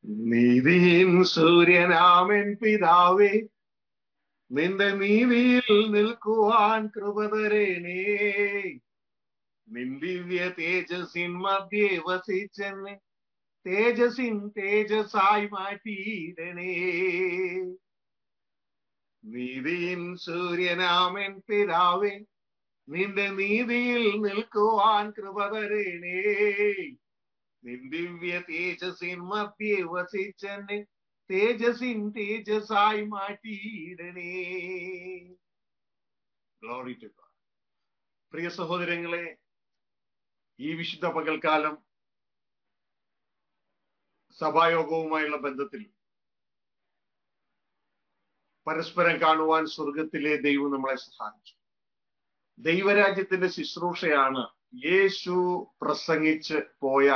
നീതിയിൻ സൂര്യനാമൻ പിതാവേ നിന്റെ നീതിയിൽ നിൽക്കുവാൻ കൃപ തരണേ നിൻ ദിവ്യ തേജസ്സിൻ മധ്യേ വസിച്ചെന്നെ തേജസ്സിൻ തേജസ്സായി മാറ്റിയിടണേ നീതിയിൻ സൂര്യനാമൻ പിതാവേ നിന്റെ നീതിയിൽ നിൽക്കുവാൻ കൃപ തരണേ നിൻ ദിവ്യ തേജസ്സിൻ മധ്യേ വസിച്ചെന്നെ തേജസ്സിൻ തേജസ്സായി മാറ്റിയിടണേ ഗ്ലോറി ടു ഗോഡ് പ്രിയ സഹോദരങ്ങളെ ഈ വിശുദ്ധ പകൽക്കാലം സഭായോഗവുമായുള്ള ബന്ധത്തിൽ പരസ്പരം കാണുവാൻ സ്വർഗത്തിലെ ദൈവം നമ്മളെ സഹായിച്ചു ദൈവരാജ്യത്തിന്റെ ശുശ്രൂഷയാണ് യേശു പ്രസംഗിച്ച് പോയ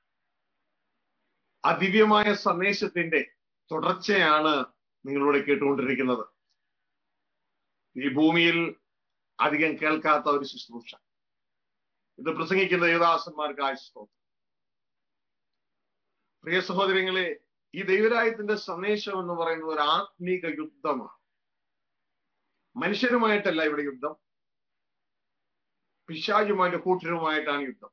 അതിവ്യമായ സന്ദേശത്തിന്റെ തുടർച്ചയാണ് നിങ്ങളിവിടെ കേട്ടുകൊണ്ടിരിക്കുന്നത് ഈ ഭൂമിയിൽ അധികം കേൾക്കാത്ത ഒരു ശുശ്രൂഷ ഇത് പ്രസംഗിക്കുന്ന ദേവദാസന്മാർക്ക് ആശ്രോത്രം പ്രിയ സഹോദരങ്ങളെ ഈ ദൈവരായത്തിന്റെ സന്ദേശം എന്ന് പറയുന്നത് ഒരു ആത്മീക യുദ്ധമാണ് മനുഷ്യരുമായിട്ടല്ല ഇവിടെ യുദ്ധം പിശാചുമായിട്ട് കൂട്ടരുമായിട്ടാണ് യുദ്ധം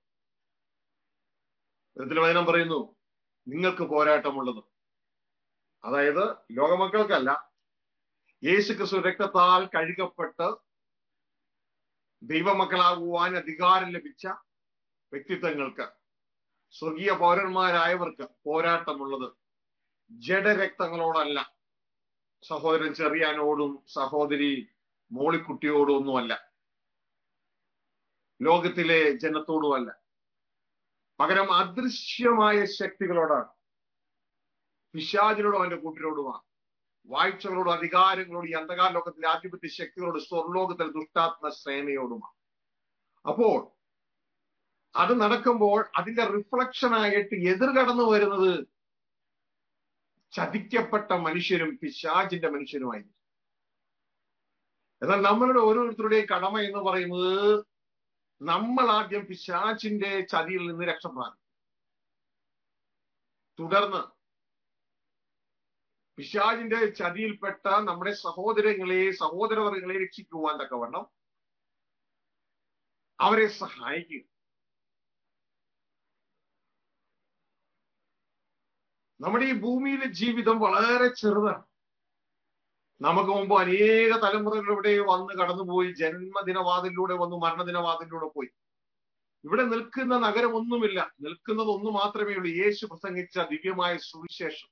ഇതിൽ വചനം പറയുന്നു നിങ്ങൾക്ക് പോരാട്ടമുള്ളത് അതായത് ലോകമക്കൾക്കല്ല യേശു ക്രിസ്തു രക്തത്താൽ കഴുകപ്പെട്ട് ദൈവമക്കളാകുവാൻ അധികാരം ലഭിച്ച വ്യക്തിത്വങ്ങൾക്ക് സ്വർഗീയ പൗരന്മാരായവർക്ക് പോരാട്ടമുള്ളത് ജഡരക്തങ്ങളോടല്ല സഹോദരൻ ചെറിയാനോടും സഹോദരി മോളിക്കുട്ടിയോടും ഒന്നുമല്ല ലോകത്തിലെ ജനത്തോടുമല്ല പകരം അദൃശ്യമായ ശക്തികളോടാണ് പിശാചിനോടും അവന്റെ കൂട്ടിനോടുമാണ് വാഴ്ചകളോടും അധികാരങ്ങളോടും ഈ അന്ധകാര ലോകത്തിലെ ആധിപത്യ ശക്തികളോട് സ്വർലോകത്തിലെ ദുഷ്ടാത്മ സേനയോടുമാണ് അപ്പോൾ അത് നടക്കുമ്പോൾ അതിന്റെ റിഫ്ലക്ഷൻ ആയിട്ട് എതിർ കടന്നു വരുന്നത് ചതിക്കപ്പെട്ട മനുഷ്യരും പിശാചിന്റെ മനുഷ്യരുമായിരിക്കും എന്നാൽ നമ്മളുടെ ഓരോരുത്തരുടെയും കടമ എന്ന് പറയുന്നത് നമ്മൾ ആദ്യം പിശാചിന്റെ ചതിയിൽ നിന്ന് രക്ഷപ്പെടാൻ തുടർന്ന് പിശാചിന്റെ ചതിയിൽപ്പെട്ട നമ്മുടെ സഹോദരങ്ങളെ സഹോദരവർഗങ്ങളെ രക്ഷിക്കുവാൻ തക്കവണ്ണം അവരെ സഹായിക്കുക നമ്മുടെ ഈ ഭൂമിയിലെ ജീവിതം വളരെ ചെറുതാണ് നമുക്ക് മുമ്പ് അനേക തലമുറകൾ ഇവിടെ വന്ന് കടന്നുപോയി ജന്മദിനവാതിലൂടെ വന്നു മരണദിനവാതിലൂടെ പോയി ഇവിടെ നിൽക്കുന്ന നഗരം ഒന്നുമില്ല നിൽക്കുന്നത് ഒന്ന് മാത്രമേ ഉള്ളൂ യേശു പ്രസംഗിച്ച ദിവ്യമായ സുവിശേഷം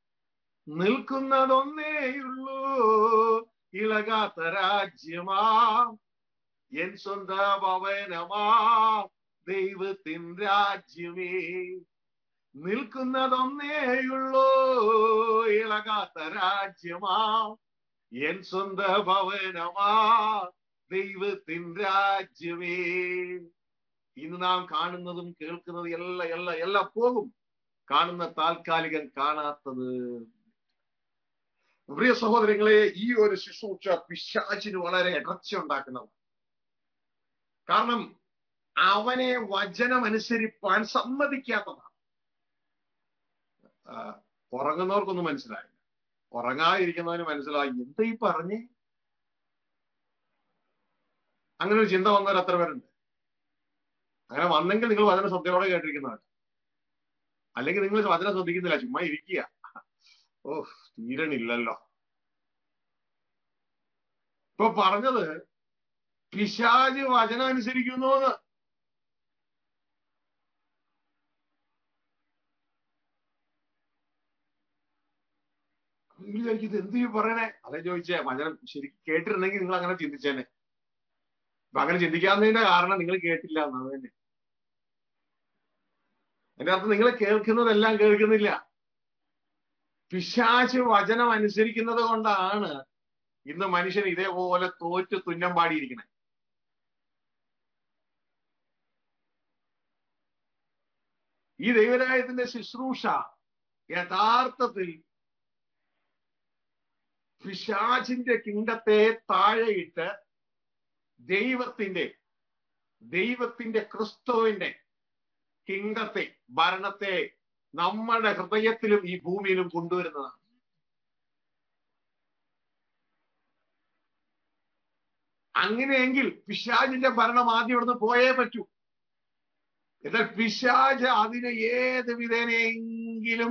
നിൽക്കുന്നതൊന്നേയുള്ളൂ ഇളകാത്ത രാജ്യമാ എൻ സ്വന്ത ഭവനമാ ദൈവത്തിൻ രാജ്യമേ നിൽക്കുന്നതൊന്നേയുള്ളൂ ഇളകാത്ത രാജ്യമാ എൻ സ്വന്ത ഭവനമാ ദൈവത്തിൻ രാജ്യമേ ഇന്ന് നാം കാണുന്നതും കേൾക്കുന്നതും എല്ലാം എല്ലാം എല്ലാം പോകും കാണുന്ന താൽക്കാലികം കാണാത്തത് പ്രിയ സഹോദരങ്ങളെ ഈ ഒരു ശുശ്രൂഷ പിശാചിന് വളരെ ഇടർച്ച ഉണ്ടാക്കുന്നതാണ് കാരണം അവനെ വചനം അനുസരിപ്പാൻ സമ്മതിക്കാത്തതാണ് ഉറങ്ങുന്നവർക്കൊന്നും മനസ്സിലായില്ല ഉറങ്ങാതിരിക്കുന്നവന് മനസ്സിലായി എന്താ ഈ പറഞ്ഞേ അങ്ങനെ ഒരു ചിന്ത വന്നവർ എത്ര പേരുണ്ട് അങ്ങനെ വന്നെങ്കിൽ നിങ്ങൾ വചന ശ്രദ്ധയോടെ കേട്ടിരിക്കുന്നവർ അല്ലെങ്കിൽ നിങ്ങൾ വചനം ശ്രദ്ധിക്കുന്നില്ല ചുമ്മാ ഇരിക്കുക ഓ തീരണില്ലല്ലോ ഇപ്പൊ പറഞ്ഞത് പിശാജ് വചനം അനുസരിക്കുന്നു എന്ന് വിചാരിക്കും ഇത് എന്ത് ഈ പറയണേ അതേ ചോദിച്ചേ വചനം ശരിക്കും കേട്ടിരുന്നെങ്കിൽ നിങ്ങൾ അങ്ങനെ ചിന്തിച്ചേനെ അപ്പൊ അങ്ങനെ ചിന്തിക്കാത്തതിന്റെ കാരണം നിങ്ങൾ കേട്ടില്ല എന്നത് തന്നെ എന്റെ അർത്ഥം നിങ്ങൾ കേൾക്കുന്നതെല്ലാം കേൾക്കുന്നില്ല പിശാച് വചനം അനുസരിക്കുന്നത് കൊണ്ടാണ് ഇന്ന് മനുഷ്യൻ ഇതേപോലെ തോറ്റ് തുന്നം പാടിയിരിക്കണേ ഈ ദൈവരായത്തിന്റെ ശുശ്രൂഷ യഥാർത്ഥത്തിൽ പിശാചിന്റെ കിണ്ടത്തെ താഴെയിട്ട് ദൈവത്തിന്റെ ദൈവത്തിന്റെ ക്രിസ്തുവിന്റെ കിങ്ഡത്തെ ഭരണത്തെ നമ്മുടെ ഹൃദയത്തിലും ഈ ഭൂമിയിലും കൊണ്ടുവരുന്നതാണ് അങ്ങനെയെങ്കിൽ പിശാജിന്റെ ഭരണം ആദ്യം ഇവിടുന്ന് പോയേ പറ്റൂ എന്നാൽ പിശാജ് അതിനെ ഏത് വിധേനയെങ്കിലും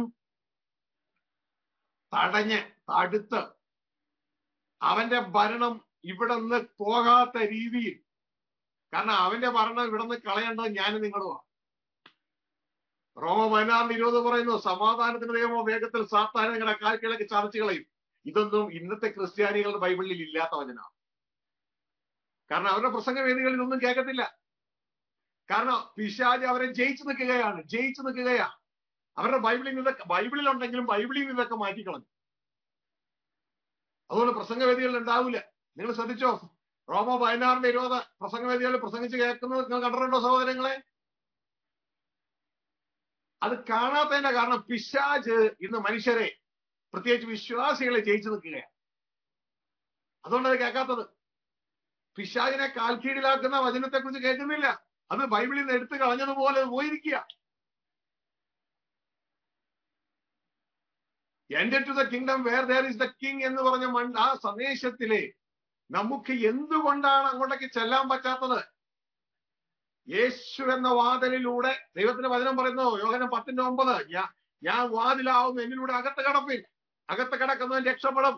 തടഞ്ഞ് തടുത്ത് അവന്റെ ഭരണം ഇവിടെ നിന്ന് പോകാത്ത രീതിയിൽ കാരണം അവന്റെ ഭരണം ഇവിടെ നിന്ന് കളയേണ്ടത് ഞാനും നിങ്ങളുമാണ് റോമ പതിനാറിന് ഇരുപത് പറയുന്നു സമാധാനത്തിന് നിയമോ വേഗത്തിൽ സാത്താൻ നിങ്ങളുടെ കാൽക്കിളക്ക് ചതച്ചു കളയും ഇതൊന്നും ഇന്നത്തെ ക്രിസ്ത്യാനികളുടെ ബൈബിളിൽ ഇല്ലാത്ത വചനമാണ് കാരണം അവരുടെ പ്രസംഗ വേദികളിൽ ഒന്നും കേൾക്കത്തില്ല കാരണം പിശാജ് അവരെ ജയിച്ചു നിൽക്കുകയാണ് ജയിച്ചു നിൽക്കുകയാ അവരുടെ ബൈബിളിൽ നിന്നൊക്കെ ബൈബിളിൽ ഉണ്ടെങ്കിലും ബൈബിളിൽ നിന്നൊക്കെ മാറ്റിക്കളഞ്ഞു അതുകൊണ്ട് പ്രസംഗവേദികളിൽ ഉണ്ടാവില്ല നിങ്ങൾ ശ്രദ്ധിച്ചോ റോമോ പതിനാറിന്റെ ഇരുപത് പ്രസംഗവേദികളിൽ പ്രസംഗിച്ച് കേൾക്കുന്നത് നിങ്ങൾ കണ്ടിട്ടുണ്ടോ സഹോദരങ്ങളെ അത് കാണാത്തതിന്റെ കാരണം പിശാജ് ഇന്ന് മനുഷ്യരെ പ്രത്യേകിച്ച് വിശ്വാസികളെ ജയിച്ചു നിൽക്കുകയാണ് അതുകൊണ്ട് അത് കേൾക്കാത്തത് പിശാജിനെ കാൽക്കീഴിലാക്കുന്ന വചനത്തെ കുറിച്ച് കേൾക്കുന്നില്ല അത് ബൈബിളിൽ നിന്ന് എടുത്തു കളഞ്ഞതുപോലെ പോയിരിക്കുക and to the kingdom where there is the king എന്ന് പറഞ്ഞ മൺ ആ സന്ദേശത്തിലെ നമുക്ക് എന്തുകൊണ്ടാണ് അങ്ങോട്ടേക്ക് ചെല്ലാൻ പറ്റാത്തത് യേശു എന്ന വാതിലിലൂടെ ദൈവത്തിന്റെ വചനം പറയുന്നു യോഹനം പത്തിന്റെ ഒമ്പത് ഞാൻ ഞാൻ വാതിലാവുന്നു എന്നിലൂടെ അകത്ത് കടപ്പിൽ അകത്ത് കിടക്കുന്നവൻ രക്ഷപ്പെടും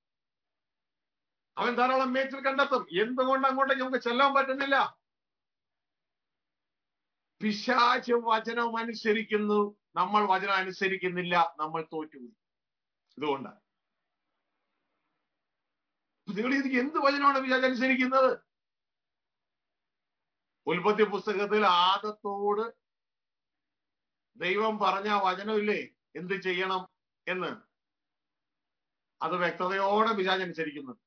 അവൻ ധാരാളം മേച്ചിൽ കണ്ടെത്തും എന്തുകൊണ്ട് അങ്ങോട്ടേക്ക് നമുക്ക് ചെല്ലാൻ പറ്റുന്നില്ല പിശാച് വചനം അനുസരിക്കുന്നു നമ്മൾ വചനം അനുസരിക്കുന്നില്ല നമ്മൾ തോറ്റുപോയി ഇതുകൊണ്ടാണ് നിങ്ങൾ ഇതിക്ക് എന്ത് വചനമാണ് പിശാച് അനുസരിക്കുന്നത് ഉൽപ്പത്തി പുസ്തകത്തിൽ ആദത്തോട് ദൈവം പറഞ്ഞ വചനമില്ലേ എന്ത് ചെയ്യണം എന്ന് അത് വ്യക്തതയോടെ പിശാച് അനുസരിക്കുന്നുണ്ട്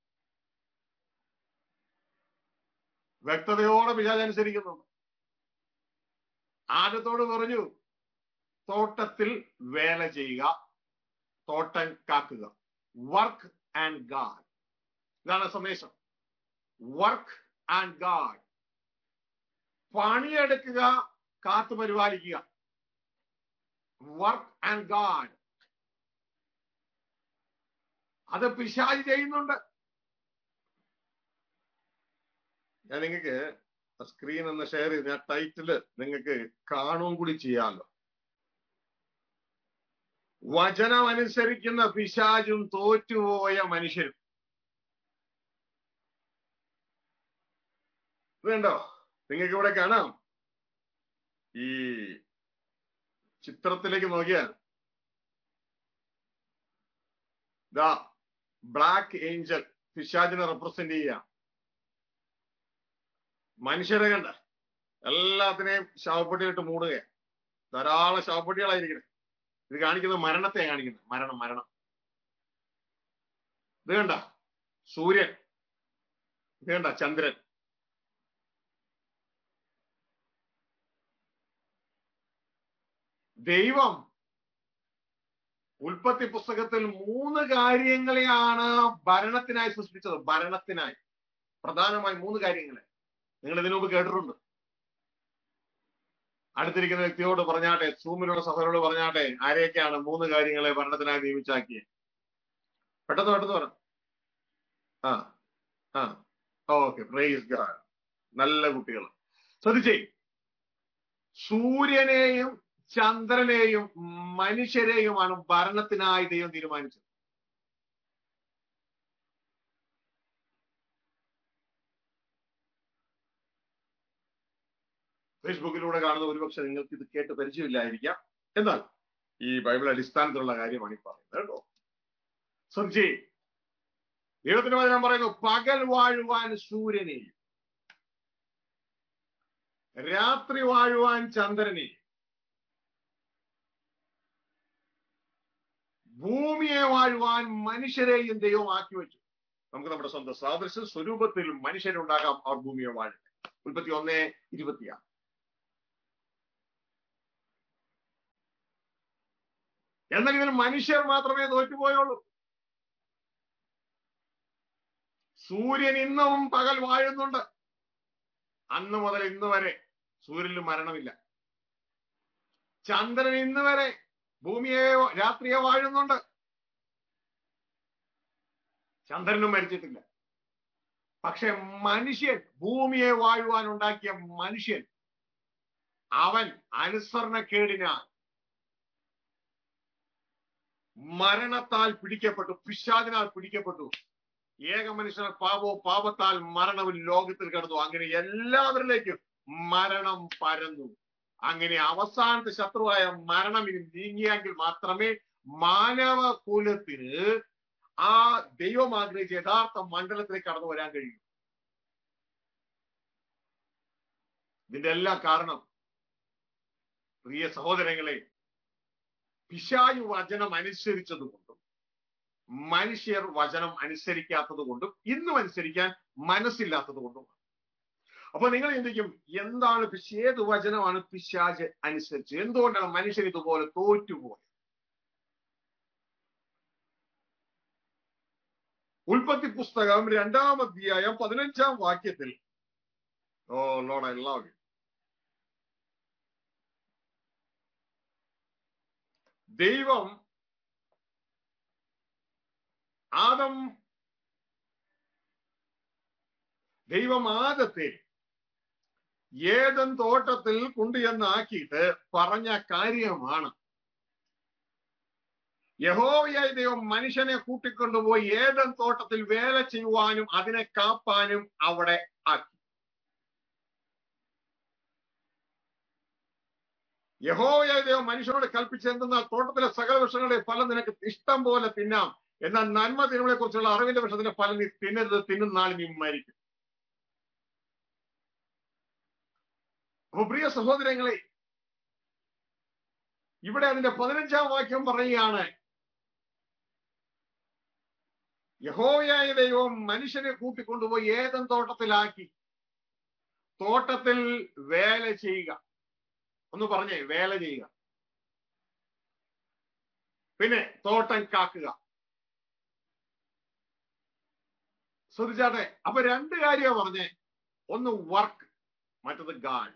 വ്യക്തതയോടെ പിശാച് അനുസരിക്കുന്നുണ്ട് ആദ്യത്തോട് പറഞ്ഞു തോട്ടത്തിൽ വേല ചെയ്യുക തോട്ടം കാക്കുക വർക്ക് ആൻഡ് ഗാഡ് ഇതാണ് സന്ദേശം വർക്ക് ആൻഡ് ഗാഡ് പണിയെടുക്കുക കാത്തു പരിപാലിക്കുക വർക്ക് ആൻഡ് ഗാഡ് അത് പിശാജ് ചെയ്യുന്നുണ്ട് ഞാൻ നിങ്ങൾക്ക് സ്ക്രീൻ ഒന്ന് ഷെയർ ചെയ്ത് ഞാൻ ടൈറ്റില് നിങ്ങൾക്ക് കാണുകയും കൂടി ചെയ്യാമല്ലോ വചനം അനുസരിക്കുന്ന പിശാചും തോറ്റുപോയ മനുഷ്യരും വേണ്ടോ നിങ്ങൾക്ക് ഇവിടെ കാണാം ഈ ചിത്രത്തിലേക്ക് നോക്കിയാൽ ദാ ബ്ലാക്ക് ഏഞ്ചൽ പിശാചിനെ റെപ്രസെന്റ് ചെയ്യാം മനുഷ്യരെ കണ്ട എല്ലാത്തിനെയും ശവപ്പെട്ടിയിട്ട് മൂടുക ധാരാളം ശവപ്പെട്ടികളായിരിക്കണം ഇത് കാണിക്കുന്നത് മരണത്തെ കാണിക്കുന്നത് മരണം മരണം ഇത് കണ്ട സൂര്യൻ ഇത് കണ്ട ചന്ദ്രൻ ദൈവം ഉൽപ്പത്തി പുസ്തകത്തിൽ മൂന്ന് കാര്യങ്ങളെയാണ് ഭരണത്തിനായി സൃഷ്ടിച്ചത് ഭരണത്തിനായി പ്രധാനമായി മൂന്ന് കാര്യങ്ങളെ നിങ്ങൾ ഇതിനു മുമ്പ് കേട്ടിട്ടുണ്ട് അടുത്തിരിക്കുന്ന വ്യക്തിയോട് പറഞ്ഞാട്ടെ സൂമിലുള്ള സഹോദരോട് പറഞ്ഞാട്ടെ ആരെയൊക്കെയാണ് മൂന്ന് കാര്യങ്ങളെ ഭരണത്തിനായി നിയമിച്ചാക്കിയത് പെട്ടെന്ന് പെട്ടെന്ന് പറ ആ ആ ഓക്കെ പ്രൈസ് ഗാഡ് നല്ല കുട്ടികൾ ശ്രദ്ധിച്ചേ സൂര്യനെയും ചന്ദ്രനെയും മനുഷ്യരെയുമാണ് ഭരണത്തിനായി ദൈവം തീരുമാനിച്ചത് ഫേസ്ബുക്കിലൂടെ കാണുന്ന ഒരുപക്ഷെ നിങ്ങൾക്ക് ഇത് കേട്ട് പരിചയമില്ലായിരിക്കാം എന്നാൽ ഈ ബൈബിൾ അടിസ്ഥാനത്തിലുള്ള കാര്യമാണ് ഈ പറയുന്നത് കേട്ടോ ശ്രദ്ധിച്ചേ ദൈവത്തിന്റെ വചനം പറയുന്നു പകൽ വാഴുവാൻ സൂര്യനെയും രാത്രി വാഴുവാൻ ചന്ദ്രനെയും ഭൂമിയെ വാഴുവാൻ മനുഷ്യരെയും ദൈവം ആക്കി വെച്ചു നമുക്ക് നമ്മുടെ സ്വന്തം സാദൃശ്യ സ്വരൂപത്തിൽ മനുഷ്യരുണ്ടാകാം അവർ ഭൂമിയെ വാഴുന്നത് ഉൽപ്പത്തി ഒന്നേ ഇരുപത്തിയാറ് എന്നാൽ ഇതിൽ മനുഷ്യർ മാത്രമേ തോറ്റുപോയുള്ളൂ സൂര്യൻ ഇന്നും പകൽ വാഴുന്നുണ്ട് അന്ന് മുതൽ ഇന്ന് വരെ സൂര്യനിൽ മരണമില്ല ചന്ദ്രൻ ഇന്ന് വരെ ഭൂമിയെ രാത്രിയെ വാഴുന്നുണ്ട് ചന്ദ്രനും മരിച്ചിട്ടില്ല പക്ഷെ മനുഷ്യൻ ഭൂമിയെ വാഴുവാൻ ഉണ്ടാക്കിയ മനുഷ്യൻ അവൻ അനുസരണക്കേടിനാൽ മരണത്താൽ പിടിക്കപ്പെട്ടു പിശാചിനാൽ പിടിക്കപ്പെട്ടു ഏക മനുഷ്യനാൽ പാപവും പാപത്താൽ മരണവും ലോകത്തിൽ കിടന്നു അങ്ങനെ എല്ലാവരിലേക്കും മരണം പരന്നു അങ്ങനെ അവസാനത്തെ ശത്രുവായ മരണം ഇനി നീങ്ങിയെങ്കിൽ മാത്രമേ മാനവ കുലത്തിന് ആ ദൈവം ആഗ്രഹിച്ച യഥാർത്ഥ മണ്ഡലത്തിലേക്ക് കടന്നു വരാൻ കഴിയൂ ഇതിന്റെ എല്ലാ കാരണം പ്രിയ സഹോദരങ്ങളെ പിശായു വചനം അനുസരിച്ചതുകൊണ്ടും മനുഷ്യർ വചനം അനുസരിക്കാത്തത് കൊണ്ടും ഇന്നും അനുസരിക്കാൻ മനസ്സില്ലാത്തത് കൊണ്ടും അപ്പൊ നിങ്ങൾ ചിന്തിക്കും എന്താണ് പിശ- ഏത് വചനമാണ് പിശാജ് അനുസരിച്ച് എന്തുകൊണ്ടാണ് മനുഷ്യൻ ഇതുപോലെ തോറ്റുപോയത് ഉൽപ്പത്തി പുസ്തകം രണ്ടാം അധ്യായം പതിനഞ്ചാം വാക്യത്തിൽ ഓ ലോഡ് ഐ ലവ് ദൈവം ആദം ദൈവം ആദത്തെ ഏതൻ തോട്ടത്തിൽ കൊണ്ടുചെന്നാക്കിയിട്ട് പറഞ്ഞ കാര്യമാണ് യഹോവയായ ദൈവം മനുഷ്യനെ കൂട്ടിക്കൊണ്ടുപോയി ഏതൻ തോട്ടത്തിൽ വേല ചെയ്യുവാനും അതിനെ കാപ്പാനും അവിടെ ആക്കി യഹോവയായ ദൈവം മനുഷ്യനോട് കൽപ്പിച്ചെന്തെന്നാൽ തോട്ടത്തിലെ സകല വൃക്ഷങ്ങളുടെ ഫലം നിനക്ക് ഇഷ്ടം പോലെ തിന്നാം എന്നാൽ നന്മ തിന്മകളെ കുറിച്ചുള്ള അറിവിന്റെ വൃക്ഷത്തിന്റെ ഫലം നീ തിന്നരുത് തിന്നുന്ന നാൾ നീ മരിക്കും അപ്പൊ പ്രിയ സഹോദരങ്ങളെ ഇവിടെ അതിന്റെ പതിനഞ്ചാം വാക്യം പറയുകയാണ് യഹോവയായ ദൈവം മനുഷ്യനെ കൂട്ടിക്കൊണ്ടുപോയി ഏതൻ തോട്ടത്തിലാക്കി തോട്ടത്തിൽ വേല ചെയ്യുക ഒന്ന് പറഞ്ഞേ വേല ചെയ്യുക പിന്നെ തോട്ടം കാക്കുക ശ്രദ്ധിച്ചാട്ടെ അപ്പൊ രണ്ട് കാര്യമാണ് പറഞ്ഞേ ഒന്ന് വർക്ക് മറ്റത് ഗാഡ്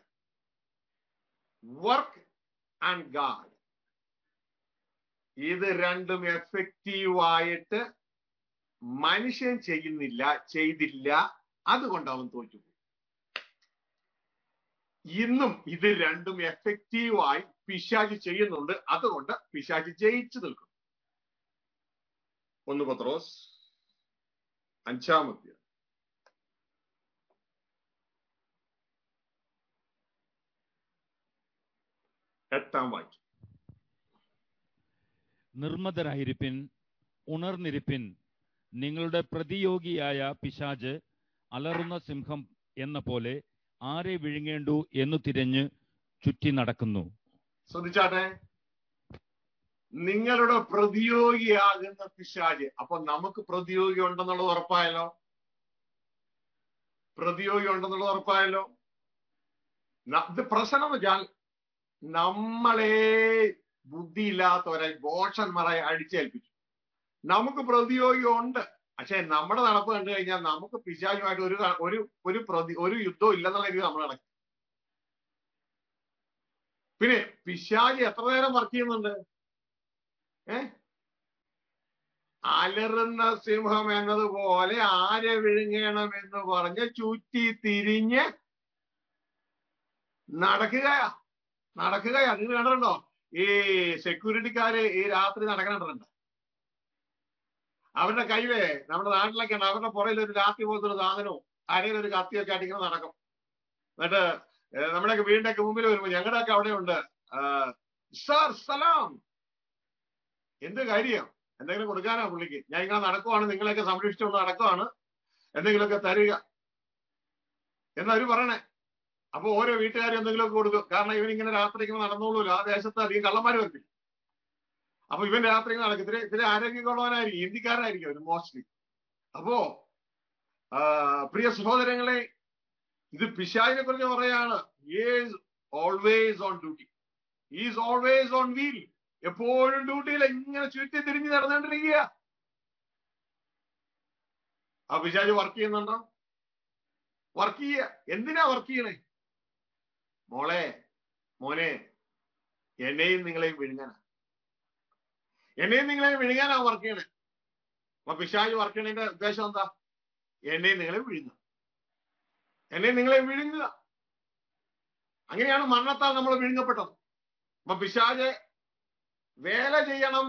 വർക്ക് ആൻഡ് ഗാഡ് ഇത് രണ്ടും എഫക്റ്റീവായിട്ട് മനുഷ്യൻ ചെയ്യുന്നില്ല ചെയ്തില്ല അതുകൊണ്ട് അവൻ തോറ്റുപോയി ഇന്നും ഇത് രണ്ടും എഫക്റ്റീവായി പിശാചി ചെയ്യുന്നുണ്ട് അതുകൊണ്ട് പിശാചി ജയിച്ചു നിൽക്കും ഒന്ന് പത്രോസ് അഞ്ചാമത്തെ എട്ടാം വാക്യം നിർമ്മതരായിരിപ്പിൻ ഉണർന്നിരിപ്പിൻ നിങ്ങളുടെ പ്രതിയോഗിയായ പിശാജ് അലറുന്ന സിംഹം എന്ന പോലെ ആരെ വിഴുങ്ങേണ്ടു എന്നു തിരഞ്ഞ് ചുറ്റി നടക്കുന്നു ശ്രദ്ധിച്ചാട്ടെ നിങ്ങളുടെ പ്രതിയോഗിയാകുന്ന പിശാജ് അപ്പൊ നമുക്ക് പ്രതിയോഗി ഉണ്ടെന്നുള്ളത് ഉറപ്പായല്ലോ പ്രതിയോഗി ഉണ്ടെന്നുള്ളത് ഉറപ്പായല്ലോ ന- ഇത് പ്രശ്നം എന്ന് വെച്ചാൽ നമ്മളെ ബുദ്ധിയില്ലാത്തവരെ ബോഷന്മാരെ അടിച്ചേൽപ്പിച്ചു നമുക്ക് പ്രതിയോഗി ഉണ്ട് പക്ഷെ നമ്മുടെ നടപ്പ് കണ്ടു കഴിഞ്ഞാൽ നമുക്ക് പിശാചുമായിട്ട് ഒരു ക- ഒരു ഒരു പ്രതി ഒരു യുദ്ധവും ഇല്ലെന്നുള്ള രീതി നമ്മൾ നടക്കും പിന്നെ പിശാജ് എത്ര നേരം വർക്ക് ചെയ്യുന്നുണ്ട് ഏ അലറുന്ന സിംഹം എന്നതുപോലെ ആരെ വിഴുങ്ങണം എന്ന് പറഞ്ഞ് ചുറ്റി തിരിഞ്ഞ് നടക്കുകയാ നടക്കുകയാ നിങ്ങൾ കണ്ടിട്ടുണ്ടോ ഈ സെക്യൂരിറ്റിക്കാര് ഈ രാത്രി നടക്കണുണ്ട് അവരുടെ കയ്യില് നമ്മുടെ നാട്ടിലൊക്കെ ഉണ്ട് അവരുടെ പുറയിൽ ഒരു രാത്രി പോലത്തെ ഒരു സാധനവും അരയിൽ ഒരു കത്തിയൊക്കെ അടിക്കണം നടക്കും എന്നിട്ട് ഏർ നമ്മുടെയൊക്കെ വീടിന്റെയൊക്കെ മുമ്പിൽ വരുമ്പോ ഞങ്ങളുടെയൊക്കെ അവിടെ ഉണ്ട് സാർ സലാം എന്ത് കാര്യം എന്തെങ്കിലും കൊടുക്കാനാ പുള്ളിക്ക് ഞാൻ ഇങ്ങനെ നടക്കുവാണ് നിങ്ങളെയൊക്കെ സംരക്ഷിച്ചുകൊണ്ട് നടക്കുവാണ് എന്തെങ്കിലുമൊക്കെ തരിക എന്നാ അവര് പറയണേ അപ്പൊ ഓരോ വീട്ടുകാരും എന്തെങ്കിലുമൊക്കെ കൊടുക്കും കാരണം ഇവനിങ്ങനെ രാത്രി ഇങ്ങനെ നടന്നോളൂല്ലോ ആ ദേശത്ത് അധികം കള്ളന്മാര് വരത്തില്ല അപ്പൊ ഇവൻ രാത്രി ഇങ്ങനെ നടക്കും ഇത്തിരി ഇത്തിരി ആരോഗ്യമുള്ളവനായിരിക്കും ഹിന്ദിക്കാരനായിരിക്കും അവന് മോസ്റ്റ്ലി അപ്പോ ആ, പ്രിയ സഹോദരങ്ങളെ ഇത് പിശാചിനെ കുറിച്ച് പറയാണ് is always on duty is always on wheel എപ്പോഴും ഡ്യൂട്ടിയിൽ ഇങ്ങനെ ചുറ്റി തിരിഞ്ഞ് നടന്നുകൊണ്ടിരിക്കുക ആ പിശാജ് വർക്ക് ചെയ്യുന്നുണ്ടോ വർക്ക് ചെയ്യുക എന്തിനാ വർക്ക് ചെയ്യണേ മോളെ മോനെ എന്നെയും നിങ്ങളെയും വിഴുങ്ങാനാ എന്നെയും നിങ്ങളെയും വിഴുങ്ങാനാ വർക്ക് ചെയ്യണേ അപ്പൊ പിശാജ് വർക്ക് ചെയ്യണതിന്റെ ഉദ്ദേശം എന്താ എന്നെയും നിങ്ങളെയും വിഴുങ്ങുക എന്നെയും നിങ്ങളെയും വിഴുങ്ങുക അങ്ങനെയാണ് മരണത്താൽ നമ്മൾ വിഴുങ്ങപ്പെട്ടത് അപ്പൊ പിശാജ് വേല ചെയ്യണം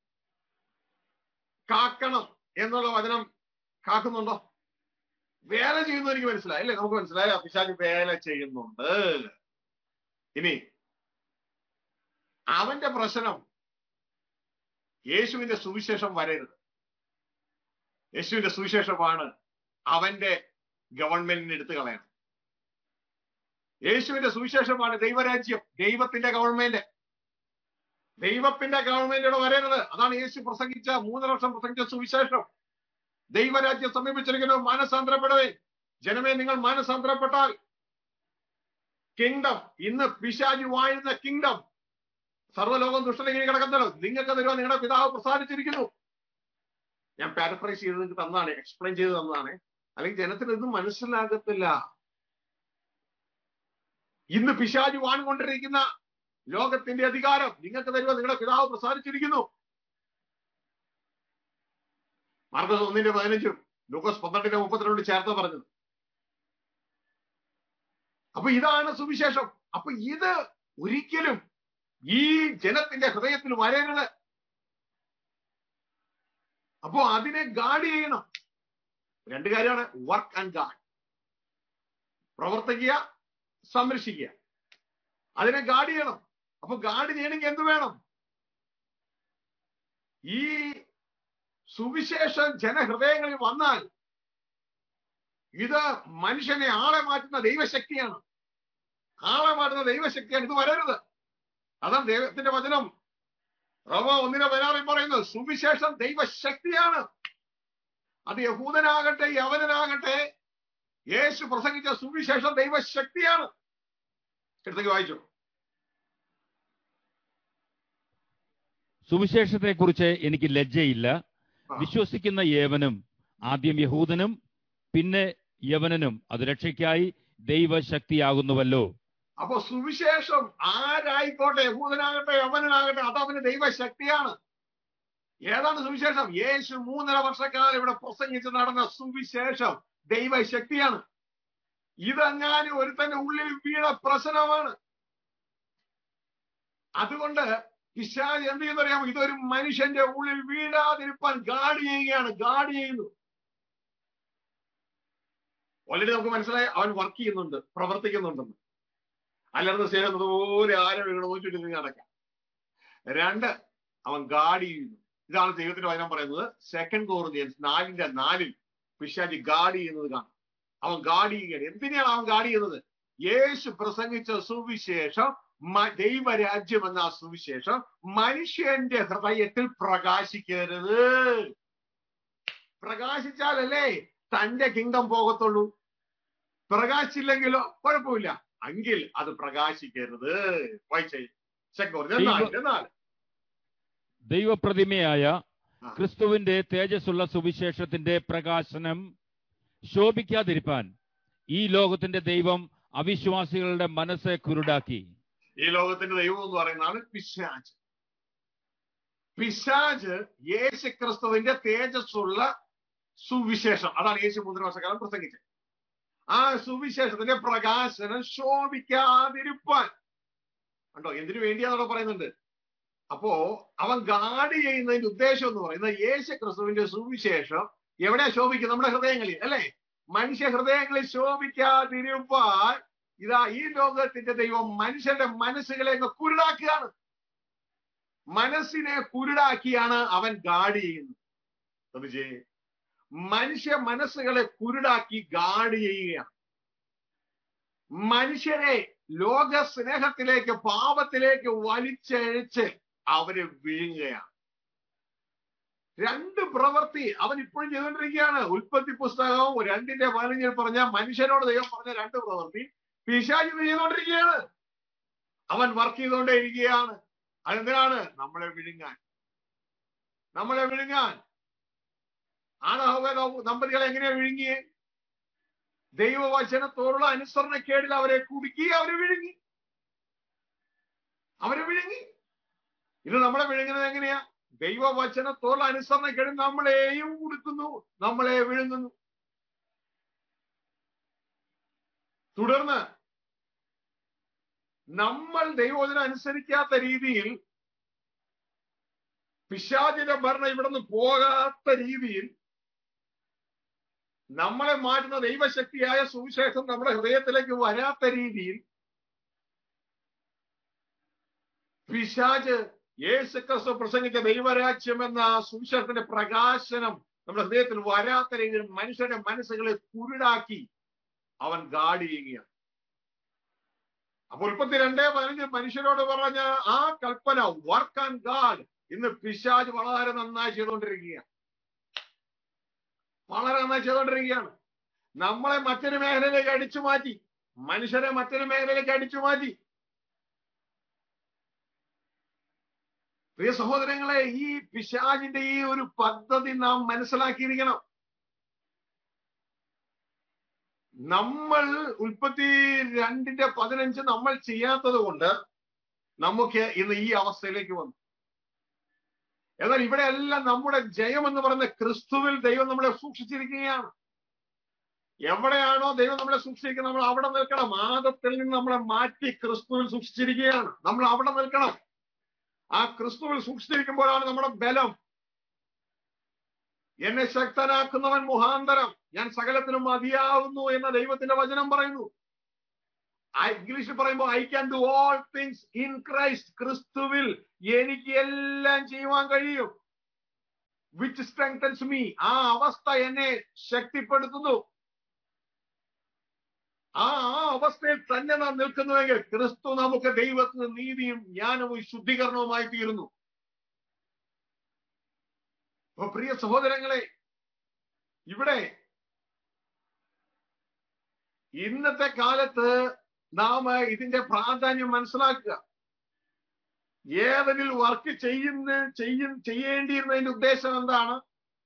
കാക്കണം എന്നുള്ള വചനം കാക്കുന്നുണ്ടോ വേല ചെയ്യുന്നു എനിക്ക് മനസ്സിലായി അല്ലേ നമുക്ക് മനസ്സിലായി പിശാജ് വേല ചെയ്യുന്നുണ്ട് ഇനി അവന്റെ പ്രശ്നം യേശുവിന്റെ സുവിശേഷം വരരുത് യേശുവിന്റെ സുവിശേഷമാണ് അവന്റെ ഗവൺമെന്റിന് എടുത്തു കളയണം യേശുവിന്റെ സുവിശേഷമാണ് ദൈവരാജ്യം ദൈവത്തിന്റെ ഗവൺമെന്റ് ദൈവത്തിന്റെ ഗവൺമെന്റിയുടെ വരരുത് അതാണ് യേശു പ്രസംഗിച്ച മൂന്ന് വർഷം പ്രസംഗിച്ച സുവിശേഷം ദൈവരാജ്യം സമീപിച്ചിരിക്കുന്നു മാനസാന്തരപ്പെടുവേ ജനമേ നിങ്ങൾ മാനസാന്തരപ്പെട്ടാൽ കിങ്ഡം ഇന്ന് പിശാജി വാഴുന്ന കിങ്ഡം സർവ്വലോകം ദുഷ്ടനെങ്ങനെ കിടക്കുന്നല്ലോ നിങ്ങൾക്ക് തരുവാൻ നിങ്ങളുടെ പിതാവ് പ്രസാദിച്ചിരിക്കുന്നു ഞാൻ പാരഫ്രൈസ് ചെയ്ത് നിങ്ങൾക്ക് തന്നതാണ് എക്സ്പ്ലെയിൻ ചെയ്ത് തന്നതാണ് അല്ലെങ്കിൽ ജനത്തിന് ഇത് മനസ്സിലാകത്തില്ല ഇന്ന് പിശാജി വാണുകൊണ്ടിരിക്കുന്ന ലോകത്തിന്റെ അധികാരം നിങ്ങൾക്ക് തരുവാൻ നിങ്ങളുടെ പിതാവ് പ്രസാദിച്ചിരിക്കുന്നു മാർക്കസ് ഒന്നിന്റെ പതിനഞ്ചും ലൂക്കോസ് പന്ത്രണ്ടിന്റെ മുപ്പത്തിരണ്ട് ചേർത്ത് പറഞ്ഞത് അപ്പൊ ഇതാണ് സുവിശേഷം അപ്പൊ ഇത് ഒരിക്കലും ഈ ജനത്തിന്റെ ഹൃദയത്തിൽ വരരുത് അപ്പോ അതിനെ ഗാർഡ് ചെയ്യണം രണ്ട് കാര്യമാണ് വർക്ക് ആൻഡ് ഗാർഡ് പ്രവർത്തിക്കുക സംരക്ഷിക്കുക അതിനെ ഗാർഡ് ചെയ്യണം അപ്പൊ ഗാർഡ് ചെയ്യണമെങ്കിൽ എന്ത് വേണം ഈ സുവിശേഷം ജനഹൃദയങ്ങളിൽ വന്നാൽ ഇത് മനുഷ്യനെ ആളെ മാറ്റുന്ന ദൈവശക്തിയാണ് ആളെ മാറ്റുന്ന ദൈവശക്തിയാണ് ഇത് വരരുത് അതാണ് ദൈവത്തിന്റെ വചനം റോമ ഒന്നിനെ പതിനാറിൽ പറയുന്നത് സുവിശേഷം ദൈവശക്തിയാണ് അത് യഹൂദനാകട്ടെ യവനനാകട്ടെ യേശു പ്രസംഗിച്ച സുവിശേഷം ദൈവശക്തിയാണ് എടുത്തേക്ക് വായിച്ചു സുവിശേഷത്തെക്കുറിച്ച് എനിക്ക് ലജ്ജയില്ല ആ. വിശ്വസിക്കുന്ന ഏവനും ആദ്യം യഹൂദനും പിന്നെ യവനനും അത് രക്ഷയ്ക്കായി ദൈവശക്തിയാകുന്നുവല്ലോ അപ്പൊ സുവിശേഷം ആരായിക്കോട്ടെ യഹൂദനാകട്ടെ യവനനാകട്ടെ അത് അവന് ദൈവശക്തിയാണ് ഏതാണ് സുവിശേഷം യേശു മൂന്നര വർഷക്കാലം ഇവിടെ പ്രസംഗിച്ച് നടന്ന സുവിശേഷം ദൈവശക്തിയാണ് ഇതെങ്ങാനും ഒരുത്തന്റെ ഉള്ളിൽ വീണ പ്രശ്നമാണ് അതുകൊണ്ട് പിശാജ് എന്ത് ചെയ്യുന്നറിയാമോ ഇതൊരു മനുഷ്യന്റെ ഉള്ളിൽ വീഴാതിരിപ്പാൻ ഗാർഡ് ചെയ്യുകയാണ് ഗാർഡ് ചെയ്യുന്നു ഓൾറെഡി നമുക്ക് മനസ്സിലായി അവൻ വർക്ക് ചെയ്യുന്നുണ്ട് പ്രവർത്തിക്കുന്നുണ്ടെന്ന് അല്ലാതെ സ്നേഹം പോലെ ആരും വീണ് നോക്കിയിട്ട് നീ നടക്കാം രണ്ട് അവൻ ഗാർഡ് ചെയ്യുന്നു ഇതാണ് ദൈവത്തിന്റെ വചനം പറയുന്നത് സെക്കൻഡ് കോറിയൻസ് നാലിന്റെ നാലിൽ പിശാജി ഗാർഡ് ചെയ്യുന്നത് കാണാം അവൻ ഗാർഡ് ചെയ്യുകയാണ് എന്തിനാണ് അവൻ ഗാർഡ് ചെയ്യുന്നത് യേശു പ്രസംഗിച്ച സുവിശേഷം മ- ദൈവരാജ്യം എന്ന ആ സുവിശേഷം മനുഷ്യന്റെ ഹൃദയത്തിൽ പ്രകാശിക്കരുത് പ്രകാശിച്ചാലല്ലേ തന്റെ കിങ്ഡം പോകത്തുള്ളൂ പ്രകാശിച്ചില്ലെങ്കിലോ കുഴപ്പമില്ല എങ്കിൽ അത് പ്രകാശിക്കരുത് വായിച്ചേ സെക്കൻഡ് എന്നാൽ എന്നാൽ ദൈവപ്രതിമയായ ആ. ക്രിസ്തുവിന്റെ തേജസ്സുള്ള സുവിശേഷത്തിന്റെ പ്രകാശനം ശോഭിക്കാതിരിപ്പാൻ ഈ ലോകത്തിന്റെ ദൈവം അവിശ്വാസികളുടെ മനസ്സ് കുരുടാക്കി ഈ ലോകത്തിന്റെ ദൈവം എന്ന് പറയുന്നതാണ് പിശാജ് പിശാജ് യേശു ക്രിസ്തുവിന്റെ തേജസ്സുള്ള സുവിശേഷം അതാണ് യേശു മൂന്ന് വർഷക്കാലം പ്രസംഗിച്ചത് ആ സുവിശേഷത്തിന്റെ പ്രകാശനം ശോഭിക്കാതിരിപ്പാൻ കണ്ടോ എന്തിനു വേണ്ടിയാണോ പറയുന്നുണ്ട് അപ്പോ അവൻ ഗാർഡ് ചെയ്യുന്നതിന്റെ ഉദ്ദേശം എന്ന് പറയുന്നത് യേശു ക്രിസ്തുവിന്റെ സുവിശേഷം എവിടെയാ ശോഭിക്കും നമ്മുടെ ഹൃദയങ്ങളിൽ അല്ലെ മനുഷ്യ ഹൃദയങ്ങളിൽ ശോഭിക്കാതിരിപ്പാൻ ഇതാ ഈ ലോകത്തിന്റെ ദൈവം മനുഷ്യന്റെ മനസ്സുകളെ അങ്ങ് കുരുടാക്കുകയാണ് മനസ്സിനെ കുരുടാക്കിയാണ് അവൻ ഗാർഡ് ചെയ്യുന്നത് ശ്രദ്ധിച്ചേ മനുഷ്യ മനസ്സുകളെ കുരുടാക്കി ഗാർഡ് ചെയ്യുകയാണ് മനുഷ്യരെ ലോക സ്നേഹത്തിലേക്ക് പാപത്തിലേക്ക് വലിച്ചഴിച്ച് അവരെ വിഴുങ്ങുകയാണ് രണ്ട് പ്രവൃത്തി അവൻ ഇപ്പോഴും ചെയ്തുകൊണ്ടിരിക്കുകയാണ് ഉൽപ്പത്തി പുസ്തകവും രണ്ടിന്റെ പതിനഞ്ചിൽ പറഞ്ഞ മനുഷ്യനോട് ദൈവം പറഞ്ഞ രണ്ട് പ്രവൃത്തി പിശാചി ഇത് ചെയ്തുകൊണ്ടിരിക്കുകയാണ് അവൻ വർക്ക് ചെയ്തുകൊണ്ടേ ഇരിക്കുകയാണ് അതെന്തിനാണ് നമ്മളെ വിഴുങ്ങാൻ നമ്മളെ വിഴുങ്ങാൻ ആണഹോവ ദമ്പതികളെ എങ്ങനെയാ വിഴുങ്ങിയേ ദൈവവചനത്തോടുള്ള അനുസരണക്കേടിൽ അവരെ കുടുക്കി അവരെ വിഴുങ്ങി അവരെ വിഴുങ്ങി ഇത് നമ്മളെ വിഴുങ്ങുന്നത് എങ്ങനെയാ ദൈവവചനത്തോടുള്ള അനുസരണക്കേട് നമ്മളെയും കൊടുക്കുന്നു നമ്മളെ വിഴുങ്ങുന്നു തുടർന്ന് നമ്മൾ ദൈവവചനം അനുസരിക്കാത്ത രീതിയിൽ പിശാചിന്റെ ഭരണം ഇവിടുന്ന് പോകാത്ത രീതിയിൽ നമ്മളെ മാറ്റുന്ന ദൈവശക്തിയായ സുവിശേഷം നമ്മുടെ ഹൃദയത്തിലേക്ക് വരാത്ത രീതിയിൽ പിശാജ് യേശു ക്രിസ്തു പ്രസംഗിച്ച ദൈവരാജ്യം എന്ന സുവിശേഷത്തിന്റെ പ്രകാശനം നമ്മുടെ ഹൃദയത്തിൽ വരാത്ത രീതിയിൽ മനുഷ്യരുടെ മനസ്സുകളെ കുരുടാക്കി അവൻ ഗാഡ് ചെയ്യുകയാണ് അപ്പൊ ഉൽപ്പത്തി രണ്ടേ പതിനഞ്ച് മനുഷ്യരോട് പറഞ്ഞ ആ കൽപ്പന വർക്ക് ആൻഡ് ഗാഡ് ഇന്ന് പിശാജ് വളരെ നന്നായി ചെയ്തുകൊണ്ടിരിക്കുകയാണ് വളരെ നന്നായി ചെയ്തുകൊണ്ടിരിക്കുകയാണ് നമ്മളെ മറ്റൊരു മേഖലയിലേക്ക് അടിച്ചു മാറ്റി മനുഷ്യരെ മറ്റൊരു മേഖലയിലേക്ക് അടിച്ചു മാറ്റി പ്രിയ സഹോദരങ്ങളെ ഈ പിശാജിന്റെ ഈ ഒരു പദ്ധതി നാം മനസ്സിലാക്കിയിരിക്കണം നമ്മൾ ഉൽപ്പത്തി രണ്ടിന്റെ പതിനഞ്ച് നമ്മൾ ചെയ്യാത്തത് കൊണ്ട് നമുക്ക് ഇന്ന് ഈ അവസ്ഥയിലേക്ക് വന്നു എന്നാൽ ഇവിടെ എല്ലാം നമ്മുടെ ജയം എന്ന് പറയുന്ന ക്രിസ്തുവിൽ ദൈവം നമ്മളെ സൂക്ഷിച്ചിരിക്കുകയാണ് എവിടെയാണോ ദൈവം നമ്മളെ സൂക്ഷിച്ചിരിക്കുന്നത് നമ്മൾ അവിടെ നിൽക്കണം ആദത്തിൽ നിന്ന് നമ്മളെ മാറ്റി ക്രിസ്തുവിൽ സൂക്ഷിച്ചിരിക്കുകയാണ് നമ്മൾ അവിടെ നിൽക്കണം ആ ക്രിസ്തുവിൽ സൂക്ഷിച്ചിരിക്കുമ്പോഴാണ് നമ്മുടെ ബലം എന്നെ ശക്തനാക്കുന്നവൻ മുഖാന്തരം ഞാൻ സകലത്തിനും മതിയാവുന്നു എന്ന ദൈവത്തിന്റെ വചനം പറയുന്നു ഇംഗ്ലീഷിൽ പറയുമ്പോൾ I can do all things in Christ ക്രിസ്തുവിൽ എനിക്ക് എല്ലാം ചെയ്യുവാൻ കഴിയും വിച്ച് സ്ട്രെങ്തൻസ് മീ ആ അവസ്ഥ എന്നെ ശക്തിപ്പെടുത്തുന്നു ആ ആ അവസ്ഥയിൽ തന്നെ നാം നിൽക്കുന്നുവെങ്കിൽ ക്രിസ്തു നമുക്ക് ദൈവത്തിന് നീതിയും ജ്ഞാനവും ശുദ്ധീകരണവുമായി തീരുന്നു അപ്പൊ പ്രിയ സഹോദരങ്ങളെ ഇവിടെ ഇന്നത്തെ കാലത്ത് നാം ഇതിന്റെ പ്രാധാന്യം മനസ്സിലാക്കുക ഏതെങ്കിലും വർക്ക് ചെയ്യുന്ന ചെയ്യും ചെയ്യേണ്ടിയിരുന്നതിന്റെ ഉദ്ദേശം എന്താണ്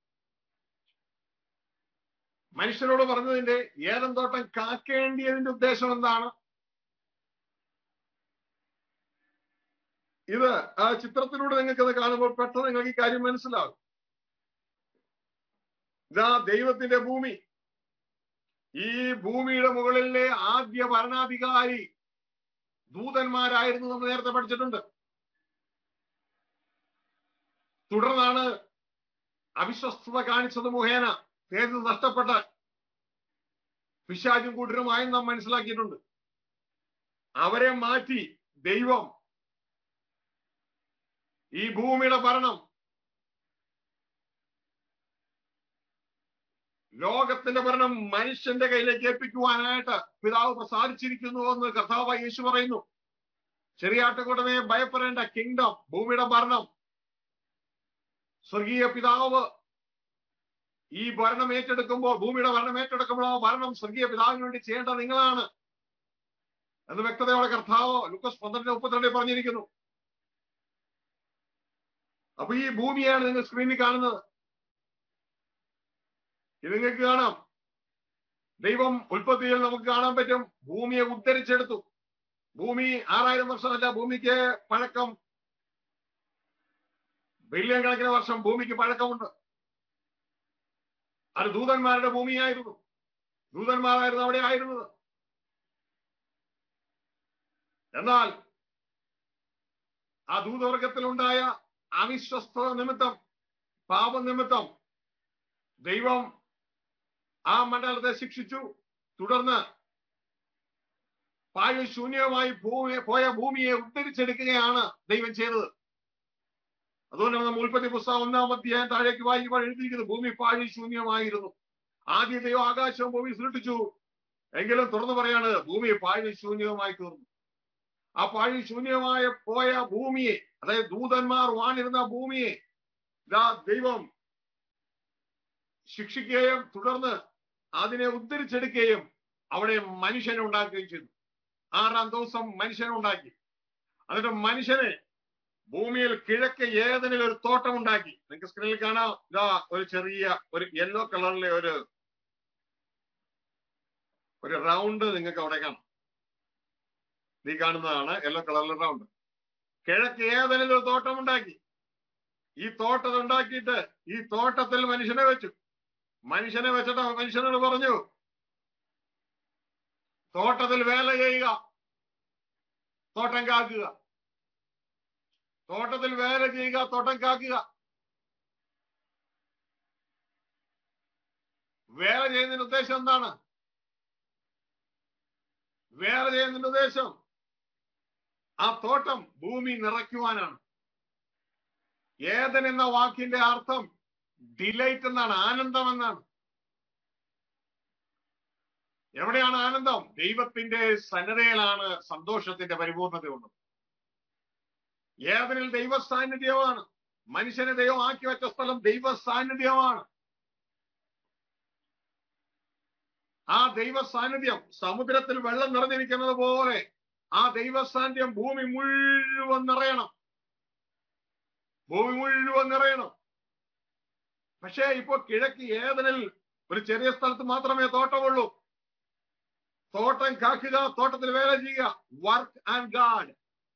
മനുഷ്യരോട് പറഞ്ഞതിന്റെ ഏതം തോട്ടം കാക്കേണ്ടിയതിന്റെ ഉദ്ദേശം എന്താണ് ഇത് ആ ചിത്രത്തിലൂടെ നിങ്ങൾക്ക് അത് കാണുമ്പോൾ പെട്ടെന്ന് നിങ്ങൾക്ക് ഈ കാര്യം മനസ്സിലാകും ഇതാ ദൈവത്തിന്റെ ഭൂമി ഈ ഭൂമിയുടെ മുകളിലെ ആദ്യ ഭരണാധികാരി ദൂതന്മാരായിരുന്നു നമ്മൾ നേരത്തെ പഠിച്ചിട്ടുണ്ട് തുടർന്നാണ് അവിശ്വസ്തത കാണിച്ചത് മുഖേന തേജസ് നഷ്ടപ്പെട്ട പിശാചും കൂട്ടരുമായും നാം മനസ്സിലാക്കിയിട്ടുണ്ട് അവരെ മാറ്റി ദൈവം ഈ ഭൂമിയുടെ ഭരണം ലോകത്തിന്റെ ഭരണം മനുഷ്യന്റെ കയ്യിലേക്ക് ഏൽപ്പിക്കുവാനായിട്ട് പിതാവ് പ്രസാദിച്ചിരിക്കുന്നു എന്ന് കർത്താവ് യേശു പറയുന്നു ചെറിയാട്ടുകൂടമേ ഭയപ്പെടേണ്ട കിങ്ഡം ഭൂമിയുടെ ഭരണം സ്വർഗീയ പിതാവ് ഈ ഭരണം ഏറ്റെടുക്കുമ്പോൾ ഭൂമിയുടെ ഭരണം ഏറ്റെടുക്കുമ്പോൾ ആ ഭരണം സ്വർഗീയ പിതാവിന് വേണ്ടി ചെയ്യേണ്ടത് നിങ്ങളാണ് എന്ന് വ്യക്തതയോടെ കർത്താവ് ലുക്കസ് പന്ത്രണ്ട് മുപ്പത്തിരണ്ടിൽ പറഞ്ഞിരിക്കുന്നു അപ്പൊ ഈ ഭൂമിയാണ് നിങ്ങൾ സ്ക്രീനിൽ കാണുന്നത് ഇത് നിങ്ങൾക്ക് കാണാം ദൈവം ഉൽപ്പത്തിയിൽ നമുക്ക് കാണാൻ പറ്റും ഭൂമിയെ ഉദ്ധരിച്ചെടുത്തു ഭൂമി ആറായിരം വർഷമല്ല ഭൂമിക്ക് പഴക്കം ബില്യൺ കണക്കിന് വർഷം ഭൂമിക്ക് പഴക്കമുണ്ട് അത് ദൂതന്മാരുടെ ഭൂമിയായിരുന്നു ദൂതന്മാരായിരുന്നു അവിടെ ആയിരുന്നത് എന്നാൽ ആ ദൂതവർഗത്തിലുണ്ടായ അവിശ്വസ്തത നിമിത്തം പാപനിമിത്തം ദൈവം ആ മണ്ഡലത്തെ ശിക്ഷിച്ചു തുടർന്ന് പാഴ് ശൂന്യമായി ഭൂമി പോയ ഭൂമിയെ ഉദ്ധരിച്ചെടുക്കുകയാണ് ദൈവം ചെയ്തത് അതുകൊണ്ടാണ് നമ്മൾ ഉൽപ്പത്തി പുസ്തകം ഒന്നാം അധ്യായം താഴേക്ക് വായിക്കുമ്പോൾ എഴുതിയിരിക്കുന്നത് ഭൂമി പാഴി ശൂന്യമായിരുന്നു ആദ്യ ദൈവം ആകാശവും ഭൂമി സൃഷ്ടിച്ചു എങ്കിലും തുറന്നു പറയാണ് ഭൂമി പാഴി ശൂന്യമായി തീർന്നു ആ പാഴി ശൂന്യമായ പോയ ഭൂമിയെ അതായത് ദൂതന്മാർ വാണിരുന്ന ഭൂമിയെ ഇതാ ദൈവം ശിക്ഷിക്കുകയും തുടർന്ന് അതിനെ ഉദ്ധരിച്ചെടുക്കുകയും അവിടെ മനുഷ്യനെ ഉണ്ടാക്കുകയും ചെയ്തു ആറാം ദിവസം മനുഷ്യനെ ഉണ്ടാക്കി എന്നിട്ട് മനുഷ്യനെ ഭൂമിയിൽ കിഴക്ക് ഏതെങ്കിലും ഒരു തോട്ടം ഉണ്ടാക്കി നിങ്ങൾക്ക് സ്ക്രീനിൽ കാണാം ഇതാ ഒരു ചെറിയ ഒരു യെല്ലോ കളറിലെ ഒരു ഒരു റൗണ്ട് നിങ്ങൾക്ക് അവിടെ കാണാം നീ കാണുന്നതാണ് യെല്ലോ കളറിലെ റൗണ്ട് കിഴക്ക് ഏതെങ്കിലും ഒരു തോട്ടം ഉണ്ടാക്കി ഈ തോട്ടം ഉണ്ടാക്കിയിട്ട് ഈ തോട്ടത്തിൽ മനുഷ്യനെ വെച്ചു മനുഷ്യനെ വെച്ചിട്ട് മനുഷ്യനോട് പറഞ്ഞു തോട്ടത്തിൽ വേല ചെയ്യുക തോട്ടം കാക്കുക തോട്ടത്തിൽ വേല ചെയ്യുക തോട്ടം കാക്കുക വേല ചെയ്യുന്നതിന്റെ ഉദ്ദേശം എന്താണ് വേല ചെയ്യുന്നതിന്റെ ഉദ്ദേശം ആ തോട്ടം ഭൂമി നിറയ്ക്കുവാനാണ് ഏതൻ എന്ന വാക്കിന്റെ അർത്ഥം ഡിലൈറ്റ് എന്നാണ് ആനന്ദം എന്നാണ് എവിടെയാണ് ആനന്ദം ദൈവത്തിന്റെ സന്നദ്ധയിലാണ് സന്തോഷത്തിന്റെ പരിപൂർണതയുള്ളത് ഏതനിൽ ദൈവ സാന്നിധ്യമാണ് മനുഷ്യനെ ദൈവം ആക്കി വെച്ച സ്ഥലം ദൈവ സാന്നിധ്യമാണ് ആ ദൈവ സാന്നിധ്യം സമുദ്രത്തിൽ വെള്ളം നിറഞ്ഞിരിക്കുന്നത് പോലെ ആ ദൈവ സാന്നിധ്യം ഭൂമി മുഴുവൻ നിറയണം ഭൂമി മുഴുവൻ നിറയണം പക്ഷേ ഇപ്പൊ കിഴക്ക് ഏതനിൽ ഒരു ചെറിയ സ്ഥലത്ത് മാത്രമേ തോട്ടമുള്ളൂ തോട്ടം കാക്കുക തോട്ടത്തിൽ വേല ചെയ്യുക വർക്ക് ആൻഡ് ഗാഡ്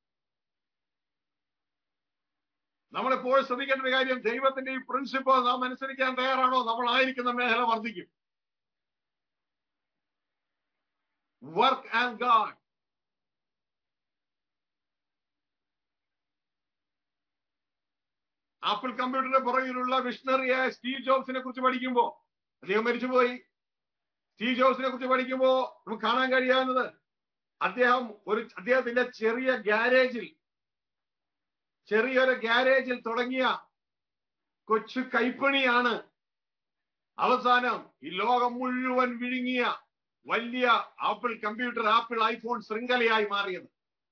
നമ്മളെപ്പോൾ ശ്രദ്ധിക്കേണ്ട ഒരു കാര്യം ദൈവത്തിന്റെ ഈ പ്രിൻസിപ്പിൾ നാം അനുസരിക്കാൻ തയ്യാറാണോ നമ്മൾ ആയിരിക്കുന്ന മേഖല വർദ്ധിക്കും വർക്ക് ആൻഡ് ഗാഡ് ആപ്പിൾ കമ്പ്യൂട്ടറിന്റെ പുറകിലുള്ള വിഷണറിയായ സ്റ്റീവ് ജോബ്സിനെ കുറിച്ച് പഠിക്കുമ്പോ അദ്ദേഹം മരിച്ചുപോയി സ്റ്റീവ് ജോബ്സിനെ കുറിച്ച് പഠിക്കുമ്പോ നമുക്ക് കാണാൻ കഴിയാവുന്നത് അദ്ദേഹം ഒരു അദ്ദേഹത്തിന്റെ ചെറിയ ഗ്യാരേജിൽ ചെറിയൊരു ഗ്യാരേജിൽ തുടങ്ങിയ കൊച്ചു കൈപ്പണിയാണ് അവസാനം ഈ ലോകം മുഴുവൻ വിഴുങ്ങിയ വലിയ ആപ്പിൾ കമ്പ്യൂട്ടർ ആപ്പിൾ ഐഫോൺ ശൃംഖലയായി മാറിയത്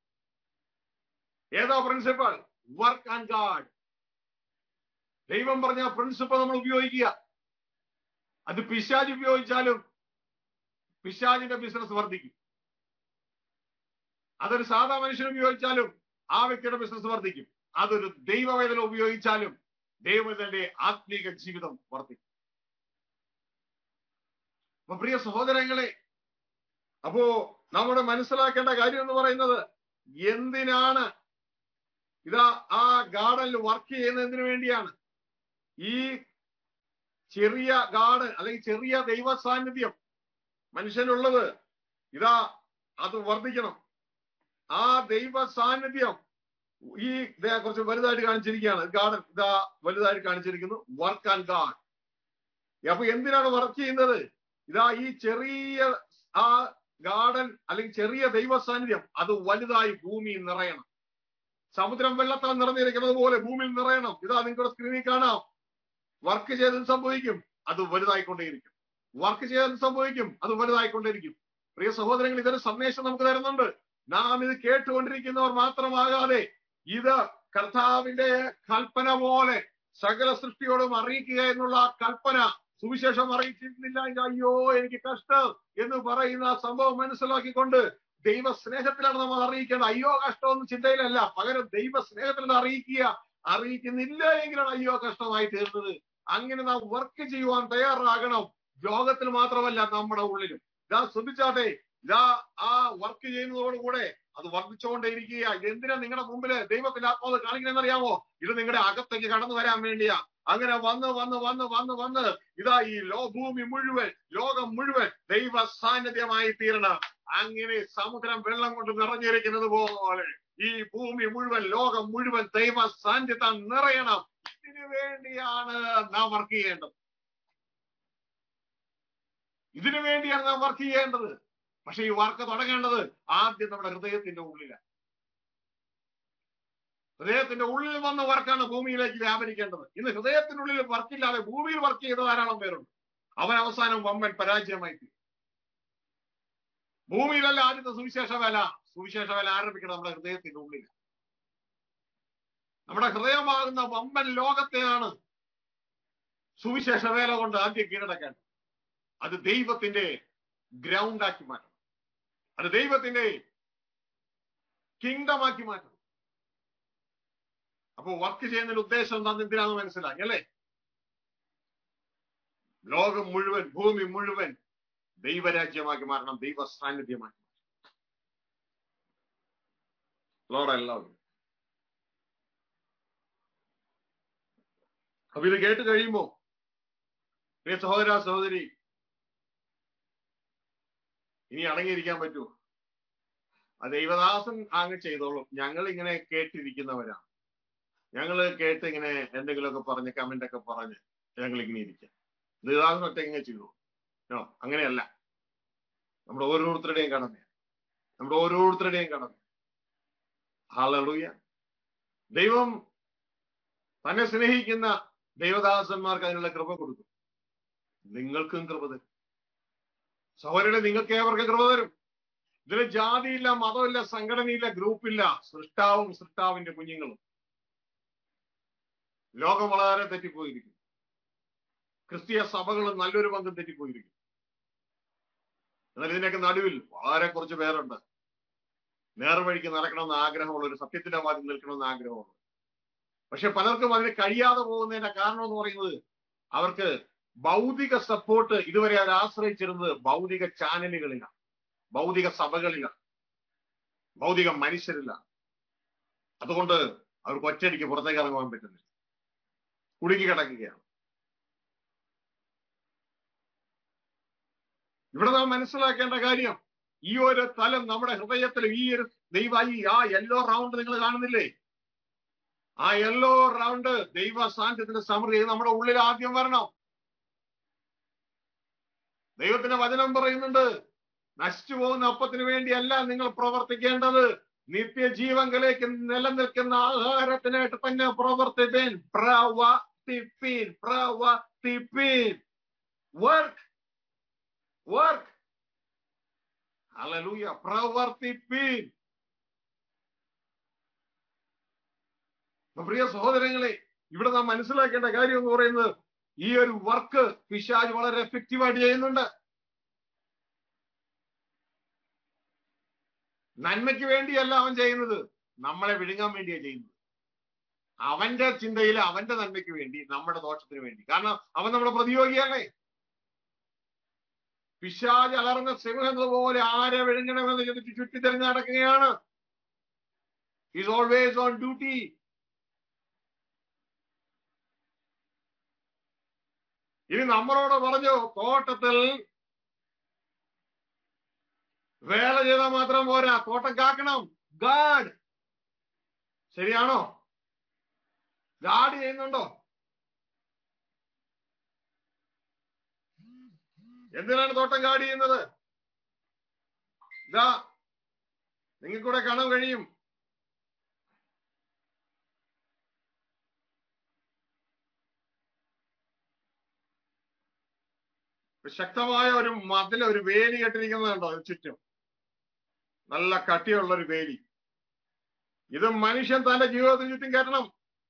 ഏതോ പ്രിൻസിപ്പൽ വർക്ക് ആൻഡ് ഗാഡ് ദൈവം പറഞ്ഞ പ്രിൻസിപ്പൽ നമ്മൾ ഉപയോഗിക്കുക അത് പിശാജ് ഉപയോഗിച്ചാലും പിശാജിന്റെ ബിസിനസ് വർദ്ധിക്കും അതൊരു സാധാ മനുഷ്യൻ ഉപയോഗിച്ചാലും ആ വ്യക്തിയുടെ ബിസിനസ് വർദ്ധിക്കും അതൊരു ദൈവവേദന ഉപയോഗിച്ചാലും ദൈവത്തിന്റെ ആത്മീക ജീവിതം വർദ്ധിക്കും അപ്പൊ പ്രിയ സഹോദരങ്ങളെ അപ്പോ നമ്മുടെ മനസ്സിലാക്കേണ്ട കാര്യം എന്ന് പറയുന്നത് എന്തിനാണ് ഇതാ ആ ഗാർഡനിൽ വർക്ക് ചെയ്യുന്നതിന് വേണ്ടിയാണ് ഈ ചെറിയ ഗാർഡൻ അല്ലെങ്കിൽ ചെറിയ ദൈവ സാന്നിധ്യം മനുഷ്യനുള്ളത് ഇതാ അത് വർദ്ധിക്കണം ആ ദൈവ സാന്നിധ്യം ഈ ഇതേ കുറച്ച് വലുതായിട്ട് കാണിച്ചിരിക്കുകയാണ് ഗാർഡൻ ഇതാ വലുതായിട്ട് കാണിച്ചിരിക്കുന്നു വർക്ക് ആൻഡ് ഗാഡ് അപ്പൊ എന്തിനാണ് വർക്ക് ചെയ്യുന്നത് ഇതാ ഈ ചെറിയ ആ ഗാർഡൻ അല്ലെങ്കിൽ ചെറിയ ദൈവ സാന്നിധ്യം അത് വലുതായി ഭൂമിയിൽ നിറയണം സമുദ്രം വെള്ളത്താൽ നിറഞ്ഞിരിക്കുന്നത് പോലെ ഭൂമിയിൽ നിറയണം ഇതാ നിങ്ങളുടെ സ്ക്രീനിൽ കാണാം വർക്ക് ചെയ്തത് സംഭവിക്കും അത് വലുതായിക്കൊണ്ടേയിരിക്കും വർക്ക് ചെയ്തത് സംഭവിക്കും അത് വലുതായിക്കൊണ്ടേയിരിക്കും പ്രിയ സഹോദരങ്ങൾ ഇതൊരു സന്ദേശം നമുക്ക് തരുന്നുണ്ട് നാം ഇത് കേട്ടുകൊണ്ടിരിക്കുന്നവർ മാത്രമാകാതെ ഇത് കർത്താവിന്റെ കൽപ്പന പോലെ സകല സൃഷ്ടിയോടും അറിയിക്കുക എന്നുള്ള കൽപ്പന സുവിശേഷം അറിയിച്ചിരുന്നില്ല എങ്കിൽ അയ്യോ എനിക്ക് കഷ്ടം എന്ന് പറയുന്ന സംഭവം മനസ്സിലാക്കിക്കൊണ്ട് ദൈവ സ്നേഹത്തിലാണ് നമ്മൾ അറിയിക്കേണ്ടത് അയ്യോ കഷ്ടമൊന്നും ചിന്തയിലല്ല പകരം ദൈവ സ്നേഹത്തിൽ അറിയിക്കുക അറിയിക്കുന്നില്ല എങ്കിലാണ് അയ്യോ കഷ്ടമായി തീർന്നത് അങ്ങനെ നാം വർക്ക് ചെയ്യുവാൻ തയ്യാറാകണം ലോകത്തിൽ മാത്രമല്ല നമ്മുടെ ഉള്ളിലും ഇതാ ശ്രദ്ധിച്ചാട്ടെ ഇതാ ആ വർക്ക് ചെയ്യുന്നതോടുകൂടെ അത് വർദ്ധിച്ചുകൊണ്ടേയിരിക്കുക ഇത് എന്തിനാ നിങ്ങളുടെ മുമ്പില് ദൈവത്തിന്റെ ആത്മാവ് കാണിക്കണമെന്ന് അറിയാമോ ഇത് നിങ്ങളുടെ അകത്തേക്ക് കടന്നു വരാൻ വേണ്ടിയാ അങ്ങനെ വന്ന് വന്ന് വന്ന് വന്ന് വന്ന് ഇതാ ഈ ലോ ഭൂമി മുഴുവൻ ലോകം മുഴുവൻ ദൈവ സാന്നിധ്യമായി തീരണം അങ്ങനെ സമുദ്രം വെള്ളം കൊണ്ട് നിറഞ്ഞിരിക്കുന്നത് പോലെ ഈ ഭൂമി മുഴുവൻ ലോകം മുഴുവൻ ദൈവ സാന്നിധ്യം നിറയണം ഇതിനു വേണ്ടിയാണ് നാം വർക്ക് ചെയ്യേണ്ടത് ഇതിനു വേണ്ടിയാണ് നാം വർക്ക് ചെയ്യേണ്ടത് പക്ഷെ ഈ വർക്ക് തുടങ്ങേണ്ടത് ആദ്യം നമ്മുടെ ഹൃദയത്തിന്റെ ഉള്ളിലാണ് ഹൃദയത്തിന്റെ ഉള്ളിൽ വന്ന വർക്കാണ് ഭൂമിയിലേക്ക് വ്യാപരിക്കേണ്ടത് ഇന്ന് ഹൃദയത്തിനുള്ളിൽ വർക്കില്ലാതെ ഭൂമിയിൽ വർക്ക് ചെയ്ത ധാരാളം പേരുണ്ട് അവൻ അവസാനം വമ്പൻ പരാജയമായി തീരും ഭൂമിയിലല്ല ആദ്യത്തെ സുവിശേഷ വേല സുവിശേഷ വേല ആരംഭിക്കണം നമ്മുടെ ഹൃദയത്തിന്റെ ഉള്ളിൽ നമ്മുടെ ഹൃദയമാകുന്ന വമ്പൻ ലോകത്തെയാണ് സുവിശേഷ വേല കൊണ്ട് ആദ്യം കീഴടക്കേണ്ടത് അത് ദൈവത്തിന്റെ ഗ്രൗണ്ട് ആക്കി മാറ്റണം അത് ദൈവത്തിന്റെ കിങ്ഡം ആക്കി മാറ്റണം അപ്പൊ വർക്ക് ചെയ്യുന്നതിന്റെ ഉദ്ദേശം എന്താണെന്ന് എന്തിനാണെന്ന് മനസ്സിലാക്കി അല്ലേ ലോകം മുഴുവൻ ഭൂമി മുഴുവൻ ദൈവരാജ്യമാക്കി മാറണം ദൈവ സാന്നിധ്യമാക്കി മാറ്റണം ലോഡ് എല്ലാവരും അപ്പൊ ഇത് കേട്ട് കഴിയുമ്പോ പ്രിയ സഹോദര സഹോദരി ഇനി അടങ്ങിയിരിക്കാൻ പറ്റുമോ ആ ദൈവദാസൻ അങ്ങ് ചെയ്തോളും ഞങ്ങൾ ഇങ്ങനെ കേട്ടിരിക്കുന്നവരാണ് ഞങ്ങൾ കേട്ട് ഇങ്ങനെ എന്തെങ്കിലുമൊക്കെ പറഞ്ഞ് കമന്റ് ഒക്കെ പറഞ്ഞ് ഞങ്ങൾ ഇങ്ങനെ ഇരിക്കാം ദൈവദാസൻ ഒറ്റ ഇങ്ങനെ ചെയ്തു നോ അങ്ങനെയല്ല നമ്മുടെ ഓരോരുത്തരുടെയും കടമ നമ്മുടെ ഓരോരുത്തരുടെയും കടമ ഹാലൂയ ദൈവം തന്നെ സ്നേഹിക്കുന്ന ദൈവദാസന്മാർക്ക് അതിനുള്ള കൃപ കൊടുക്കും നിങ്ങൾക്കും കൃപ തരും സഹോദരനെ നിങ്ങൾക്ക് ഏവർക്കും കൃപ തരും ഇതിൽ ജാതിയില്ല മതമില്ല സംഘടനയില്ല ഗ്രൂപ്പില്ല സൃഷ്ടാവും സൃഷ്ടാവിന്റെ കുഞ്ഞുങ്ങളും ലോകം വളരെ തെറ്റിപ്പോയിരിക്കും ക്രിസ്തീയ സഭകളും നല്ലൊരു പങ്കും തെറ്റിപ്പോയിരിക്കും എന്നാൽ ഇതിനൊക്കെ നടുവിൽ വളരെ കുറച്ച് പേരുണ്ട് നേർവഴിക്ക് നടക്കണമെന്ന് ആഗ്രഹമുള്ള ഒരു സത്യത്തിന്റെ വാതിൽ നിൽക്കണമെന്ന് ആഗ്രഹമുള്ള പക്ഷെ പലർക്കും അതിന് കഴിയാതെ പോകുന്നതിന്റെ കാരണം എന്ന് പറയുന്നത് അവർക്ക് ഭൗതിക സപ്പോർട്ട് ഇതുവരെ അവർ ആശ്രയിച്ചിരുന്നത് ഭൗതിക ചാനലുകളിലാണ് ഭൗതിക സഭകളിലാണ് ഭൗതിക മനുഷ്യരിലാണ് അതുകൊണ്ട് അവർക്ക് ഒറ്റയടിക്ക് പുറത്തേക്ക് ഇറങ്ങാൻ പറ്റുന്നില്ല കുടുങ്ങി കിടക്കുകയാണ് ഇവിടെ നാം മനസ്സിലാക്കേണ്ട കാര്യം ഈ ഒരു തലം നമ്മുടെ ഹൃദയത്തിൽ ഈ ഒരു ദൈവ ഈ ആ യെല്ലോ റൗണ്ട് നിങ്ങൾ കാണുന്നില്ലേ ആ യെല്ലോ റൗണ്ട് ദൈവ സാന്നിധ്യത്തിന്റെ സമൃദ്ധി നമ്മുടെ ഉള്ളിൽ ആദ്യം വരണം ദൈവത്തിന്റെ വചനം പറയുന്നുണ്ട് നശിച്ചു പോകുന്ന അപ്പത്തിന് വേണ്ടിയല്ല നിങ്ങൾ പ്രവർത്തിക്കേണ്ടത് നിത്യജീവങ്കലേക്ക് നിലനിൽക്കുന്ന ആഹാരത്തിനായിട്ട് തന്നെ പ്രവർത്തിപ്പീൻ പ്രവർത്തിപ്പീൻ പ്രവർത്തിപ്പീൻ വർക്ക് വർക്ക് ഹല്ലേലൂയ പ്രവർത്തിപ്പീൻ പ്രിയ സഹോദരങ്ങളെ ഇവിടെ നാം മനസ്സിലാക്കേണ്ട കാര്യം എന്ന് പറയുന്നത് ഈ ഒരു വർക്ക് പിശാജ് വളരെ എഫക്റ്റീവായിട്ട് ചെയ്യുന്നുണ്ട് നന്മയ്ക്ക് വേണ്ടിയല്ല അവൻ ചെയ്യുന്നത് നമ്മളെ വിഴുങ്ങാൻ വേണ്ടിയാ ചെയ്യുന്നത് അവന്റെ ചിന്തയിൽ അവന്റെ നന്മയ്ക്ക് വേണ്ടി നമ്മുടെ ദോഷത്തിന് വേണ്ടി കാരണം അവൻ നമ്മുടെ പ്രതിയോഗിയല്ലേ പിശാജ് അലർന്ന സിംഹം പോലെ ആരെ വിഴുങ്ങണമെന്ന് ചോദിച്ച് ചുറ്റിത്തിരിഞ്ഞ് നടക്കുകയാണ് ഈസ് ഓൾവേസ് ഓൺ ഡ്യൂട്ടി ഇനി നമ്മളോട് പറഞ്ഞു തോട്ടത്തിൽ വേല ചെയ്താൽ മാത്രം പോരാ തോട്ടം കാക്കണം ഗാഡ് ശരിയാണോ ഗാഡ് ചെയ്യുന്നുണ്ടോ എന്തിനാണ് തോട്ടം ഗാഡ് ചെയ്യുന്നത് ഇതാ നിങ്ങൾക്കൂടെ കാണാൻ കഴിയും ശക്തമായ ഒരു മതിൽ ഒരു വേലി കെട്ടിരിക്കുന്നതുണ്ടോ ചുറ്റും നല്ല കട്ടിയുള്ള ഒരു വേലി ഇത് മനുഷ്യൻ തന്റെ ജീവിതത്തിന് ചുറ്റും കയറ്റണം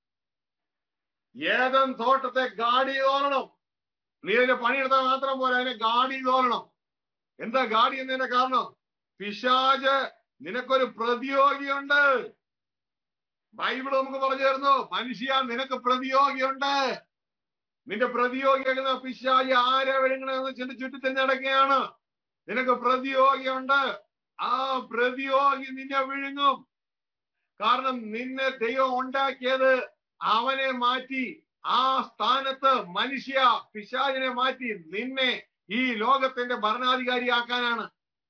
ഏതൻ തോട്ടത്തെ ഗാഡി തോന്നണം നീ അതിന്റെ പണിയെടുത്താൽ മാത്രം പോലെ അതിനെ ഗാഡി തോന്നണം എന്താ ഗാഡി എന്നതിന്റെ കാരണം പിശാജ് നിനക്കൊരു പ്രതിയോഗിയുണ്ട് ബൈബിൾ നമുക്ക് പറഞ്ഞു തരുന്നു മനുഷ്യ നിനക്ക് പ്രതിയോഗിയുണ്ട് നിന്റെ പ്രതിയോഗിയാകുന്ന പിശാജ് ആരെ വിഴുങ്ങണമെന്ന് ചിന്ത ചുറ്റി തന്നെ നടക്കുകയാണ് നിനക്ക് പ്രതിയോഗിയുണ്ട് ആ പ്രതിയോഗി നിന്നെ വിഴുങ്ങും കാരണം നിന്നെ ദൈവം ഉണ്ടാക്കിയത് അവനെ മാറ്റി ആ സ്ഥാനത്ത് മനുഷ്യ പിശാചിനെ മാറ്റി നിന്നെ ഈ ലോകത്തിന്റെ ഭരണാധികാരിയാക്കാനാണ്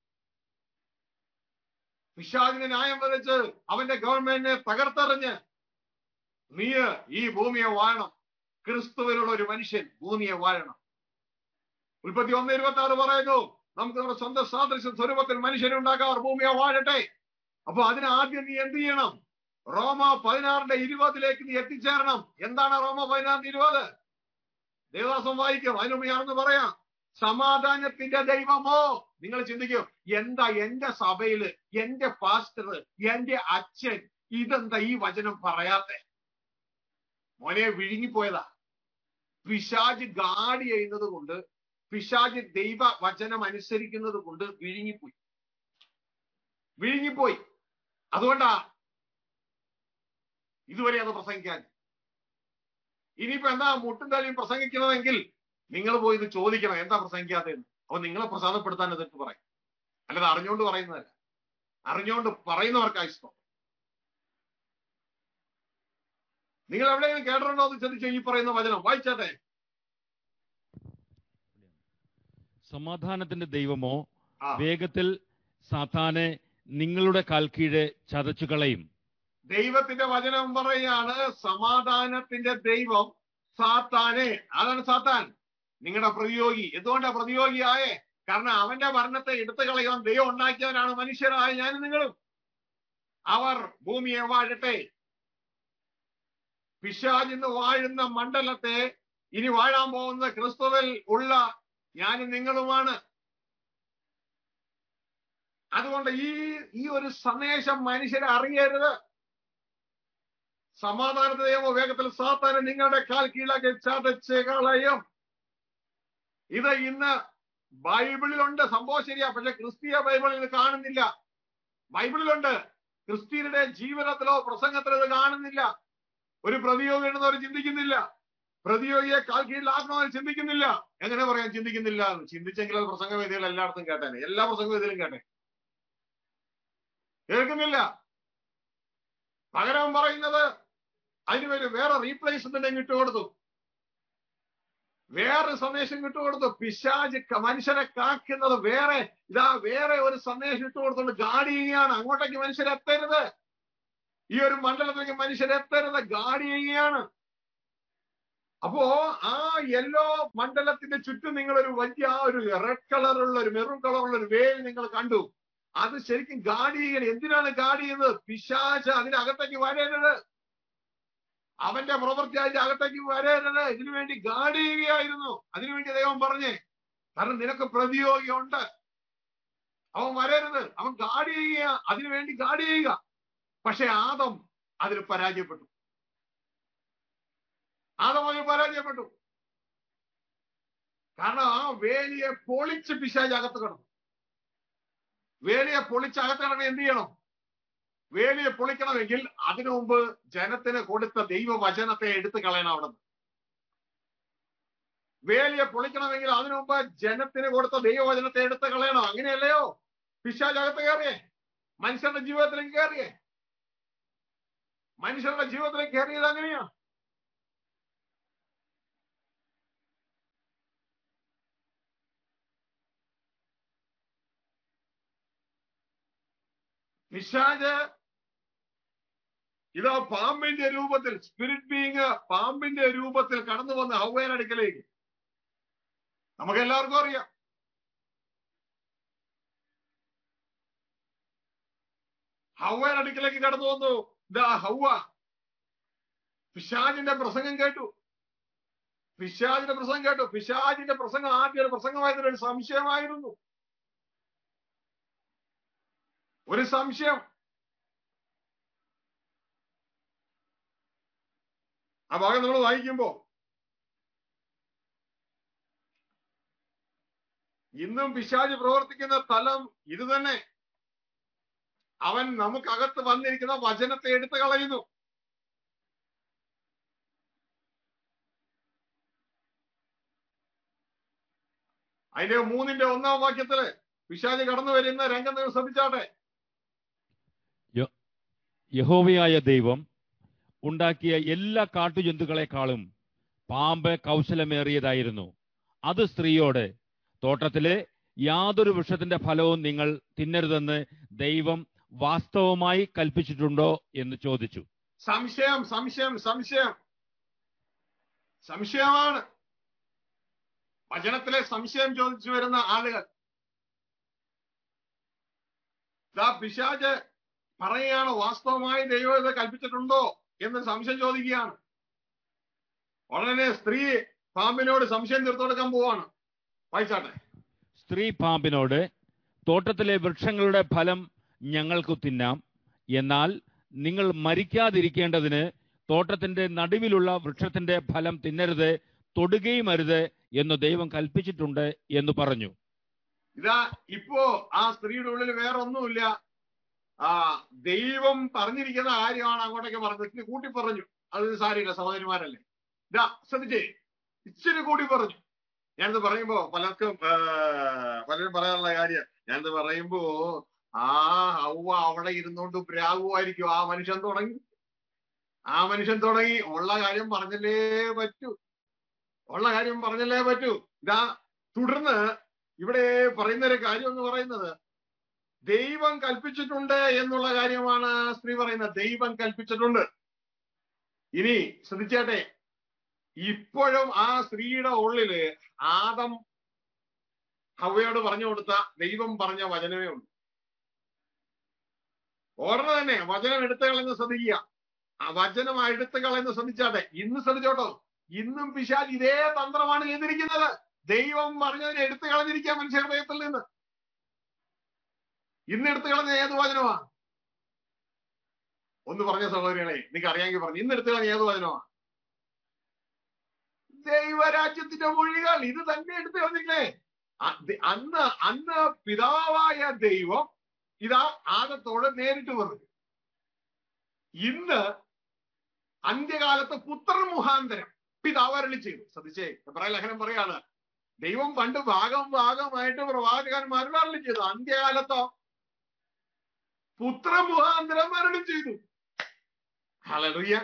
പിശാചിനെ ന്യായം വരച്ച് അവന്റെ ഗവൺമെന്റിനെ തകർത്തെറിഞ്ഞ് നീ ഈ ഭൂമിയെ വാഴണം ക്രിസ്തുവിനുള്ള ഒരു മനുഷ്യൻ ഭൂമിയെ വാഴണം ഉൽപ്പത്തി ഒന്ന് ഇരുപത്തി ആറ് പറയുന്നു നമുക്ക് നമ്മുടെ സ്വന്തം സാദൃശ്യ സ്വരൂപത്തിൽ മനുഷ്യനെ ഉണ്ടാക്കാർ ഭൂമിയെ വാഴട്ടെ അപ്പൊ അതിന് ആദ്യം നീ എന്ത് ചെയ്യണം റോമ പതിനാറിന്റെ ഇരുപതിലേക്ക് നീ എത്തിച്ചേരണം എന്താണ് റോമ പതിനാറിന്റെ ഇരുപത് ദേവദാസം വായിക്കും അതിനുമ്പ് ഞാനൊന്ന് പറയാം സമാധാനത്തിന്റെ ദൈവമോ നിങ്ങൾ ചിന്തിക്കും എന്താ എന്റെ സഭയില് എന്റെ പാസ്റ്റർ എന്റെ അച്ഛൻ ഇതെന്താ ഈ വചനം പറയാത്തെ മോനെ വിഴുങ്ങിപ്പോയതാ പിശാജ് ഗാഡി ചെയ്യുന്നത് കൊണ്ട് പിശാജ് ദൈവ വചനം അനുസരിക്കുന്നത് കൊണ്ട് വിഴുങ്ങിപ്പോയി വിഴുങ്ങിപ്പോയി അതുകൊണ്ടാ ഇതുവരെ അത് പ്രസംഗിക്കാൻ ഇനിയിപ്പോ എന്താ മുട്ടും തലയും പ്രസംഗിക്കണമെങ്കിൽ നിങ്ങൾ പോയി ഇത് ചോദിക്കണം എന്താ പ്രസംഗിക്കാത്തതെന്ന് അപ്പൊ നിങ്ങളെ പ്രസാദപ്പെടുത്താൻ എതിർത്ത് പറയും അല്ലാതെ അറിഞ്ഞുകൊണ്ട് പറയുന്നതല്ല അറിഞ്ഞുകൊണ്ട് പറയുന്നവർക്കാ ഇഷ്ടം നിങ്ങൾ എവിടെയെങ്കിലും കേട്ടിട്ടുണ്ടോ എന്ന് ചിന്തിച്ച ഈ പറയുന്ന വചനം വായിച്ചാട്ടെ സമാധാനത്തിന്റെ ദൈവമോ ആ. വേഗത്തിൽ സാത്താനെ നിങ്ങളുടെ കാൽക്കീഴെ ചതച്ചു കളയും ദൈവത്തിന്റെ വചനം പറയാണ് സമാധാനത്തിന്റെ ദൈവം സാത്താനെ അതാണ് സാത്താൻ നിങ്ങളുടെ പ്രതിയോഗി എന്തുകൊണ്ടാ പ്രതിയോഗിയായേ കാരണം അവന്റെ ഭരണത്തെ എടുത്തു കളയാൻ ദൈവം ഉണ്ടാക്കിയവനാണ് മനുഷ്യരായ ഞാനും നിങ്ങളും അവർ ഭൂമിയെ വാഴട്ടെ പിശാചിന്ന് വാഴുന്ന മണ്ഡലത്തെ ഇനി വാഴാൻ പോകുന്ന ക്രിസ്തുവിൽ ഉള്ള ഞാനും നിങ്ങളുമാണ് അതുകൊണ്ട് ഈ ഈ ഒരു സന്ദേശം മനുഷ്യരെ അറിയരുത് സമാധാനത്തെ ദൈവ വേഗത്തിൽ സാത്താനെ നിങ്ങളുടെ കാൽ കീഴാക്കി ചതച്ച് കളയും ഇത് ഇന്ന് ബൈബിളിലുണ്ട് സംഭവം ശരിയാ പക്ഷെ ക്രിസ്തീയ ബൈബിളിൽ ഇത് കാണുന്നില്ല ബൈബിളിലുണ്ട് ക്രിസ്ത്യരുടെ ജീവിതത്തിലോ പ്രസംഗത്തിലോ ഇത് കാണുന്നില്ല ഒരു പ്രതിയോഗി ഉണ്ടെന്ന് അവർ ചിന്തിക്കുന്നില്ല പ്രതിയോഗിയെ കാൽ കീഴിലാക്കണമെന്ന് ചിന്തിക്കുന്നില്ല എങ്ങനെ പറയാൻ ചിന്തിക്കുന്നില്ല എന്ന് ചിന്തിച്ചെങ്കിൽ അത് പ്രസംഗവേദികൾ എല്ലായിടത്തും കേട്ടേനെ എല്ലാ പ്രസംഗവേദിയിലും കേട്ടെ കേൾക്കുന്നില്ല പകരം പറയുന്നത് അതിന് ഒരു വേറെ റീപ്ലേസ്മെന്റ് അങ്ങ് ഇട്ടുകൊടുത്തു വേറെ സന്ദേശം ഇട്ടുകൊടുത്തു പിശാജ് ക- മനുഷ്യരെ കാക്കുന്നത് വേറെ ഇതാ വേറെ ഒരു സന്ദേശം ഇട്ടുകൊടുത്തോണ്ട് ഗാഡിയാണ് അങ്ങോട്ടേക്ക് മനുഷ്യരെത്തരുത് ഈ ഒരു മണ്ഡലത്തിലേക്ക് മനുഷ്യരെത്തരുത് ഗാഡിയാണ് അപ്പോ ആ യെല്ലോ മണ്ഡലത്തിന്റെ ചുറ്റും നിങ്ങൾ ഒരു വലിയ ആ ഒരു റെഡ് കളറുള്ള ഒരു മെറൂൺ കളറുള്ള ഒരു വേവ് നിങ്ങൾ കണ്ടു അത് ശരിക്കും ഗാർഡ് ചെയ്യണം എന്തിനാണ് ഗാർഡ് ചെയ്യുന്നത് പിശാച് അതിനകത്തേക്ക് വരരുത് അവന്റെ പ്രവൃത്തി അതിന്റെ അകത്തേക്ക് വരരുത് ഇതിനു വേണ്ടി ഗാർഡ് ചെയ്യുകയായിരുന്നു അതിനുവേണ്ടി ദൈവം പറഞ്ഞേ കാരണം നിനക്ക് പ്രതിയോഗിയുണ്ട് അവൻ വരരുത് അവൻ ഗാർഡ് ചെയ്യുക അതിനുവേണ്ടി ഗാർഡ് ചെയ്യുക പക്ഷെ ആദം അതിൽ പരാജയപ്പെട്ടു ആദം അതിൽ പരാജയപ്പെട്ടു കാരണം ആ വേലിയെ പൊളിച്ച് പിശാജ് അകത്ത് കിടന്നു വേലിയെ പൊളിച്ചകത്തിറങ്ങി എന്ത് ചെയ്യണം വേലിയെ പൊളിക്കണമെങ്കിൽ അതിനു മുമ്പ് ജനത്തിന് കൊടുത്ത ദൈവവചനത്തെ എടുത്തു കളയണം അവിടെ വേലിയെ പൊളിക്കണമെങ്കിൽ അതിനു മുമ്പ് ജനത്തിന് കൊടുത്ത ദൈവവചനത്തെ എടുത്തു കളയണം അങ്ങനെയല്ലയോ പിശാജ് അകത്ത് കയറിയേ മനുഷ്യരുടെ ജീവിതത്തിലേക്ക് കയറിയേ മനുഷ്യരുടെ ജീവിതത്തിലേക്ക് കയറിയത് അങ്ങനെയാ പിശാജ് ഇതാ പാമ്പിന്റെ രൂപത്തിൽ സ്പിരിറ്റ് ബീങ് പാമ്പിന്റെ രൂപത്തിൽ കടന്നു വന്ന ഹൗവേൻ അടുക്കലേക്ക് നമുക്ക് എല്ലാവർക്കും അറിയാം ഹൗവേൻ അടുക്കലേക്ക് കടന്നു വന്നു ഇതാ ഹൗവ പിശാജിന്റെ പ്രസംഗം കേട്ടു പിശാജിന്റെ പ്രസംഗം കേട്ടു പിശാജിന്റെ പ്രസംഗം ആദ്യ ഒരു പ്രസംഗമായിരുന്നു ഒരു സംശയമായിരുന്നു ഒരു സംശയം ആ ഭാഗം നമ്മൾ വായിക്കുമ്പോ ഇന്നും പിശാജ് പ്രവർത്തിക്കുന്ന തലം ഇത് തന്നെ അവൻ നമുക്കകത്ത് വന്നിരിക്കുന്ന വചനത്തെ എടുത്തു കളയുന്നു അതിന്റെ മൂന്നിന്റെ ഒന്നാം വാക്യത്തില് പിശാജ് കടന്നു വരുന്ന രംഗം നിങ്ങൾ ശ്രദ്ധിച്ചാട്ടെ യഹോവയായ ദൈവം ഉണ്ടാക്കിയ എല്ലാ കാട്ടുജന്തുക്കളെക്കാളും പാമ്പ് കൗശലമേറിയതായിരുന്നു അത് സ്ത്രീയോട് തോട്ടത്തിലെ യാതൊരു വൃക്ഷത്തിന്റെ ഫലവും നിങ്ങൾ തിന്നരുതെന്ന് ദൈവം വാസ്തവമായി കൽപ്പിച്ചിട്ടുണ്ടോ എന്ന് ചോദിച്ചു സംശയം സംശയം സംശയം സംശയമാണ് വചനത്തിലെ സംശയം ചോദിച്ചു വരുന്ന ആളുകൾ ദാ പിശാജ് പറയുകയാണ് വാസ്തവമായി ദൈവം ഇത് കൽപ്പിച്ചിട്ടുണ്ടോ എന്ന് സംശയം ചോദിക്കുകയാണ് ഉടനെ സ്ത്രീ പാമ്പിനോട് സംശയം തീർത്തു കൊടുക്കാൻ പോവാണ് വായിച്ചാട്ടെ സ്ത്രീ പാമ്പിനോട് തോട്ടത്തിലെ വൃക്ഷങ്ങളുടെ ഫലം ഞങ്ങൾക്ക് തിന്നാം എന്നാൽ നിങ്ങൾ മരിക്കാതിരിക്കേണ്ടതിന് തോട്ടത്തിന്റെ നടുവിലുള്ള വൃക്ഷത്തിന്റെ ഫലം തിന്നരുത് തൊടുകയും അരുത് എന്ന് ദൈവം കൽപ്പിച്ചിട്ടുണ്ട് എന്ന് പറഞ്ഞു ഇതാ ഇപ്പോ ആ സ്ത്രീയുടെ ഉള്ളിൽ വേറെ ഒന്നുമില്ല ആ ദൈവം പറഞ്ഞിരിക്കുന്ന കാര്യമാണ് അങ്ങോട്ടേക്ക് പറഞ്ഞത് ഇച്ചിരി കൂട്ടി പറഞ്ഞു അത് സാരിയില്ല സഹോദരിമാരല്ലേ ഇതാ ശ്രദ്ധിച്ചേ ഇച്ചിരി കൂടി പറഞ്ഞു ഞാനിത് പറയുമ്പോ പലർക്കും ആ, പലരും പറയാനുള്ള കാര്യം ഞാനിത് പറയുമ്പോ ആ ഹൗവ അവിടെ ഇരുന്നോണ്ട് പ്രാഗുമായിരിക്കും ആ മനുഷ്യൻ തുടങ്ങി ആ മനുഷ്യൻ തുടങ്ങി ഉള്ള കാര്യം പറഞ്ഞല്ലേ പറ്റൂ ഉള്ള കാര്യം പറഞ്ഞല്ലേ പറ്റൂ ഇതാ തുടർന്ന് ഇവിടെ പറയുന്ന ഒരു കാര്യം എന്ന് പറയുന്നത് ദൈവം കൽപ്പിച്ചിട്ടുണ്ട് എന്നുള്ള കാര്യമാണ് സ്ത്രീ പറയുന്നത് ദൈവം കൽപ്പിച്ചിട്ടുണ്ട് ഇനി ശ്രദ്ധിച്ചാട്ടെ ഇപ്പോഴും ആ സ്ത്രീയുടെ ഉള്ളില് ആദം ഹവയോട് പറഞ്ഞു കൊടുത്ത ദൈവം പറഞ്ഞ വചനമേ ഉള്ളൂ ഓർമ്മ തന്നെ വചനം എടുത്തു കളയുന്ന ശ്രദ്ധിക്കുക ആ വചനം എടുത്തു കളയുന്ന ശ്രദ്ധിച്ചാട്ടെ ഇന്ന് ശ്രദ്ധിച്ചോട്ടോ ഇന്നും പിശാൽ ഇതേ തന്ത്രമാണ് ചെയ്തിരിക്കുന്നത് ദൈവം പറഞ്ഞതിനെ എടുത്തു കളഞ്ഞിരിക്കുക മനുഷ്യ ഹൃദയത്തിൽ നിന്ന് ഇന്ന് എടുത്തു കളഞ്ഞ ഏത് വചനമാ ഒന്ന് പറഞ്ഞ സഹോദരികളെ നിങ്ങൾക്ക് അറിയാമെങ്കിൽ പറഞ്ഞു ഇന്ന് എടുത്തു കളഞ്ഞ ഏത് വചനമാ ദൈവരാജ്യത്തിന്റെ മൊഴികൾ ഇത് തന്നെ എടുത്തു കളഞ്ഞില്ലേ അ- അന്ന് അന്ന് പിതാവായ ദൈവം ഇതാ ആദത്തോട് നേരിട്ട് പറഞ്ഞു ഇന്ന് അന്ത്യകാലത്ത് പുത്രൻ മുഖാന്തരം പിതാവ് അരളി ചെയ്തു ശ്രദ്ധിച്ചേ എബ്രായ ലേഖനം പറയാണ് ദൈവം പണ്ട് ഭാഗം ഭാഗമായിട്ട് പ്രവാചകന്മാരോട് അരളി ചെയ്തു അന്ത്യകാലത്തോ പുത്ര മുഖാന്തരം അരളി ചെയ്തു ഹലറിയ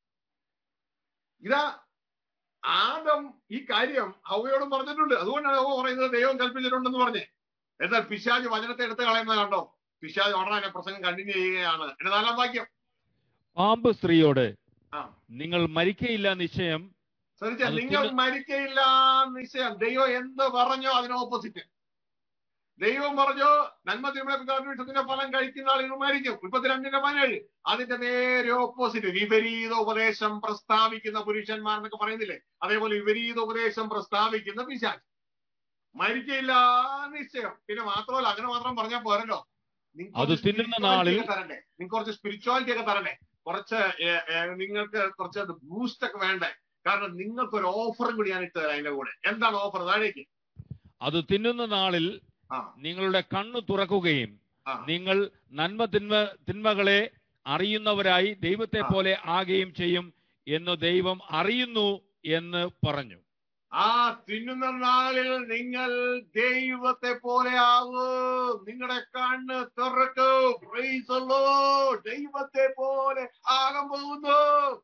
ഇതാ ആദം ഈ കാര്യം ഹവയോടും പറഞ്ഞിട്ടുണ്ട് അതുകൊണ്ടാണ് ഹവ പറയുന്നത് ദൈവം കൽപ്പിച്ചിട്ടുണ്ടെന്ന് പറഞ്ഞേ എന്നാൽ പിശാജ് വചനത്തെ എടുത്ത് കളയുന്നത് കണ്ടോ പിശാജ് ഉടനെ പ്രസംഗം കണ്ടിന്യൂ ചെയ്യുകയാണ് എന്റെ നാലാം വാക്യം പാമ്പ് സ്ത്രീയോട് ആ. നിങ്ങൾ മരിക്കയില്ല നിശ്ചയം ശ്രദ്ധിച്ച അത് നിങ്ങൾ തിന്നു- മരിക്കയില്ല നിശ്ചയം ദൈവം എന്ത് പറഞ്ഞോ അതിന് ഓപ്പോസിറ്റ് ദൈവം പറഞ്ഞു നന്മ തിരുമല പിതാവിന്റെ ഫലം കഴിക്കുന്ന ആളുകൾ മരിക്കും മുപ്പത്തിരണ്ടിന്റെ പതിനേഴ് അതിന്റെ നേരെ ഓപ്പോസിറ്റ് വിപരീത ഉപദേശം പ്രസ്താവിക്കുന്ന പുരുഷന്മാർ എന്നൊക്കെ പറയുന്നില്ലേ അതേപോലെ വിപരീത ഉപദേശം പ്രസ്താവിക്കുന്ന പിശാച് മരിക്കയില്ല നിശ്ചയം പിന്നെ മാത്രമല്ല അങ്ങനെ മാത്രം പറഞ്ഞാൽ പോരല്ലോ നിങ്ങൾക്ക് അത് കുറച്ച് തിന്നുന്ന spirituality നാളിൽ- ഒക്കെ തരണ്ടേ നിങ്ങൾക്ക് കുറച്ച് സ്പിരിച്വാലിറ്റി ഒക്കെ തരണ്ടേ കുറച്ച് ഏ, ഏ, നിങ്ങൾക്ക് കുറച്ച് ബൂസ്റ്റ് ഒക്കെ വേണ്ടേ കാരണം നിങ്ങൾക്ക് ഒരു ഓഫറും കൂടി ഞാൻ ഇട്ട് തരാം അതിന്റെ കൂടെ എന്താണ് ഓഫർ താഴേക്ക് അത് തിന്നുന്ന നാളിൽ ആ നിങ്ങളുടെ കണ്ണു തുറക്കുകയും ആ നിങ്ങൾ നന്മ തിന്മ തിന്മകളെ അറിയുന്നവരായി ദൈവത്തെ ആ. പോലെ ആകുകയും ചെയ്യും എന്ന് ദൈവം അറിയുന്നു എന്ന് പറഞ്ഞു ആ തിന്നുന്ന നാളിൽ നിങ്ങൾ ദൈവത്തെ പോലെ ആകൂ നിങ്ങളുടെ കണ്ണ് തുറക്കൂ Praise the Lord. ദൈവത്തെ പോലെ ആകാൻ പോകുന്നു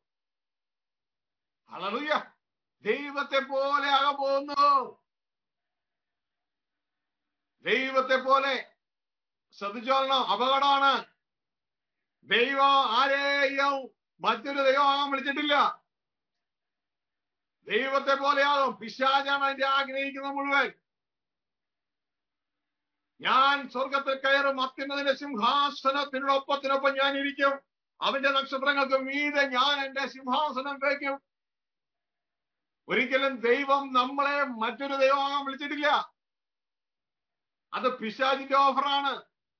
ഹല്ലേലൂയ ദൈവത്തെ പോലെ ആകാൻ പോകുന്നു ദൈവത്തെ പോലെ ശ്രദ്ധിച്ചോളണം അപകടമാണ് ദൈവം ആരെയും മറ്റൊരു ദൈവം ആകാൻ വിളിച്ചിട്ടില്ല ദൈവത്തെ പോലെയാകും പിശാചാണ് അതിന്റെ ആഗ്രഹിക്കുന്ന മുഴുവൻ ഞാൻ സ്വർഗത്തിൽ കയറും അത്യുന്നതിന്റെ സിംഹാസനത്തിനൊപ്പത്തിനൊപ്പം ഞാൻ ഇരിക്കും അവന്റെ നക്ഷത്രങ്ങൾക്ക് മീതെ ഞാൻ എന്റെ സിംഹാസനം വയ്ക്കും ഒരിക്കലും ദൈവം നമ്മളെ മറ്റൊരു ദൈവമാകാൻ വിളിച്ചിട്ടില്ല അത് പിശാചിന്റെ ഓഫറാണ്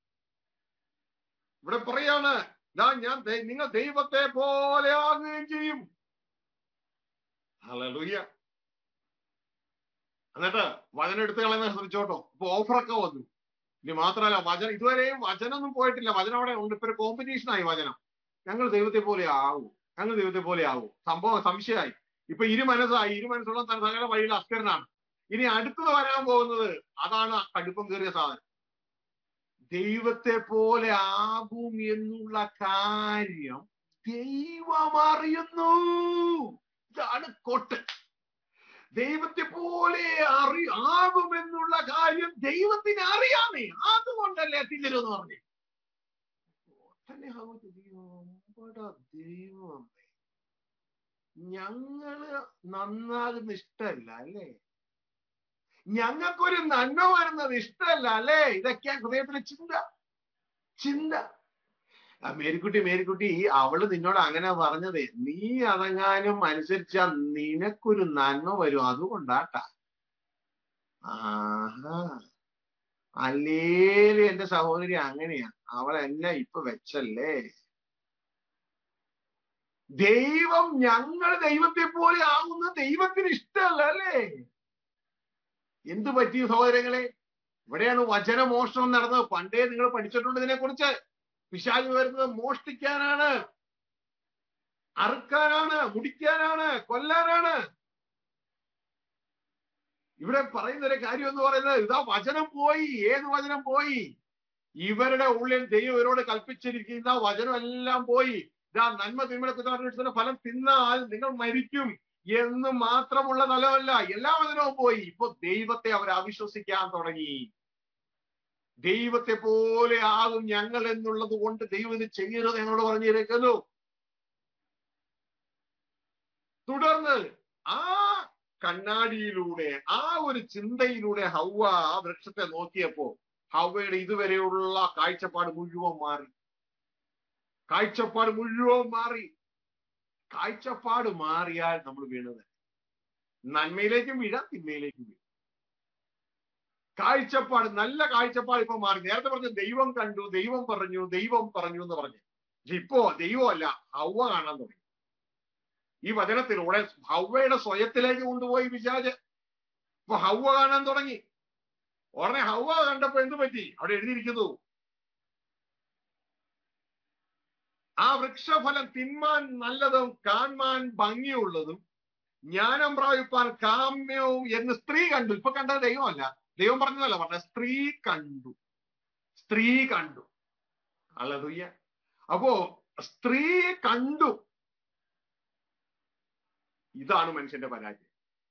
ഇവിടെ പറയാണ് "ദാ ഞാൻ ദൈ- നിങ്ങൾ ദൈവത്തെ പോലെ ആകുകയും ചെയ്യും ഹല്ലേലൂയ എന്നിട്ട് വചനം എടുത്തു കളയുന്ന ശ്രമിച്ചോട്ടോ ഇപ്പൊ ഓഫറൊക്കെ വന്നു ഇനി മാത്രമല്ല വചനം ഇതുവരെയും വചനമൊന്നും പോയിട്ടില്ല വചനം അവിടെ ഉണ്ട് ഇപ്പൊ ഒരു കോമ്പറ്റീഷൻ ആയി വചനം ഞങ്ങൾ ദൈവത്തെ പോലെ ആവൂ ഞങ്ങൾ ദൈവത്തെ പോലെ ആവൂ സംഭവം സംശയമായി ഇപ്പൊ ഇരു മനസ്സായി ഇരു മനസ്സുള്ള സകല വഴിയിൽ അസ്ഥിരനാണ് ഇനി അടുത്തത് വരാൻ പോകുന്നത് അതാണ് കടുപ്പം കയറിയ സാധനം ദൈവത്തെ പോലെ ആകും എന്നുള്ള കാര്യം ദൈവം അറിയുന്നു ഇതാണ് കോട്ട് ദൈവത്തെ പോലെ അറി ആകുമെന്നുള്ള കാര്യം ദൈവത്തിന് അറിയാമേ അതുകൊണ്ടല്ലേ തിന്നരുന്ന് പറഞ്ഞു ഉടനെ ഹവ ചോദിക്കും, "അമ്പടാ ദൈവമേ ഞങ്ങള് നന്നാകുന്ന ഇഷ്ടമല്ല അല്ലേ ഞങ്ങൾക്കൊരു നന്മ വരുന്നത് ഇഷ്ടമല്ല അല്ലേ ഇതൊക്കെയാ ഹൃദയത്തിലെ ചിന്ത ചിന്ത ആ മേരിക്കുട്ടി മേരിക്കുട്ടി അവള് നിന്നോട് അങ്ങനെ പറഞ്ഞതേ നീ അതെങ്ങാനും അനുസരിച്ച നിനക്കൊരു നന്മ വരും അതുകൊണ്ടാട്ടാ ആഹാ അല്ലേലും എന്റെ സഹോദരി അങ്ങനെയാ അവൾ എന്നെ ഇപ്പൊ വെച്ചല്ലേ ദൈവം ഞങ്ങൾ ദൈവത്തെ പോലെ ആകുന്ന ദൈവത്തിന് ഇഷ്ടമല്ല അല്ലേ എന്തു പറ്റി സഹോദരങ്ങളെ ഇവിടെയാണ് വചനമോഷണം നടന്നത് പണ്ടേ നിങ്ങൾ പഠിച്ചിട്ടുണ്ട് ഇതിനെ കുറിച്ച് പിശാച് വരുന്നത് മോഷ്ടിക്കാനാണ് അറുക്കാനാണ് മുടിക്കാനാണ് കൊല്ലാനാണ് ഇവിടെ പറയുന്ന ഒരു കാര്യം എന്ന് പറയുന്നത് ഇതാ വചനം പോയി ഏത് വചനം പോയി ഇവരുടെ ഉള്ളിൽ ദൈവം ഇവരോട് കൽപ്പിച്ചിരിക്കുന്ന വചനം എല്ലാം പോയി ഇതാ നന്മ തിന്മയുടെ കുറ്റത്തിന്റെ ഫലം തിന്നാൽ നിങ്ങൾ മരിക്കും എന്ന് മാത്രമുള്ള നലമല്ല എല്ലാ വചനവും പോയി ഇപ്പൊ ദൈവത്തെ അവർ അവിശ്വസിക്കാൻ തുടങ്ങി ദൈവത്തെ പോലെ ആകും ഞങ്ങൾ എന്നുള്ളത് കൊണ്ട് ദൈവം ഇത് ചെയ്യരുത് എന്നോട് പറഞ്ഞിരിക്കുന്നു തുടർന്ന് ആ കണ്ണാടിയിലൂടെ ആ ഒരു ചിന്തയിലൂടെ ഹൗവ ആ വൃക്ഷത്തെ നോക്കിയപ്പോ ഹൗവയുടെ ഇതുവരെയുള്ള കാഴ്ചപ്പാട് മുഴുവൻ മാറി കാഴ്ചപ്പാട് മുഴുവൻ മാറി കാഴ്ചപ്പാട് മാറിയാൽ നമ്മൾ വീണത് നന്മയിലേക്കും വീഴാം തിന്മയിലേക്കും വീഴാം കാഴ്ചപ്പാട് നല്ല കാഴ്ചപ്പാട് ഇപ്പൊ മാറി നേരത്തെ പറഞ്ഞു ദൈവം കണ്ടു ദൈവം പറഞ്ഞു ദൈവം പറഞ്ഞു എന്ന് പറഞ്ഞു പക്ഷെ ഇപ്പോ ദൈവമല്ല ഹൗവ കാണാൻ തുടങ്ങി ഈ വചനത്തിലൂടെ ഹൗവയുടെ സ്വയത്തിലേക്ക് കൊണ്ടുപോയി വിചാരിച്ച് ഇപ്പൊ ഹൗവ കാണാൻ തുടങ്ങി ഉടനെ ഹൗവ കണ്ടപ്പോ എന്ത് പറ്റി അവിടെ എഴുതിയിരിക്കുന്നു ആ വൃക്ഷഫലം തിന്മാൻ നല്ലതും കാണാൻ ഭംഗിയുള്ളതും ജ്ഞാനം പ്രാപിപ്പാൻ കാമ്യവും എന്ന് സ്ത്രീ കണ്ടു ഇപ്പൊ കണ്ട ദൈവമല്ല ദൈവം പറഞ്ഞതല്ല പറഞ്ഞ സ്ത്രീ കണ്ടു സ്ത്രീ കണ്ടു അല്ലതുയ്യ അപ്പോ സ്ത്രീ കണ്ടു ഇതാണ് മനുഷ്യന്റെ പരാജയം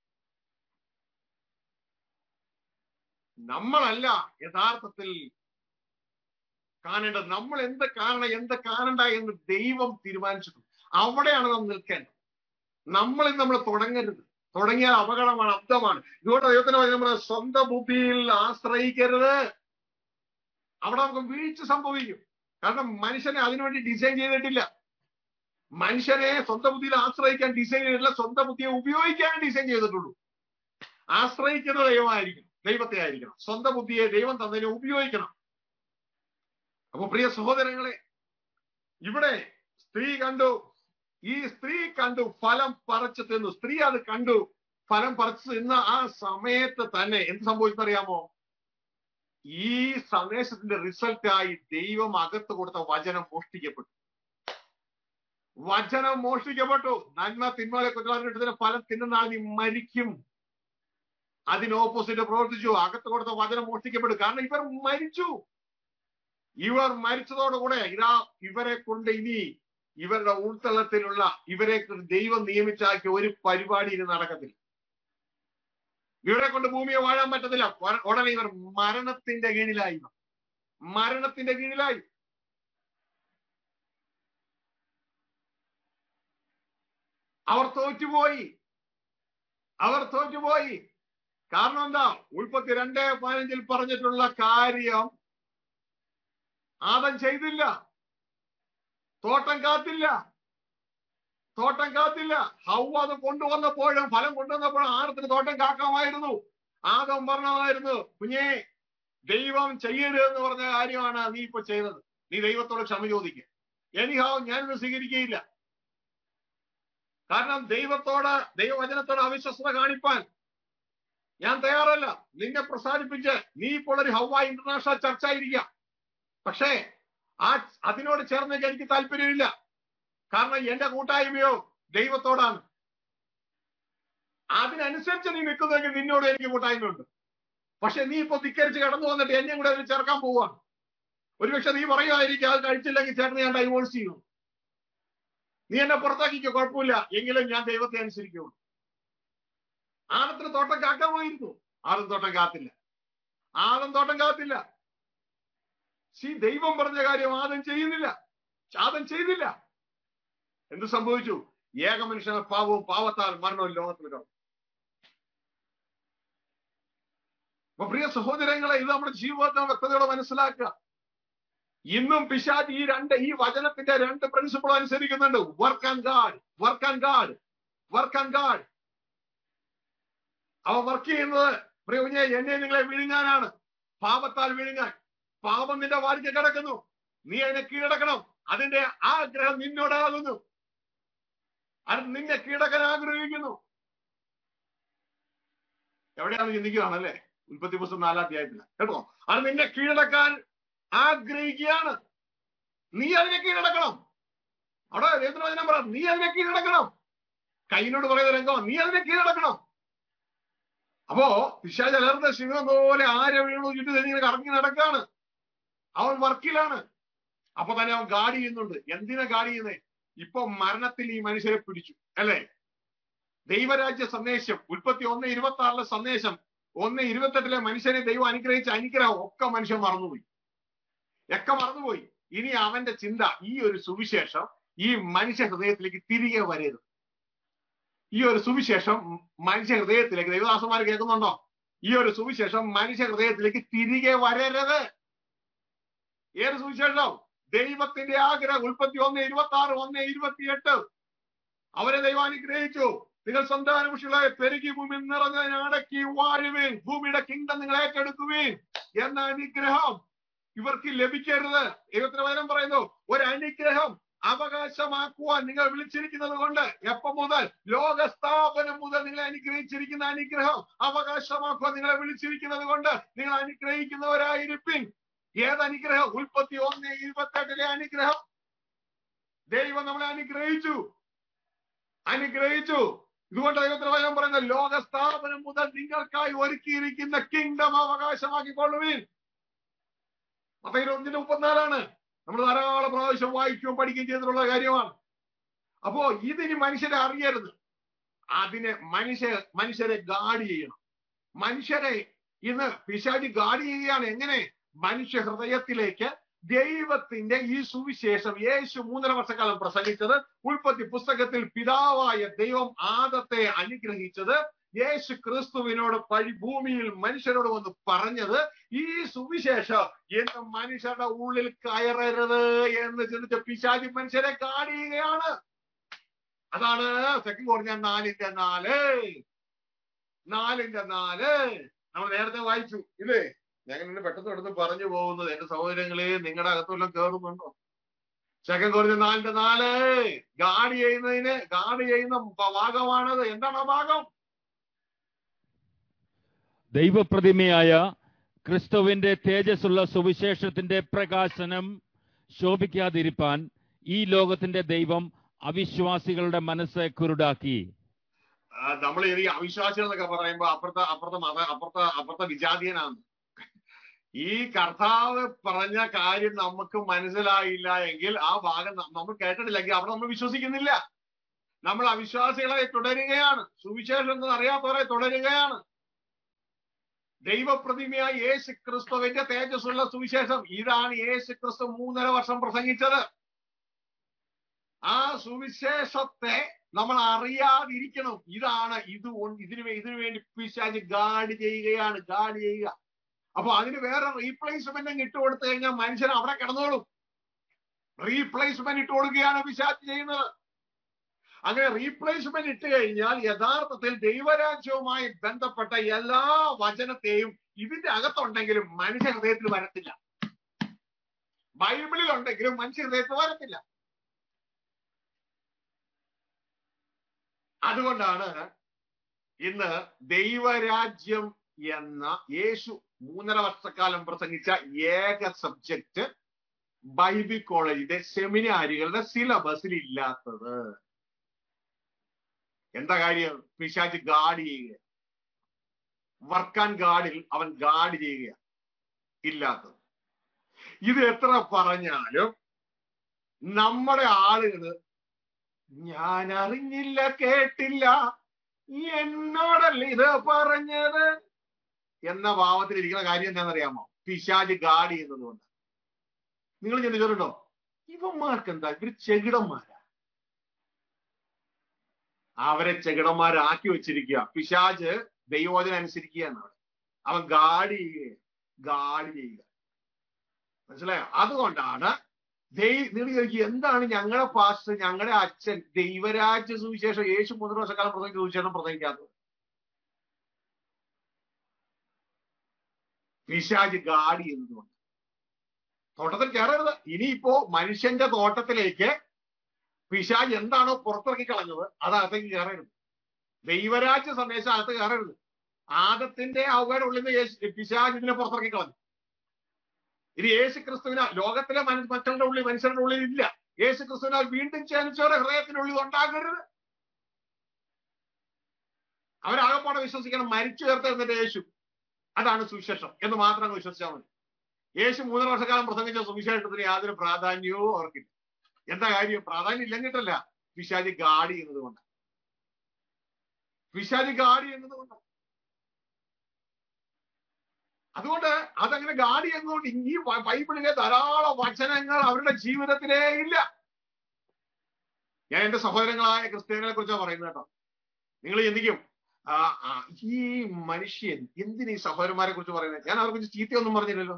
നമ്മളല്ല യഥാർത്ഥത്തിൽ കാണേണ്ടത് നമ്മൾ എന്ത് കാണണം എന്ത് കാണണ്ട എന്ന് ദൈവം തീരുമാനിച്ചിട്ടുണ്ട് അവിടെയാണ് നാം നിൽക്കേണ്ടത് നമ്മളിൽ നമ്മൾ തുടങ്ങരുത് തുടങ്ങിയാൽ അപകടമാണ് അബ്ദമാണ് ഇതുകൊണ്ട് ദൈവത്തിന് നമ്മൾ സ്വന്തം ബുദ്ധിയിൽ ആശ്രയിക്കരുത് അവിടെ നമുക്ക് വീഴ്ച സംഭവിക്കും കാരണം മനുഷ്യനെ അതിനുവേണ്ടി ഡിസൈൻ ചെയ്തിട്ടില്ല മനുഷ്യനെ സ്വന്തം ബുദ്ധിയിൽ ആശ്രയിക്കാൻ ഡിസൈൻ ചെയ്തിട്ടില്ല സ്വന്തം ബുദ്ധിയെ ഉപയോഗിക്കാൻ ഡിസൈൻ ചെയ്തിട്ടുള്ളൂ ആശ്രയിക്കുന്നത് ദൈവമായിരിക്കണം ദൈവത്തെ ആയിരിക്കണം സ്വന്തം ബുദ്ധിയെ ദൈവം തന്നതിനെ ഉപയോഗിക്കണം അപ്പൊ പ്രിയ സഹോദരങ്ങളെ ഇവിടെ സ്ത്രീ കണ്ടു ഈ സ്ത്രീ കണ്ടു ഫലം പറിച്ചു തിന്നു സ്ത്രീ അത് കണ്ടു ഫലം പറിച്ചു തിന്ന ആ സമയത്ത് തന്നെ എന്ത് സംഭവിച്ചറിയാമോ ഈ സന്ദേശത്തിന്റെ റിസൾട്ടായി ദൈവം അകത്ത് കൊടുത്ത വചനം മോഷ്ടിക്കപ്പെട്ടു വചനം മോഷ്ടിക്കപ്പെട്ടു നന്മ തിന്മകളെ കുറ്റവാളിയുടെ ഫലം തിന്നുന്ന ആൾ നീ മരിക്കും അതിന് ഓപ്പോസിറ്റ് പ്രവർത്തിച്ചു അകത്ത് കൊടുത്ത വചനം മോഷ്ടിക്കപ്പെട്ടു കാരണം ഇവർ മരിച്ചു ഇവർ മരിച്ചതോടുകൂടെ ഇതാ ഇവരെ കൊണ്ട് ഇനി ഇവരുടെ ഉൾത്തളത്തിലുള്ള ഇവരെ ദൈവം നിയമിച്ചാക്കിയ ഒരു പരിപാടി ഇനി നടക്കത്തില്ല ഇവരെ കൊണ്ട് ഭൂമിയെ വാഴാൻ പറ്റത്തില്ല ഉടനെ ഇവർ മരണത്തിന്റെ കീഴിലായി മരണത്തിന്റെ കീഴിലായി അവർ തോറ്റുപോയി അവർ തോറ്റുപോയി കാരണം എന്താ ഉൽപ്പത്തി രണ്ടേ പതിനഞ്ചിൽ പറഞ്ഞിട്ടുള്ള കാര്യം ആദം ചെയ്തില്ല തോട്ടം കാത്തില്ല തോട്ടം കാത്തില്ല ഹൗവ അത് കൊണ്ടുവന്നപ്പോഴും ഫലം കൊണ്ടുവന്നപ്പോഴും ആടത്തിന് തോട്ടം കാക്കാമായിരുന്നു ആദം പറഞ്ഞതായിരുന്നു കുഞ്ഞേ ദൈവം ചെയ്യരുത് എന്ന് പറഞ്ഞ കാര്യമാണ് നീ ഇപ്പൊ ചെയ്തത് നീ ദൈവത്തോട് ക്ഷമ ചോദിക്കുക എനിഹാവും ഞാനിത് സ്വീകരിക്കുകയില്ല കാരണം ദൈവത്തോട് ദൈവവചനത്തോട് അവിശ്വസത കാണിപ്പാൻ ഞാൻ തയ്യാറല്ല നിന്നെ പ്രസാദിപ്പിച്ച് നീ ഇപ്പോൾ ഒരു ഹൗവ ഇന്റർനാഷണൽ ചർച്ച ആയിരിക്കാം പക്ഷേ ആ അതിനോട് ചേർന്നേക്ക് എനിക്ക് താല്പര്യമില്ല കാരണം എന്റെ കൂട്ടായ്മയോ ദൈവത്തോടാണ് അതിനനുസരിച്ച് നീ നിൽക്കുന്നെങ്കിൽ നിന്നോട് എനിക്ക് കൂട്ടായ്മയുണ്ട് പക്ഷെ നീ ഇപ്പൊ ധിക്കരിച്ച് കടന്നു വന്നിട്ട് എന്നെയും കൂടെ അതിൽ ചേർക്കാൻ പോവാണ് ഒരുപക്ഷെ നീ പറയുമായിരിക്കും അത് കഴിച്ചില്ലെങ്കിൽ ചേട്ടന് ഞാൻ ഡൈവോഴ്സ് ചെയ്യും നീ എന്നെ പുറത്താക്കിക്കോ കുഴപ്പമില്ല എങ്കിലും ഞാൻ ദൈവത്തെ അനുസരിക്കുള്ളൂ ആടത്തിന് തോട്ടം കാക്കാമായിരുന്നു ആടും തോട്ടം കാത്തില്ല ആദം തോട്ടം കാത്തില്ല സി ദൈവം പറഞ്ഞ കാര്യം ആദം ചെയ്യുന്നില്ല ആദം ചെയ്തില്ല എന്ത് സംഭവിച്ചു ഏക മനുഷ്യനെ പാവവും പാവത്താൽ മരണവും ലോകത്തിൽ കാണും അപ്പൊ പ്രിയ സഹോദരങ്ങളെ ഇത് നമ്മുടെ ജീവിതത്തെ വ്യക്തതയോടെ മനസ്സിലാക്കുക ഇന്നും പിശാജ് ഈ രണ്ട് ഈ വചനത്തിന്റെ രണ്ട് പ്രിൻസിപ്പിൾ അനുസരിക്കുന്നുണ്ട് work and God work and God work and God അവ വർക്ക് ചെയ്യുന്നത് പ്രിയ കുഞ്ഞെ എന്നെ നിങ്ങളെ വിഴുങ്ങാനാണ് പാപത്താൽ വിഴുങ്ങാൻ പാപം നിന്റെ വാരിക്ക് കിടക്കുന്നു നീ അതിനെ കീഴടക്കണം അതിന്റെ ആഗ്രഹം നിന്നോടാകുന്നു അത് നിന്നെ കീഴടക്കാൻ ആഗ്രഹിക്കുന്നു എവിടെയാണ് ചിന്തിക്കുകയാണല്ലേ ഉൽപ്പത്തി പുസ്തകം നാലാം അധ്യായത്തില കേട്ടോ അത് നിന്നെ കീഴടക്കാൻ ആഗ്രഹിക്കുകയാണ് നീ അതിനെ കീഴടക്കണം അവിടെ വേദനവചനം പറ നീ അതിനെ കീഴടക്കണം കൈനോട് പറയുന്ന രംഗം നീ അതിനെ കീഴടക്കണം അപ്പോ പിശാച് അലർന്ന സിംഹം പോലെ ആരെ വീണു ചുറ്റും ഇങ്ങനെ കറങ്ങി നടക്കാണ് അവൻ വർക്കിലാണ് അപ്പൊ തന്നെ അവൻ ഗാഡി ചെയ്യുന്നുണ്ട് എന്തിനാ ഗാഡി ചെയ്യുന്നേ ഇപ്പൊ മരണത്തിൽ ഈ മനുഷ്യരെ പിടിച്ചു അല്ലേ ദൈവരാജ്യ സന്ദേശം ഉൽപ്പത്തി ഒന്ന് ഇരുപത്തി ആറിലെ സന്ദേശം ഒന്ന് ഇരുപത്തെട്ടിലെ മനുഷ്യനെ ദൈവം അനുഗ്രഹിച്ച അനുഗ്രഹം ഒക്കെ മനുഷ്യൻ മറന്നുപോയി ഒക്കെ മറന്നുപോയി ഇനി അവന്റെ ചിന്ത ഈ ഒരു സുവിശേഷം ഈ മനുഷ്യ ഹൃദയത്തിലേക്ക് തിരികെ വരരുത് ഈ ഒരു സുവിശേഷം മനുഷ്യ ഹൃദയത്തിലേക്ക് ദൈവദാസന്മാർ കേൾക്കുന്നുണ്ടോ ഈ ഒരു സുവിശേഷം മനുഷ്യ ഹൃദയത്തിലേക്ക് തിരികെ വരരുത് ഏത് സുവിശേഷം ദൈവത്തിന്റെ ആഗ്രഹം ഉൽപ്പത്തി ഒന്ന് ഇരുപത്തി ആറ് ഒന്ന് ഇരുപത്തിയെട്ട് അവരെ ദൈവം അനുഗ്രഹിച്ചു നിങ്ങൾ സന്താനപുഷികളെ പെരുകി ഭൂമി നിറഞ്ഞതിനെ അടക്കി വാഴുവേൻ ഭൂമിയുടെ കിങ്ഡം നിങ്ങൾ ഏറ്റെടുക്കുവേൻ എന്ന അനുഗ്രഹം ഇവർക്ക് ലഭിക്കരുത് ദൈവത്തിന് വചനം പറയുന്നു ഒരു അനുഗ്രഹം അവകാശമാക്കുവാൻ നിങ്ങൾ വിളിച്ചിരിക്കുന്നത് കൊണ്ട് എപ്പം മുതൽ ലോകസ്ഥാപനം മുതൽ നിങ്ങളെ അനുഗ്രഹിച്ചിരിക്കുന്ന അനുഗ്രഹം അവകാശമാക്കുവാൻ നിങ്ങളെ വിളിച്ചിരിക്കുന്നത് കൊണ്ട് നിങ്ങൾ അനുഗ്രഹിക്കുന്നവരായിരിപ്പിൻ ഏത് അനുഗ്രഹം ഉൽപ്പത്തി ഒന്ന് ഇരുപത്തെട്ടിലെ അനുഗ്രഹം ദൈവം നമ്മളെ അനുഗ്രഹിച്ചു അനുഗ്രഹിച്ചു ഇതുകൊണ്ട് ദൈവത്തിന് വചനം പറയുന്ന ലോകസ്ഥാപനം മുതൽ നിങ്ങൾക്കായി ഒരുക്കിയിരിക്കുന്ന കിങ്ഡം അവകാശമാക്കിക്കൊള്ളുവിൻ അപ്പൊ ഒന്നിന്റെ മുപ്പത്തിനാലാണ് നമ്മൾ ധാരാളം പ്രാവശ്യം വായിക്കുകയും പഠിക്കുകയും ചെയ്തിട്ടുള്ള കാര്യമാണ് അപ്പോ ഇതിന് മനുഷ്യരെ അറിയരുത് അതിനെ മനുഷ്യ മനുഷ്യരെ ഗാഡ് ചെയ്യണം മനുഷ്യരെ ഇന്ന് പിശാചി ഗാഡ് ചെയ്യുകയാണ് എങ്ങനെ മനുഷ്യ ഹൃദയത്തിലേക്ക് ദൈവത്തിന്റെ ഈ സുവിശേഷം യേശു മൂന്നര വർഷക്കാലം പ്രസംഗിച്ചത് ഉൽപ്പത്തി പുസ്തകത്തിൽ പിതാവായ ദൈവം ആദത്തെ അനുഗ്രഹിച്ചത് യേശു ക്രിസ്തുവിനോട് പഴി ഭൂമിയിൽ മനുഷ്യരോട് വന്ന് പറഞ്ഞത് ഈ സുവിശേഷം എന്ന് മനുഷ്യരുടെ ഉള്ളിൽ കയറരുത് എന്ന് ചിന്തിച്ച പിശാചി മനുഷ്യരെ കാണിയുകയാണ് അതാണ് സെക്കൻഡ് കുറഞ്ഞ നാലിന്റെ നാല് നാലിന്റെ നാല് നമ്മൾ നേരത്തെ വായിച്ചു ഇല്ലേ ഞങ്ങൾ ഇങ്ങനെ പെട്ടെന്ന് പെട്ടെന്ന് പറഞ്ഞു പോകുന്നത് എന്റെ സഹോദരങ്ങളെ നിങ്ങളുടെ അകത്തുവല്ലം കേറുന്നുണ്ടോ സെക്കൻഡ് കുറഞ്ഞ നാലിന്റെ നാല് ഗാഡി ചെയ്യുന്നതിന് ഗാഡി ചെയ്യുന്ന ഭാഗമാണത് എന്താണ് ആ ഭാഗം ദൈവപ്രതിമയായ ക്രിസ്തുവിന്റെ തേജസ്സുള്ള സുവിശേഷത്തിന്റെ പ്രകാശനം ശോഭിക്കാതിരിപ്പാൻ ഈ ലോകത്തിന്റെ ദൈവം അവിശ്വാസികളുടെ മനസ്സ് കുരുടാക്കി നമ്മൾ ഈ അവിശ്വാസികൾ എന്നൊക്കെ പറയുമ്പോ അപ്പുറത്തെ അപ്പുറത്തെ മത അപ്പുറത്തെ അപ്പുറത്തെ വിജാതീയനാണ് ഈ കർത്താവ് പറഞ്ഞ കാര്യം നമുക്ക് മനസ്സിലായില്ല എങ്കിൽ ആ ഭാഗം നമ്മൾ കേട്ടിട്ടില്ലെങ്കിൽ അവിടെ നമ്മൾ വിശ്വസിക്കുന്നില്ല നമ്മൾ അവിശ്വാസികളെ തുടരുകയാണ് സുവിശേഷം എന്ന് അറിയാത്തവരെ തുടരുകയാണ് ദൈവപ്രതിമയായ യേശു ക്രിസ്തുവിന്റെ തേജസ്സുള്ള സുവിശേഷം ഇതാണ് യേശു ക്രിസ്തു മൂന്നര വർഷം പ്രസംഗിച്ചത് ആ സുവിശേഷത്തെ നമ്മൾ അറിയാതിരിക്കണം ഇതാണ് ഇത് ഇതിനു ഇതിനു വേണ്ടി പിശാജ് ഗാഡ് ചെയ്യുകയാണ് ഗാഡ് ചെയ്യുക അപ്പൊ അതിന് വേറെ റീപ്ലേസ്മെന്റ് ഇട്ട് കൊടുത്തു കഴിഞ്ഞാൽ മനുഷ്യൻ അവിടെ കിടന്നോളും റീപ്ലേസ്മെന്റ് ഇട്ട് കൊടുക്കുകയാണ് പിശാജ് ചെയ്യുന്നത് അങ്ങനെ റീപ്ലേസ്മെന്റ് ഇട്ട് കഴിഞ്ഞാൽ യഥാർത്ഥത്തിൽ ദൈവരാജ്യവുമായി ബന്ധപ്പെട്ട എല്ലാ വചനത്തെയും ഇതിന്റെ അകത്തുണ്ടെങ്കിലും മനുഷ്യ ഹൃദയത്തിൽ വരത്തില്ല ബൈബിളിൽ ഉണ്ടെങ്കിലും മനുഷ്യ ഹൃദയത്തിൽ വരത്തില്ല അതുകൊണ്ടാണ് ഇന്ന് ദൈവരാജ്യം എന്ന യേശു മൂന്നര വർഷക്കാലം പ്രസംഗിച്ച ഏക സബ്ജക്റ്റ് ബൈബിൾ കോളേജിന്റെ സെമിനാരികളുടെ സിലബസിൽ ഇല്ലാത്തത് എന്താ കാര്യം പിശാച്ച് ഗാഡ് ചെയ്യുക വർക്ക് ആൻഡ് ഗാഡിൽ അവൻ ഗാഡ് ചെയ്യുക ഇല്ലാത്തത് ഇത് എത്ര പറഞ്ഞാലും നമ്മുടെ ആളുകള് ഞാൻ അറിഞ്ഞില്ല കേട്ടില്ല എന്നോടല്ല ഇത് പറഞ്ഞത് എന്ന ഭാവത്തിൽ ഇരിക്കുന്ന കാര്യം എന്താണെന്നറിയാമോ പിശാജ് ഗാഡ് ചെയ്യുന്നത് കൊണ്ട് നിങ്ങൾ ചിന്തിച്ചിട്ടുണ്ടോ ഇവന്മാർക്ക് എന്താ ഇവര് ചെകിടന്മാരാ അവരെ ചെകിടന്മാരാക്കി വെച്ചിരിക്കുക പിശാജ് ദൈവോചന അനുസരിക്കുകയാണ് അവിടെ അവൻ ഗാഡ് ചെയ്യുക ഗാഡ് ചെയ്യുക മനസ്സിലായോ അതുകൊണ്ടാണ് നിങ്ങൾ ചോദിക്കുക എന്താണ് ഞങ്ങളുടെ പാസ്റ്റർ ഞങ്ങളുടെ അച്ഛൻ ദൈവരാജ്യ സുവിശേഷം യേശു മൂന്ന് വർഷക്കാലം പ്രസംഗിച്ച സുവിശേഷം പ്രസംഗിക്കാത്തത് പിശാജ് ഗാഡി എന്നതുകൊണ്ട് തോട്ടത്തിൽ കയറരുത് ഇനിയിപ്പോ മനുഷ്യന്റെ തോട്ടത്തിലേക്ക് പിശാജ് എന്താണോ പുറത്തിറക്കി കളഞ്ഞത് അത് അകത്തേക്ക് കയറരുത് ദൈവരാജ്യ സന്ദേശം അകത്ത് കയറരുത് ആദത്തിന്റെ അവയുടെ ഉള്ളിൽ നിന്ന് പിശാജ് ഇതിനെ പുറത്തിറക്കി കളഞ്ഞു ഇത് യേശു ക്രിസ്തുവിന ലോകത്തിലെ മക്കളുടെ ഉള്ളിൽ മനുഷ്യരുടെ ഉള്ളിൽ ഇല്ല യേശു ക്രിസ്തുവിനാൽ വീണ്ടും ജനിച്ചവരുടെ ഹൃദയത്തിനുള്ളിൽ ഉണ്ടാകരുത് അവരാകപ്പാടെ വിശ്വസിക്കണം മരിച്ചു ചേർത്ത് എന്നിട്ട് യേശു അതാണ് സുവിശേഷം എന്ന് മാത്രം വിശ്വസിച്ചാൽ മതി യേശു മൂന്നര വർഷക്കാലം പ്രസംഗിച്ച സുവിശേഷത്തിന് യാതൊരു പ്രാധാന്യവും അവർക്കില്ല എന്താ കാര്യം പ്രാധാന്യം ഇല്ലെങ്കിട്ടല്ല പിശാജി ഗാഡി എന്നതുകൊണ്ട് പിശാജി ഗാഡി എന്നതുകൊണ്ട് അതുകൊണ്ട് അതങ്ങനെ ഗാഡി എന്നതുകൊണ്ട് ഈ ബ- ബൈബിളിലെ ധാരാളം വചനങ്ങൾ അവരുടെ ജീവിതത്തിലേ ഇല്ല ഞാൻ എന്റെ സഹോദരങ്ങളായ ക്രിസ്ത്യാനികളെ കുറിച്ചാണ് പറയുന്നത് കേട്ടോ നിങ്ങൾ ചിന്തിക്കും ആ, ആ, ഈ മനുഷ്യൻ എന്തിന് ഈ സഹോദരന്മാരെ കുറിച്ച് പറയുന്നത് ഞാൻ അവരെ കുറിച്ച് ചീത്തയൊന്നും പറഞ്ഞില്ലല്ലോ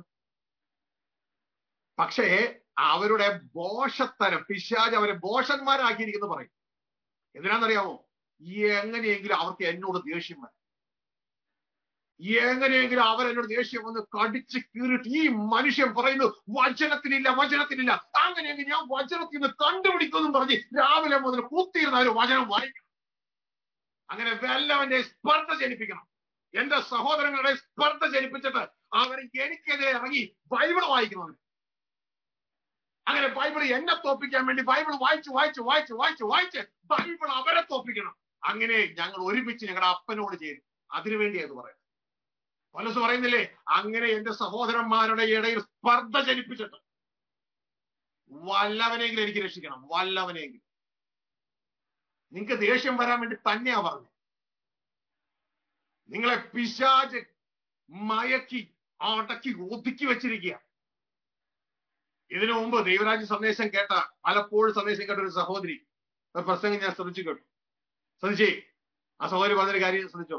പക്ഷേ അവരുടെ ബോഷത്തരം പിശാജ് അവരെ ബോഷന്മാരാക്കിയിരിക്കുന്നു പറയും എന്തിനാണെന്നറിയാമോ എങ്ങനെയെങ്കിലും അവർക്ക് എന്നോട് ദേഷ്യം വരും എങ്ങനെയെങ്കിലും അവരെന്നോട് ദേഷ്യം വന്ന് കടിച്ച് കീറിട്ട് ഈ മനുഷ്യൻ പറയുന്നു വചനത്തിനില്ല വചനത്തിനില്ല അങ്ങനെയെങ്കിൽ ഞാൻ വചനത്തിൽ നിന്ന് കണ്ടുപിടിക്കുമെന്നും പറഞ്ഞ് രാവിലെ മുതൽ കൂത്തിയിരുന്ന ഒരു വചനം വായിക്കണം അങ്ങനെ വല്ലവന്റെ സ്പർദ്ധ ജനിപ്പിക്കണം എന്റെ സഹോദരങ്ങളുടെ സ്പർദ്ധ ജനിപ്പിച്ചിട്ട് അവർ എനിക്കെതിരെ ഇറങ്ങി ബൈബിൾ വായിക്കുന്നവർ അങ്ങനെ ബൈബിൾ എന്നെ തോപ്പിക്കാൻ വേണ്ടി ബൈബിൾ വായിച്ച് വായിച്ച് വായിച്ച് വായിച്ച് വായിച്ച് ബൈബിൾ അവരെ തോപ്പിക്കണം അങ്ങനെ ഞങ്ങൾ ഒരുമിച്ച് ഞങ്ങളുടെ അപ്പനോട് ചേരും അതിനുവേണ്ടി അത് പറയുന്നത് പലസ് പറയുന്നില്ലേ അങ്ങനെ എന്റെ സഹോദരന്മാരുടെ ഇടയിൽ സ്പർദ്ധ ജനിപ്പിച്ചിട്ട് വല്ലവനെങ്കിലും എനിക്ക് രക്ഷിക്കണം വല്ലവനെങ്കിലും നിങ്ങൾക്ക് ദേഷ്യം വരാൻ വേണ്ടി തന്നെയാ പറഞ്ഞത് നിങ്ങളെ പിശാജ് മയക്കി അടക്കി ഒതുക്കി വെച്ചിരിക്കുക ഇതിനു മുമ്പ് ദൈവരാജ്യ സന്ദേശം കേട്ട പലപ്പോഴും സന്ദേശം കേട്ട ഒരു സഹോദരി ഒരു പ്രസംഗം ഞാൻ ശ്രദ്ധിച്ചു കേട്ടു ശ്രദ്ധിച്ചേ ആ സഹോദരി പറഞ്ഞൊരു കാര്യം ശ്രദ്ധിച്ചോ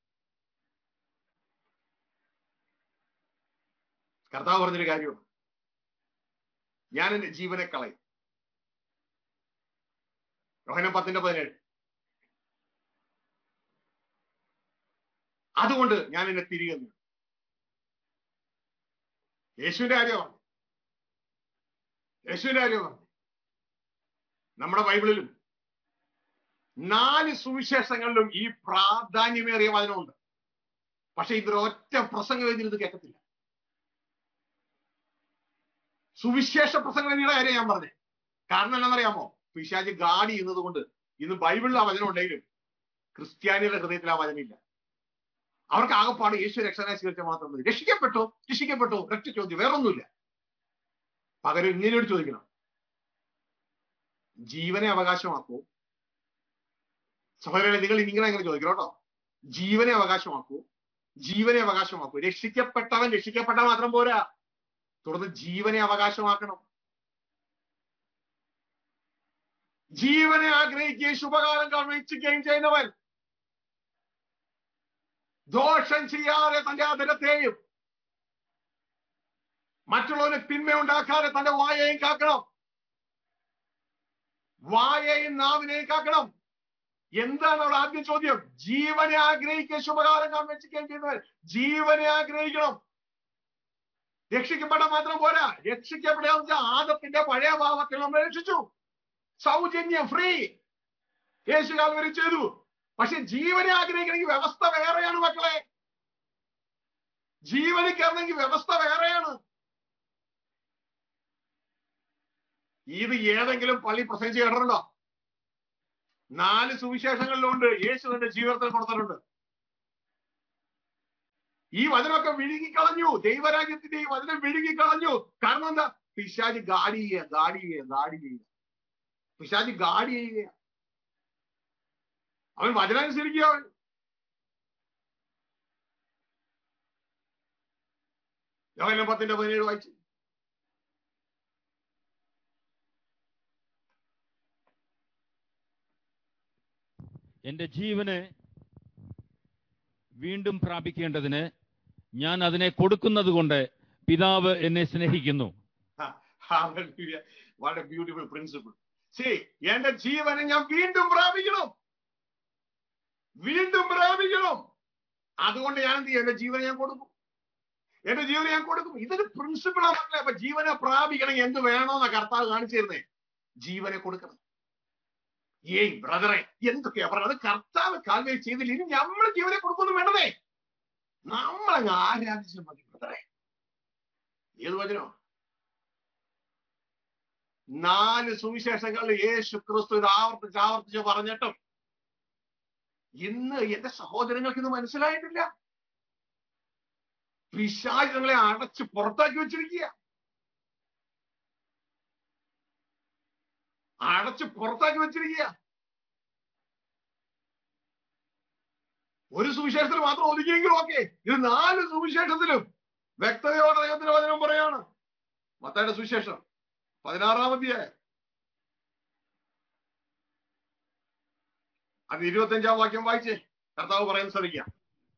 കർത്താവ് പറഞ്ഞൊരു കാര്യമാണ് ഞാൻ എന്റെ ജീവനെ കളയും യോഹനം പത്തിന്റെ പതിനേഴ് അതുകൊണ്ട് ഞാൻ എന്നെ തിരികെ നീക്കും. യേശുവിന്റെ കാര്യം പറഞ്ഞു യേശുവിന്റെ കാര്യം പറഞ്ഞു നമ്മുടെ ബൈബിളിലും നാല് സുവിശേഷങ്ങളിലും ഈ പ്രാധാന്യമേറിയ വചനമുണ്ട് പക്ഷെ ഇതൊരു ഒറ്റ പ്രസംഗം എഴുതി ഇത് കേൾക്കത്തില്ല സുവിശേഷ പ്രസംഗങ്ങളുടെ കാര്യം ഞാൻ പറഞ്ഞേ കാരണം എന്താണെന്നറിയാമോ പിശാജ് ഗാഡി ചെയ്യുന്നത് കൊണ്ട് ഇന്ന് ബൈബിളിൽ ആ വചനം ഉണ്ടെങ്കിലും ക്രിസ്ത്യാനിയുടെ ഹൃദയത്തിൽ ആ വചനമില്ല അവർക്ക് ആകെപ്പാട് യേശു രക്ഷകനെ സ്വീകരിച്ച മാത്രം മതി രക്ഷിക്കപ്പെട്ടോ രക്ഷിക്കപ്പെട്ടോ ഒറ്റ ചോദ്യം വേറൊന്നുമില്ല പകരം ഇങ്ങനെയോട് ചോദിക്കണം ജീവനെ അവകാശമാക്കൂ സഹോദരനെ നിങ്ങൾ ഇങ്ങനെ അങ്ങനെ ചോദിക്കണം കേട്ടോ ജീവനെ അവകാശമാക്കൂ ജീവനെ അവകാശമാക്കൂ രക്ഷിക്കപ്പെട്ടവൻ രക്ഷിക്കപ്പെട്ട മാത്രം പോരാ തുടർന്ന് ജീവനെ അവകാശമാക്കണം ജീവനെ ആഗ്രഹിക്കുകയും ശുഭകാലം കാണിക്കുകയും ചെയ്യുന്നവൻ ദോഷം ചെയ്യാതെ തന്റെ അതിരത്തെയും മറ്റുള്ളവന് തിന്മയുണ്ടാക്കാതെ തന്റെ വായയും കാക്കണം വായയും നാവിനെയും കാക്കണം എന്താണ് അവിടെ ആദ്യം ചോദ്യം ജീവനെ ആഗ്രഹിക്കുക ശുഭകാലം കാണിക്കുകയും ചെയ്യുന്നവൻ ജീവനെ ആഗ്രഹിക്കണം രക്ഷിക്കപ്പെടാൻ മാത്രം പോരാ രക്ഷിക്കപ്പെടുക വെച്ചാൽ ആദത്തിന്റെ പഴയ ഭാവത്തിൽ നമ്മൾ രക്ഷിച്ചു സൗജന്യം ഫ്രീ യേശു കാൽവരി ചെയ്തു പക്ഷെ ജീവനെ ആഗ്രഹിക്കണമെങ്കിൽ വ്യവസ്ഥ വേറെയാണ് മക്കളെ ജീവന് കയറണമെങ്കിൽ വ്യവസ്ഥ വേറെയാണ് ഇത് ഏതെങ്കിലും പള്ളി പ്രസംഗിച്ച് കേട്ടിട്ടുണ്ടോ നാല് സുവിശേഷങ്ങളിലുണ്ട് യേശു തന്റെ ജീവിതത്തിൽ കൊടുത്തിട്ടുണ്ട് ഈ വചനമൊക്കെ വിഴുങ്ങിക്കളഞ്ഞു ദൈവരാജ്യത്തിന്റെ ഈ വചനം വിഴുങ്ങിക്കളഞ്ഞു കാരണം എന്താ പിശാജ് ഗാഡി ചെയ്യുക ഗാഡി ചെയ്യുക ഗാഡി ചെയ്യുക പിശാജ് ഗാഡി ചെയ്യുക അവൻ വചനാനുസരിക്കുക അവൻ യോഹനം പത്തിന്റെ പതിനേഴ് വായിച്ചു എന്റെ ജീവന് വീണ്ടും പ്രാപിക്കേണ്ടതിന് ഞാൻ അതിനെ കൊടുക്കുന്നത് കൊണ്ട് പിതാവ് എന്നെ സ്നേഹിക്കുന്നു Hallelujah. What a beautiful principle. See, എന്റെ ജീവനെ ഞാൻ വീണ്ടും പ്രാപിക്കണം വീണ്ടും പ്രാപിക്കണം അതുകൊണ്ട് ഞാൻ എന്ത് ചെയ്യും എന്റെ ജീവനെ ഞാൻ കൊടുക്കും എന്റെ ജീവനെ ഞാൻ കൊടുക്കും ഇതൊരു പ്രിൻസിപ്പിളാ മക്കളെ അപ്പൊ ജീവനെ പ്രാപിക്കണമെങ്കിൽ എന്ത് വേണോന്നാ കർത്താവ് കാണിച്ചു തരുന്നേ ജീവനെ കൊടുക്കണം ഏയ് ബ്രദറെ എന്തൊക്കെയാ പറഞ്ഞത് കർത്താവ് കാൽവേ ചെയ്തില്ല ഇനി നമ്മൾ ജീവനെ കൊടുക്കൊന്നും വേണ്ടതേ നമ്മളങ്ങ് ആരാധിച്ചാൽ മതി ബ്രദറെ ഏത് വചനോ നാല് സുവിശേഷങ്ങളിൽ യേശു ക്രിസ്തു ഇത് ആവർത്തിച്ച് ആവർത്തിച്ച് പറഞ്ഞിട്ടും ഇന്ന് എന്റെ സഹോദരങ്ങൾക്ക് ഇത് മനസ്സിലായിട്ടില്ല പിശാച് നിങ്ങളെ അടച്ച് പുറത്താക്കി വെച്ചിരിക്കുക അടച്ച് പുറത്താക്കി വെച്ചിരിക്കുക ഒരു സുവിശേഷത്തിൽ മാത്രം ഒതുക്കിയെങ്കിലും ഓക്കെ ഇത് നാല് സുവിശേഷത്തിലും വ്യക്തതയോടെ ദൈവത്തിന്റെ വചനം പറയാണ് മത്തായുടെ സുവിശേഷം പതിനാറാം അധ്യായം അത് ഇരുപത്തഞ്ചാം വാക്യം വായിച്ചേ കർത്താവ് പറയാൻ ശ്രമിക്കാം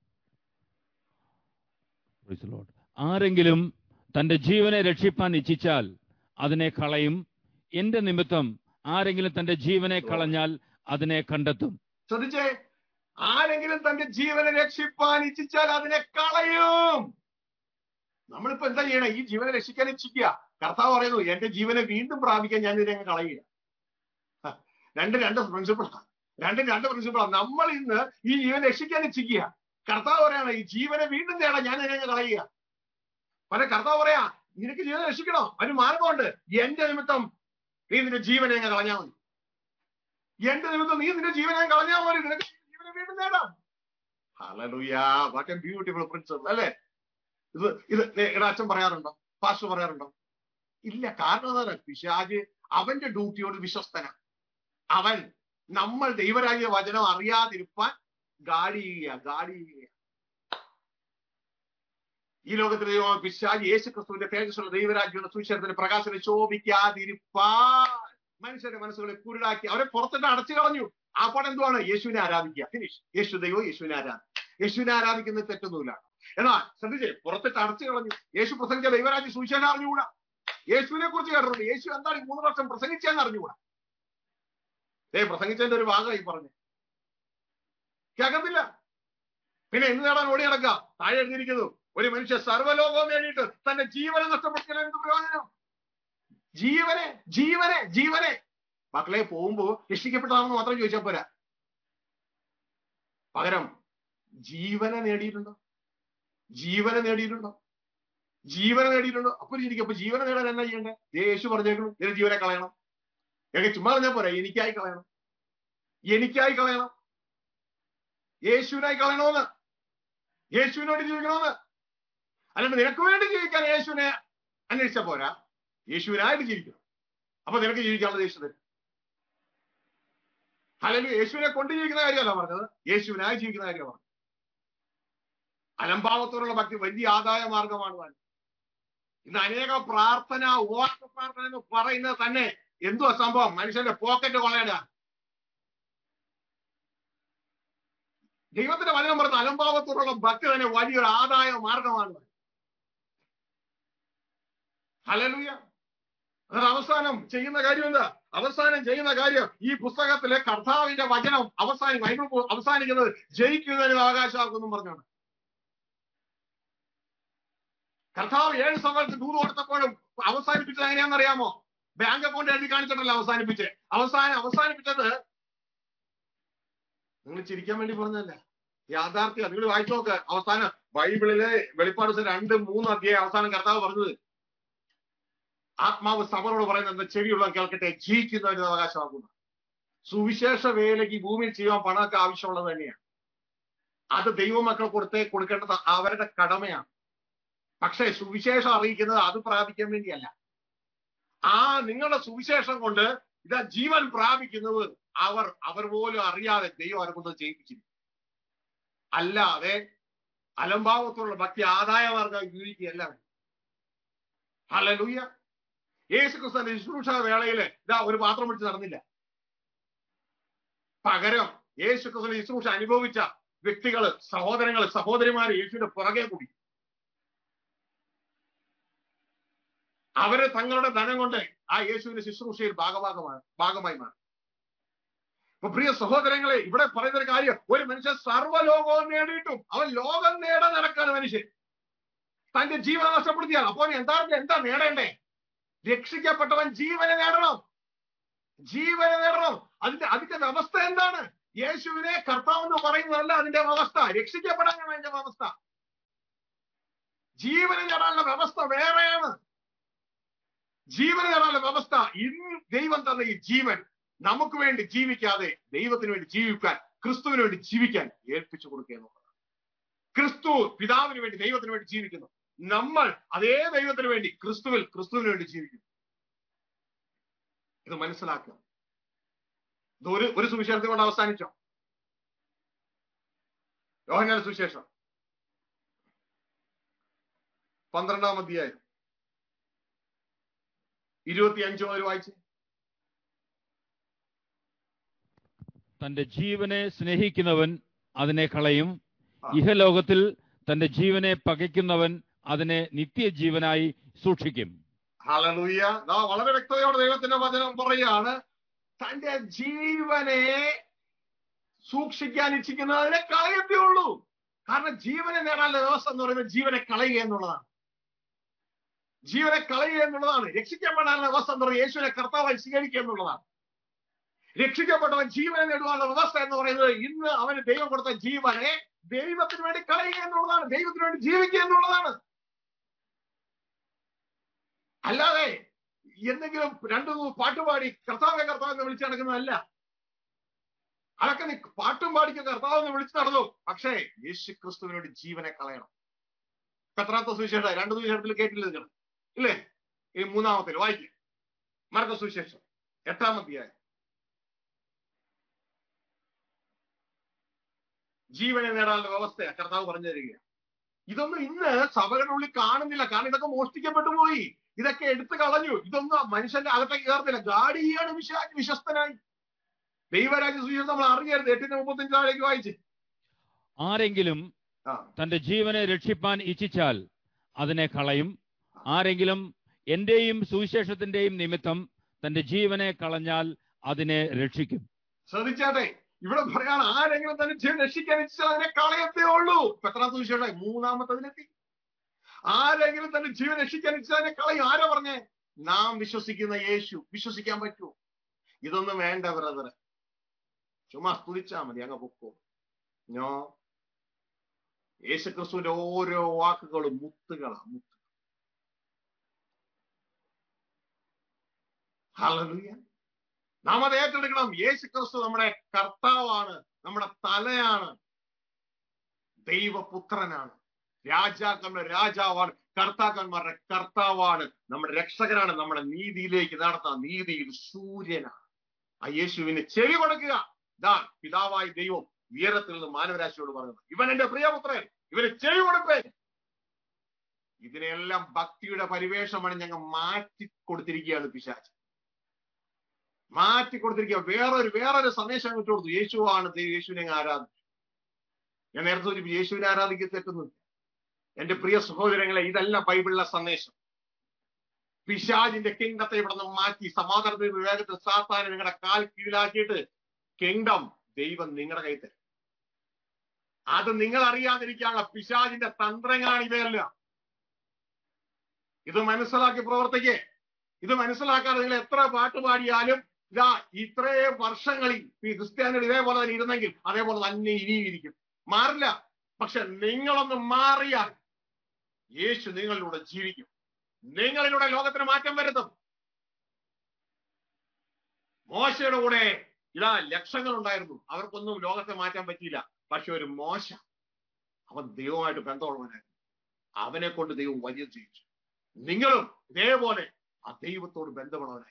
Praise the Lord. ആരെങ്കിലും തന്റെ ജീവനെ രക്ഷിപ്പാൻ ഇച്ഛിച്ചാൽ അതിനെ കളയും എന്റെ നിമിത്തം ആരെങ്കിലും തന്റെ ജീവനെ കളഞ്ഞാൽ അതിനെ കണ്ടെത്തും ശ്രദ്ധിച്ചേ ആരെങ്കിലും തന്റെ ജീവനെ രക്ഷിപ്പാൻ ഇച്ഛിച്ചാൽ അതിനെ കളയും നമ്മളിപ്പോ എന്താ ചെയ്യണേ ഈ ജീവനെ രക്ഷിക്കാൻ ഇച്ഛിക്കുക കർത്താവ് പറയുന്നു എന്റെ ജീവനെ വീണ്ടും പ്രാപിക്കാൻ ഞാൻ ഇതിനെ അങ്ങ് കളയുക ഹ, രണ്ട് രണ്ട് പ്രിൻസിപ്പിളാണ് രണ്ട് രണ്ട് പ്രിൻസിപ്പിളാണ് നമ്മൾ ഇന്ന് ഈ ജീവൻ രക്ഷിക്കാൻ ഇച്ഛിക്കുക കർത്താവ് പറയാണ് ഈ ജീവനെ വീണ്ടും നേടാൻ ഞാൻ ഇതിനെ അങ്ങ് കളയുക പക്ഷെ കർത്താവ് പറയാ നിനക്ക് ജീവനെ രക്ഷിക്കണോ അതിന് മാർഗമുണ്ട് എന്റെ നിമിത്തം നീ നിന്റെ ജീവനെ അങ്ങ് കളഞ്ഞാൽ മതി എന്റെ നിമിത്തം നീ നിന്റെ ജീവനെ അങ്ങ് കളഞ്ഞാൽ മതി നിനക്ക് ജീവനെ വീണ്ടും നേടാം hallelujah what a beautiful principle അല്ലേ ഇത് ഇത് നിങ്ങളുടെ അച്ഛൻ പറയാറുണ്ടോ പാസ്റ്റർ പറയാറുണ്ടോ ഇല്ല കാരണം എന്താണ് പിശാജ് അവന്റെ ഡ്യൂട്ടിയോട് വിശ്വസ്തന അവൻ നമ്മൾ ദൈവരാജ്യ വചനം അറിയാതിരുപ്പാൻ ഗാഡി ചെയ്യുക ഗാഡി ചെയ്യുക ഈ ലോകത്തിലെ ദൈവം പിശാജ് യേശു ക്രിസ്തുവിന്റെ തേജസ്സുള്ള ദൈവരാജ്യമുള്ള സുവിശേഷത്തിന് പ്രകാശനം ശോഭിക്കാതിരിപ്പാൻ മനുഷ്യരുടെ മനസ്സുകളെ കുരുടാക്കി അവരെ പുറത്തിട്ട് അടച്ചു കളഞ്ഞു ആ പാടെ എന്തുവാണ് യേശുവിനെ ആരാധിക്കുക ഫിനിഷ് യേശു ദൈവം യേശുവിനെ ആരാധിക്കുക യേശുവിനെ ആരാധിക്കുന്നത് തെറ്റൊന്നുമില്ല എന്നാൽ ശ്രദ്ധിച്ചേ പുറത്തിട്ട് അടച്ചു കളഞ്ഞു യേശു പ്രസംഗിച്ച ദൈവരാജ്യ സുവിശേഷം അറിഞ്ഞുകൂടാ യേശുവിനെ കുറിച്ച് കേട്ടിട്ടുണ്ട് യേശു എന്താണ് ഈ മൂന്ന് വർഷം പ്രസംഗിച്ചതെന്ന് അറിഞ്ഞുകൂടാ ഏ പ്രസംഗിച്ചതിന്റെ ഒരു ഭാഗമായി പറഞ്ഞു കേൾക്കത്തില്ല പിന്നെ എന്ത് നേടാൻ ഓടി നടക്കുക താഴെ എഴുതിയിരിക്കുന്നു ഒരു മനുഷ്യ സർവ്വലോകവും നേടിയിട്ട് തന്റെ ജീവനെ നഷ്ടപ്പെടുത്തിയാൽ എന്ത് പ്രയോജനം ജീവനെ ജീവനെ ജീവനെ മക്കളെ പോകുമ്പോ രക്ഷിക്കപ്പെട്ടതാണെന്ന് മാത്രം ചോദിച്ചാൽ പോരാ പകരം ജീവനെ നേടിയിട്ടുണ്ടോ ജീവനെ നേടിയിട്ടുണ്ടോ ജീവനെ നേടിയിട്ടുണ്ടോ അപ്പൊ ചിരിക്കും അപ്പൊ ജീവനെ നേടാൻ എന്നാ ചെയ്യണ്ടേ ദേ യേശു പറഞ്ഞേക്കണം ഇതിന് ജീവനെ കളയണം എനിക്ക് ചുമ്മാ പറഞ്ഞാൽ പോരാ എനിക്കായി കളയണം എനിക്കായി കളയണം യേശുവിനായി കളയണമെന്ന് യേശുവിനോട് ജീവിക്കണമെന്ന് അല്ലാണ്ട് നിനക്ക് വേണ്ടി ജീവിക്കാൻ യേശുവിനെ അന്വേഷിച്ച പോരാ യേശുവിനായിട്ട് ജീവിക്കണം അപ്പൊ നിനക്ക് ജീവിക്കാനുള്ള യേശു തരും അല്ലെങ്കിൽ യേശുവിനെ കൊണ്ട് ജീവിക്കുന്ന കാര്യമല്ല പറഞ്ഞത് യേശുവിനായി ജീവിക്കുന്ന കാര്യമാണ് പറഞ്ഞത് അലംഭാവത്തോടുള്ള ഭക്തി വലിയ ആദായ മാർഗമാണ് താൻ ഇന്ന് അനേക പ്രാർത്ഥന ഉപവാസ പ്രാർത്ഥന എന്ന് പറയുന്നത് തന്നെ എന്തുവാ സംഭവം മനുഷ്യന്റെ പോക്കറ്റ് കൊള്ളയിടുക ദൈവത്തിന്റെ വചനം പറഞ്ഞ അലംഭാവത്തോടുള്ള ഭക്തി തന്നെ വലിയൊരു ആദായ മാർഗമാണ് ഹലലുയ എന്നിട്ട് അവസാനം ചെയ്യുന്ന കാര്യം എന്താ അവസാനം ചെയ്യുന്ന കാര്യം ഈ പുസ്തകത്തിലെ കർത്താവിന്റെ വചനം അവസാനം ബൈബിൾ പു- അവസാനിക്കുന്നത് ജയിക്കുന്നതിന് അവകാശമാക്കുന്നു പറഞ്ഞാണ് കർത്താവ് ഏഴ് സഭകൾക്ക് ദൂത് കൊടുത്തപ്പോഴും അവസാനിപ്പിച്ചത് എങ്ങനെയാണെന്നറിയാമോ ബാങ്ക് അക്കൗണ്ട് എഴുതി കാണിച്ചിട്ടല്ല അവസാനിപ്പിച്ച് അവസാനം അവസാനിപ്പിച്ചത് നിങ്ങൾ ചിരിക്കാൻ വേണ്ടി പറഞ്ഞല്ല യാഥാർത്ഥ്യം നിങ്ങൾ വായിച്ചു നോക്ക് അവസാനം ബൈബിളിലെ വെളിപ്പാട് പുസ്തകം രണ്ട് മൂന്ന് അധ്യായം അവസാനം കർത്താവ് പറഞ്ഞത് ആത്മാവ് സഭയോട് പറയുന്നത് ചെവിയുള്ള കേൾക്കട്ടെ ജീവിക്കുന്നവന് അവകാശമാക്കുന്നു സുവിശേഷ വേലയ്ക്ക് ഈ ഭൂമിയിൽ ചെയ്യാൻ പണമൊക്കെ ആവശ്യമുള്ളത് തന്നെയാണ് അത് ദൈവമക്കൾ കൊടുത്തേ കൊടുക്കേണ്ടത് അവരുടെ കടമയാണ് പക്ഷേ സുവിശേഷം അറിയിക്കുന്നത് അത് പ്രാപിക്കാൻ വേണ്ടിയല്ല ആ നിങ്ങളുടെ സുവിശേഷം കൊണ്ട് ഇതാ ജീവൻ പ്രാപിക്കുന്നത് അവർ അവർ പോലും അറിയാതെ ദൈവം അവരെ കൊണ്ട് ചെയ്യിപ്പിച്ചിരിക്കും അല്ലാതെ അലംഭാവത്തുള്ള ഭക്തി ആദായ മാർഗം ജീവിക്കുകയല്ല ഹലലൂയ യേശു ക്രിസ്തുവിന്റെ ശുശ്രൂഷ വേളയില് ഇതാ ഒരു പാത്രം പിടിച്ച് നടന്നില്ല പകരം യേശു ക്രിസ്തുവിന്റെ ശുശ്രൂഷ അനുഭവിച്ച വ്യക്തികള് സഹോദരങ്ങള് സഹോദരിമാര് യേശുവിന്റെ പുറകെ കൂടി അവര് തങ്ങളുടെ ധനം കൊണ്ട് ആ യേശുവിന്റെ ശുശ്രൂഷയിൽ ഭാഗഭാഗമാണ് ഭാഗമായി മാറി ഇപ്പൊ പ്രിയ സഹോദരങ്ങളെ ഇവിടെ പറയുന്ന ഒരു കാര്യം ഒരു മനുഷ്യൻ സർവ്വലോകവും നേടിയിട്ടും അവൻ ലോകം നേടാൻ നടക്കാണ് മനുഷ്യൻ തന്റെ ജീവൻ നഷ്ടപ്പെടുത്തിയാൽ അപ്പോൾ എന്താ എന്താ നേടേണ്ടേ രക്ഷിക്കപ്പെട്ടവൻ ജീവനെ നേടണം ജീവനെ നേടണം അതിന്റെ അതിന്റെ വ്യവസ്ഥ എന്താണ് യേശുവിനെ കർത്താവ് എന്ന് പറയുന്നതല്ല അതിന്റെ അവസ്ഥ രക്ഷിക്കപ്പെടാനാണ് അതിന്റെ അവസ്ഥ ജീവനെ നേടാനുള്ള വ്യവസ്ഥ വേറെയാണ് ജീവന് നേടാനുള്ള വ്യവസ്ഥ ഇന്ന് ദൈവം തന്ന ഈ ജീവൻ നമുക്ക് വേണ്ടി ജീവിക്കാതെ ദൈവത്തിന് വേണ്ടി ജീവിക്കാൻ ക്രിസ്തുവിന് വേണ്ടി ജീവിക്കാൻ ഏൽപ്പിച്ചു കൊടുക്കുക എന്നുള്ളതാണ് ക്രിസ്തു പിതാവിന് വേണ്ടി ദൈവത്തിന് വേണ്ടി ജീവിക്കുന്നു നമ്മൾ അതേ ദൈവത്തിന് വേണ്ടി ക്രിസ്തുവിൽ ക്രിസ്തുവിന് വേണ്ടി ജീവിക്കുന്നു ഇത് മനസ്സിലാക്കുക ഇത് ഒരു ഒരു സുവിശേഷത്തിൽ കൊണ്ട് അവസാനിച്ചോ യോഹന്നാൻ സുവിശേഷം പന്ത്രണ്ടാം അധ്യായം ഇരുപത്തി അഞ്ച് മുതൽ വായിച്ച് തന്റെ ജീവനെ സ്നേഹിക്കുന്നവൻ അതിനെ കളയും ആ. ഇഹലോകത്തിൽ തന്റെ ജീവനെ പകയ്ക്കുന്നവൻ അതിനെ നിത്യജീവനായി സൂക്ഷിക്കും ഹലലൂയ ദാ വളരെ വ്യക്തതയോടെ ദൈവത്തിന്റെ വചനം പറയാണ് തന്റെ ജീവനെ സൂക്ഷിക്കാൻ ഇച്ഛിക്കുന്നതിനെ കളയത്തേ ഉള്ളൂ കാരണം ജീവനെ നേടാനുള്ള വ്യവസ്ഥ എന്ന് പറയുന്നത് ജീവനെ കളയുക എന്നുള്ളതാണ് ജീവനെ കളയുക എന്നുള്ളതാണ് രക്ഷിക്കപ്പെടാനുള്ള വ്യവസ്ഥ എന്ന് പറയുന്നത് യേശുവിനെ കർത്താവായി സ്വീകരിക്കുക എന്നുള്ളതാണ് രക്ഷിക്കപ്പെട്ടവൻ ജീവനെ നേടുവാനുള്ള വ്യവസ്ഥ എന്ന് പറയുന്നത് ഇന്ന് അവന് ദൈവം കൊടുത്ത ജീവനെ ദൈവത്തിന് വേണ്ടി കളയുക എന്നുള്ളതാണ് ദൈവത്തിന് വേണ്ടി ജീവിക്കുക എന്നുള്ളതാണ് അല്ലാതെ എന്തെങ്കിലും രണ്ടു മൂന്ന് പാട്ടുപാടി കർത്താവെ കർത്താവ് എന്ന് വിളിച്ചു നടക്കുന്നതല്ല അതൊക്കെ നീ പാട്ടും പാടിക്ക് കർത്താവ് എന്ന് വിളിച്ചു നടന്നു പക്ഷേ യേശു ക്രിസ്തുവിനോട് ജീവനെ കളയണം പത്രാമത്തെ സുവിശേഷം രണ്ടു സുവിശേഷത്തിൽ കേട്ടില്ല നിങ്ങൾ ഇല്ലേ ഈ മൂന്നാമത്തിൽ വായിക്കും മർക്ക സുവിശേഷം എട്ടാം അധ്യായം ജീവനെ നേടാനുള്ള വ്യവസ്ഥ കർത്താവ് പറഞ്ഞു തരികയാണ് ഇതൊന്നും ഇന്ന് സഭകളുടെ ഉള്ളിൽ കാണുന്നില്ല കാരണം ഇതൊക്കെ മോഷ്ടിക്കപ്പെട്ടു പോയി ഇതൊക്കെ എടുത്തു കളഞ്ഞു ഇതൊന്നും മനുഷ്യന്റെ അകത്തേക്ക് കയറുന്നില്ല ഗാഡിയാണ് വിശ്വ വിശ്വസ്തനായി ദൈവരാജ്യ സുവിശേഷം നമ്മൾ അറിയരുത് എട്ടിന്റെ മുപ്പത്തഞ്ച് താഴേക്ക് വായിച്ച് ആരെങ്കിലും ആ തന്റെ ജീവനെ രക്ഷിപ്പാൻ ഇച്ഛിച്ചാൽ അതിനെ കളയും ആരെങ്കിലും എന്റെയും സുവിശേഷത്തിന്റെയും നിമിത്തം തന്റെ ജീവനെ കളഞ്ഞാൽ അതിനെ രക്ഷിക്കും ശ്രദ്ധിച്ചാട്ടെ ഇവിടെ പറയാണ് ആരെങ്കിലും തന്നെ ജീവൻ രക്ഷിക്കാൻ ഇച്ഛിച്ചാൽ അതിനെ കളയത്തേ ഉള്ളൂ എത്രാം സുവിശേഷം മൂന്നാമത്തതിലെത്തി ആരെങ്കിലും തന്നെ ജീവൻ രക്ഷിക്കാൻ ഇച്ഛിച്ചാൽ അതിനെ കളയും ആരാ പറഞ്ഞേ നാം വിശ്വസിക്കുന്ന യേശു വിശ്വസിക്കാൻ പറ്റുമോ ഇതൊന്നും വേണ്ട ബ്രദറെ ചുമ്മാ സ്തുതിച്ചാ മതി അങ്ങ് പൊക്കോ ഞോ യേശുക്രിസ്തുവിന്റെ ഓരോ വാക്കുകളും മുത്തുകളാ മുത്ത് ഹല്ലേലൂയ നാം അത് ഏറ്റെടുക്കണം യേശു ക്രിസ്തു നമ്മുടെ കർത്താവാണ് നമ്മുടെ തലയാണ് ദൈവപുത്രനാണ് രാജാക്കന്മാരുടെ രാജാവാണ് കർത്താക്കന്മാരുടെ കർത്താവാണ് നമ്മുടെ രക്ഷകനാണ് നമ്മുടെ നീതിയിലേക്ക് നടത്താൻ നീതിയിൽ സൂര്യനാണ് ആ യേശുവിന് ചെവി കൊടുക്കുക ദാ പിതാവായ ദൈവം ഉയരത്തിൽ നിന്ന് മാനവരാശിയോട് പറയുന്നത് ഇവൻ എന്റെ പ്രിയപുത്രൻ ഇവന് ചെവി കൊടുപ്പേ ഇതിനെല്ലാം ഭക്തിയുടെ പരിവേഷമാണ് ഞങ്ങൾ മാറ്റി കൊടുത്തിരിക്കുകയാണ് പിശാച്ച് മാറ്റി കൊടുത്തിരിക്കുക വേറൊരു വേറൊരു സന്ദേശം വിട്ടു കൊടുത്തു യേശുവാണ് ദൈവം യേശുവിനെ അങ്ങ് ആരാധിച്ചു ഞാൻ നേരത്തെ സൂചിപ്പിച്ചു യേശുവിനെ ആരാധിക്കുക തെറ്റുന്നില്ല എന്റെ പ്രിയ സഹോദരങ്ങളെ ഇതല്ല ബൈബിളിലെ സന്ദേശം പിശാജിന്റെ കിങ്ഡത്തെ ഇവിടെ നിന്ന് മാറ്റി സമാധാനത്തിൽ വിവേകത്തിൽ സാത്താനെ നിങ്ങളുടെ കാൽ കീഴിലാക്കിയിട്ട് കിങ്ഡം ദൈവം നിങ്ങളുടെ കയ്യിൽ തരും അത് നിങ്ങൾ അറിയാതിരിക്കാനുള്ള പിശാജിന്റെ തന്ത്രങ്ങളാണ് ഇവയെല്ലാം ഇത് മനസ്സിലാക്കി പ്രവർത്തിക്കേ ഇത് മനസ്സിലാക്കാതെ നിങ്ങൾ എത്ര പാട്ട് പാടിയാലും ഇതാ ഇത്രയും വർഷങ്ങളിൽ ഈ ക്രിസ്ത്യാനികൾ ഇതേപോലെ തന്നെ ഇരുന്നെങ്കിൽ അതേപോലെ തന്നെ ഇനിയും ഇരിക്കും മാറില്ല പക്ഷെ നിങ്ങളൊന്ന് മാറിയാൽ യേശു നിങ്ങളിലൂടെ ജീവിക്കും നിങ്ങളിലൂടെ ലോകത്തിന് മാറ്റം വരുത്തും മോശയുടെ കൂടെ ഇതാ ലക്ഷങ്ങൾ ഉണ്ടായിരുന്നു അവർക്കൊന്നും ലോകത്തെ മാറ്റാൻ പറ്റിയില്ല പക്ഷെ ഒരു മോശ അവൻ ദൈവമായിട്ട് ബന്ധമുള്ളവനായിരുന്നു അവനെ കൊണ്ട് ദൈവം വലിയ ജയിച്ചു നിങ്ങളും ഇതേപോലെ ആ ദൈവത്തോട് ബന്ധമുള്ളവനായി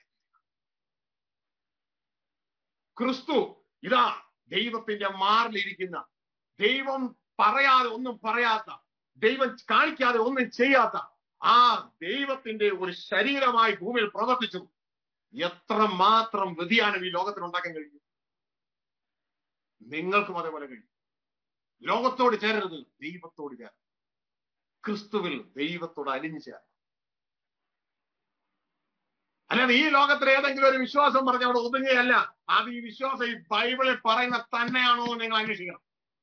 ക്രിസ്തു ഇതാ ദൈവത്തിന്റെ മാറിലിരിക്കുന്ന ദൈവം പറയാതെ ഒന്നും പറയാത്ത ദൈവം കാണിക്കാതെ ഒന്നും ചെയ്യാത്ത ആ ദൈവത്തിന്റെ ഒരു ശരീരമായി ഭൂമിയിൽ പ്രവർത്തിച്ചു എത്ര മാത്രം വ്യതിയാനം ഈ ലോകത്തിൽ ഉണ്ടാക്കാൻ കഴിയും നിങ്ങൾക്കും അതേപോലെ കഴിയും ലോകത്തോട് ചേരരുത് ദൈവത്തോട് ചേരണം ക്രിസ്തുവിൽ ദൈവത്തോട് അലിഞ്ഞു ചേരണം അല്ലാതെ ഈ ലോകത്തിൽ ഏതെങ്കിലും ഒരു വിശ്വാസം പറഞ്ഞ അവിടെ ഒതുങ്ങുകയല്ല അത് ഈ വിശ്വാസം ഈ ബൈബിളിൽ പറയുന്ന തന്നെയാണോ എന്ന് നിങ്ങൾ അന്വേഷിക്കണം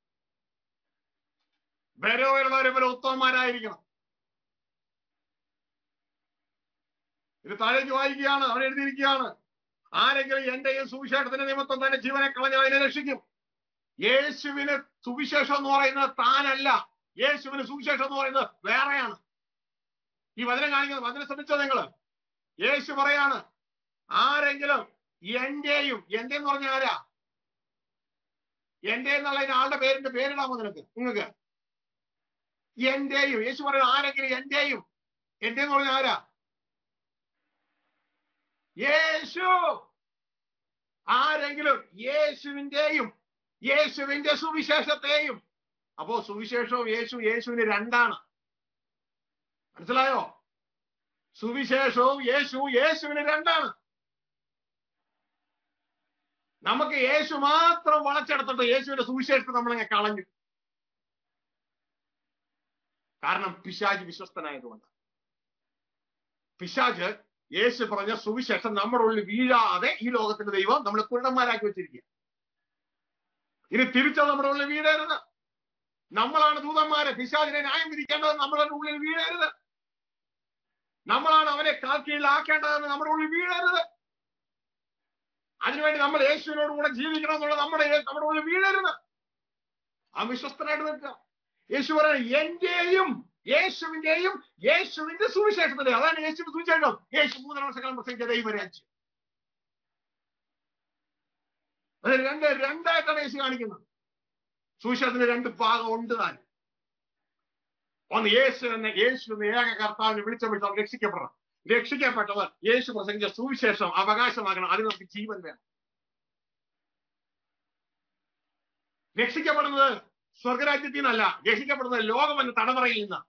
വരവുള്ളവരെ പോലെ ഉത്തമന്മാരായിരിക്കണം ഇത് താഴേക്ക് വായിക്കുകയാണ് അവിടെ എഴുതിയിരിക്കുകയാണ് ആരെങ്കിലും എന്റെയും സുവിശേഷത്തിന്റെ നിമിത്തം തന്നെ ജീവനെ കളഞ്ഞ അതിനെ രക്ഷിക്കും യേശുവിന് സുവിശേഷം എന്ന് പറയുന്നത് താനല്ല യേശുവിന് സുവിശേഷം എന്ന് പറയുന്നത് വേറെയാണ് ഈ വചനം കാണിക്കുന്നത് വചനം ശ്രമിച്ചോ നിങ്ങള് യേശു പറയാണ് ആരെങ്കിലും എന്റെയും എന്റെ എന്ന് പറഞ്ഞ ആരാ എന്റെ എന്നുള്ള ആളുടെ പേരിന്റെ പേരിടാമോ നിനക്ക് നിങ്ങൾക്ക് എന്റെയും യേശു പറയുന്നത് ആരെങ്കിലും എന്റെയും എന്റെ എന്ന് പറഞ്ഞ ആരാ യേശു ആരെങ്കിലും യേശുവിന്റെയും യേശുവിന്റെ സുവിശേഷത്തെയും അപ്പോ സുവിശേഷവും യേശു യേശുവിന് രണ്ടാണ് മനസ്സിലായോ സുവിശേഷവും യേശു യേശുവിന് രണ്ടാണ് നമുക്ക് യേശു മാത്രം വളച്ചെടുത്തിട്ട് യേശുവിന്റെ സുവിശേഷത്തെ നമ്മളങ്ങ് കളഞ്ഞു കാരണം പിശാജ് വിശ്വസ്തനായതുകൊണ്ട് പിശാജ് യേശു പറഞ്ഞ സുവിശേഷം നമ്മുടെ ഉള്ളിൽ വീഴാതെ ഈ ലോകത്തിന്റെ ദൈവം നമ്മളെ കുരുടന്മാരാക്കി വെച്ചിരിക്കുക ഇനി തിരിച്ചത് നമ്മുടെ ഉള്ളിൽ വീഴരുത് നമ്മളാണ് ദൂതന്മാരെ പിശാചിനെ ന്യായം വിധിക്കേണ്ടത് നമ്മുടെ ഉള്ളിൽ വീഴരുത് നമ്മളാണ് അവനെ കാൽ കീഴിലാക്കേണ്ടതെന്ന് നമ്മുടെ ഉള്ളിൽ വീഴരുത് അതിനുവേണ്ടി നമ്മൾ യേശുവിനോട് കൂടെ ജീവിക്കണം എന്നുള്ളത് നമ്മുടെ നമ്മുടെ ഉള്ളിൽ വീഴരുത് ആ വിശ്വസ്തനായിട്ട് നിൽക്കുക യേശു പറയുന്നത് എന്റെയും യേശുവിന്റെയും യേശുവിന്റെ സുവിശേഷത്തിന്റെ അതാണ് യേശുവിന്റെ സുവിശേഷം യേശു മൂന്നര വർഷക്കാലം പ്രസംഗിച്ച ദൈവരാജ്യം അത് രണ്ട് രണ്ടായിട്ടാണ് യേശു കാണിക്കുന്നത് സുവിശേഷത്തിന് രണ്ട് ഭാഗം ഉണ്ട് താൻ ഒന്ന് യേശു എന്ന യേശു എന്ന ഏക കർത്താവിനെ വിളിച്ചപ്പോൾ രക്ഷിക്കപ്പെടണം രക്ഷിക്കപ്പെട്ടവർ യേശു പ്രസംഗിച്ച സുവിശേഷം അവകാശമാക്കണം അതിന് നമുക്ക് ജീവൻ വേണം രക്ഷിക്കപ്പെടുന്നത് സ്വർഗരാജ്യത്തിൽ നിന്നല്ല രക്ഷിക്കപ്പെടുന്നത് ലോകം എന്ന തടവറയിൽ നിന്നാണ്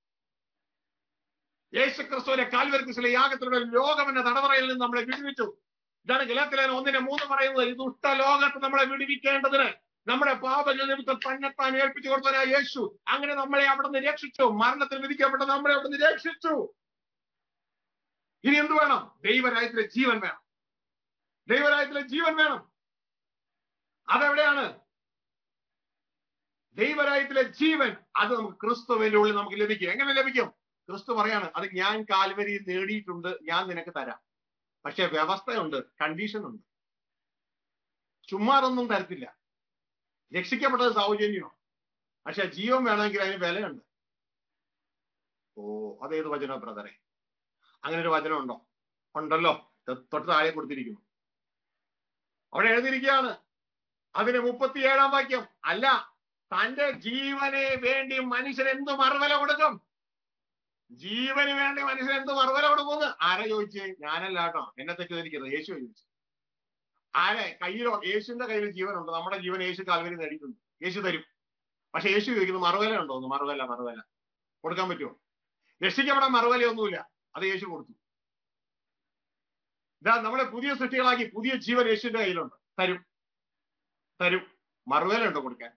യേശു ക്രിസ്തുവിന്റെ കാൽവരക്കുശിലെ യാഗത്തിലൂടെ ലോകം എന്ന തടവറയിൽ നിന്ന് നമ്മളെ വിടുവിച്ചു ഇതാണ് ഗലാത്തിലെ ഒന്നിനെ മൂന്ന് പറയുന്നത് ഈ ദുഷ്ട ലോകത്ത് നമ്മളെ വിടുവിക്കേണ്ടതിന് നമ്മുടെ പാപങ്ങൾ നിമിത്തം തന്നെത്താൻ ഏൽപ്പിച്ചു കൊടുത്തവനായ യേശു അങ്ങനെ നമ്മളെ അവിടെ നിന്ന് രക്ഷിച്ചു മരണത്തിൽ വിധിക്കപ്പെട്ട നമ്മളെ അവിടെ നിന്ന് രക്ഷിച്ചു ഇനി എന്ത് വേണം ദൈവരായത്തിലെ ജീവൻ വേണം ദൈവരായത്തിലെ ജീവൻ വേണം അതെവിടെയാണ് ദൈവരായത്തിലെ ജീവൻ അത് നമുക്ക് ക്രിസ്തുവിന്റെ ഉള്ളിൽ നമുക്ക് ലഭിക്കും എങ്ങനെ ലഭിക്കും ക്രിസ്തു പറയാണ് അത് ഞാൻ കാൽവരിയിൽ നേടിയിട്ടുണ്ട് ഞാൻ നിനക്ക് തരാം പക്ഷെ വ്യവസ്ഥയുണ്ട് കണ്ടീഷൻ ഉണ്ട് ചുമ്മാതൊന്നും തരത്തില്ല രക്ഷിക്കപ്പെട്ടത് സൗജന്യമോ പക്ഷെ ജീവൻ വേണമെങ്കിൽ അതിന് വിലയുണ്ട് ഓ അതേത് വചനോ ബ്രദറെ അങ്ങനെ ഒരു വചനം ഉണ്ടോ ഉണ്ടല്ലോ തൊട്ട് താഴെ കൊടുത്തിരിക്കുന്നു അവിടെ എഴുതിയിരിക്കുകയാണ് അതിന് മുപ്പത്തിയേഴാം വാക്യം അല്ല തന്റെ ജീവനെ വേണ്ടി മനുഷ്യൻ എന്ത് മറുവില കൊടുക്കും ജീവന് വേണ്ടി മനുഷ്യൻ എന്ത് മറുവില കൊടുക്കുമെന്ന് ആരാ ചോദിച്ചേ ഞാനല്ല കേട്ടോ എന്നെ തെറ്റിദ്ധരിക്കരുത് യേശു ചോദിച്ചു ആരെ കയ്യിലോ യേശുവിന്റെ കയ്യിൽ ജീവനുണ്ട് നമ്മുടെ ജീവൻ യേശു കാൽവരി നേടിയിട്ടുണ്ട് യേശു തരും പക്ഷെ യേശു ചോദിക്കുന്നു മറുവില ഉണ്ടോ ഒന്ന് മറുവില മറുവില കൊടുക്കാൻ പറ്റുമോ രക്ഷിക്കപ്പെടാൻ മറുവിലയൊന്നുമില്ല അത് യേശു കൊടുത്തു ഇതാ നമ്മളെ പുതിയ സൃഷ്ടികളാക്കി പുതിയ ജീവൻ യേശുവിന്റെ കയ്യിലുണ്ട് തരും തരും മറുവില ഉണ്ടോ കൊടുക്കാൻ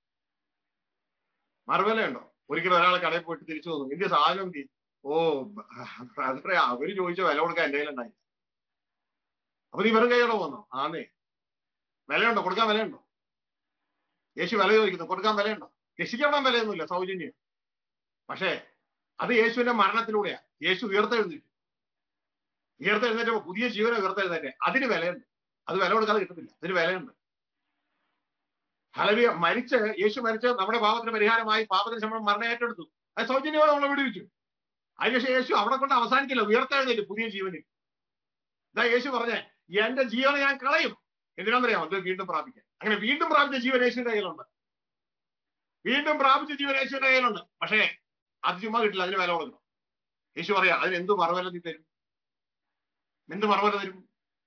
മറുവില ഉണ്ടോ ഒരിക്കലും ഒരാൾ കടയിൽ പോയിട്ട് തിരിച്ചു വന്നു ഇന്ത്യ സാധനം എന്ത് ഓ അതേ അവര് ചോദിച്ച വില കൊടുക്കാൻ എന്റെ കയ്യിലുണ്ടായി അപ്പൊ നീ വെറും കൈയോടെ പോന്നോ ആന്നേ വിലയുണ്ടോ കൊടുക്കാൻ വിലയുണ്ടോ യേശു വില ചോദിക്കുന്നു കൊടുക്കാൻ വിലയുണ്ടോ രക്ഷിക്കപ്പെടാൻ വിലയൊന്നുമില്ല സൗജന്യം പക്ഷേ അത് യേശുവിന്റെ മരണത്തിലൂടെയാ യേശു ഉയർത്തെഴുന്നേറ്റു ഉയർത്തെഴുന്നേറ്റപ്പോ പുതിയ ജീവനെ ഉയർത്തെഴുന്നേറ്റെ അതിന് വിലയുണ്ട് അത് വില കൊടുക്കാതെ കിട്ടുന്നില്ല അതിന് വിലയുണ്ട് ഹലവിയ മരിച്ച് യേശു മരിച്ച് നമ്മുടെ പാപത്തിന് പരിഹാരമായി പാപത്തിന് ശമ്പളം മരണം ഏറ്റെടുത്തു അത് സൗജന്യമായി നമ്മളെ വിടുവിച്ചു അതിനുശേഷം യേശു അവിടെ കൊണ്ട് അവസാനിക്കില്ല ഉയർത്തെഴുന്നേറ്റ് പുതിയ ജീവനിൽ ഇതാ യേശു പറഞ്ഞേ എന്റെ ജീവനെ ഞാൻ കളയും എന്തിനാണെന്നറിയാമോ അത് വീണ്ടും പ്രാപിക്കാൻ അങ്ങനെ വീണ്ടും പ്രാപിച്ച ജീവൻ യേശുവിന്റെ കയ്യിലുണ്ട് വീണ്ടും പ്രാപിച്ച ജീവൻ യേശുവിന്റെ കയ്യിലുണ്ട് പക്ഷേ അത് ചുമ്മാ കിട്ടില്ല അതിന് വില കൊടുക്കണം യേശു പറയാ അതിന് എന്ത് മറുവില നീ തരും എന്ത് മറുവില തരും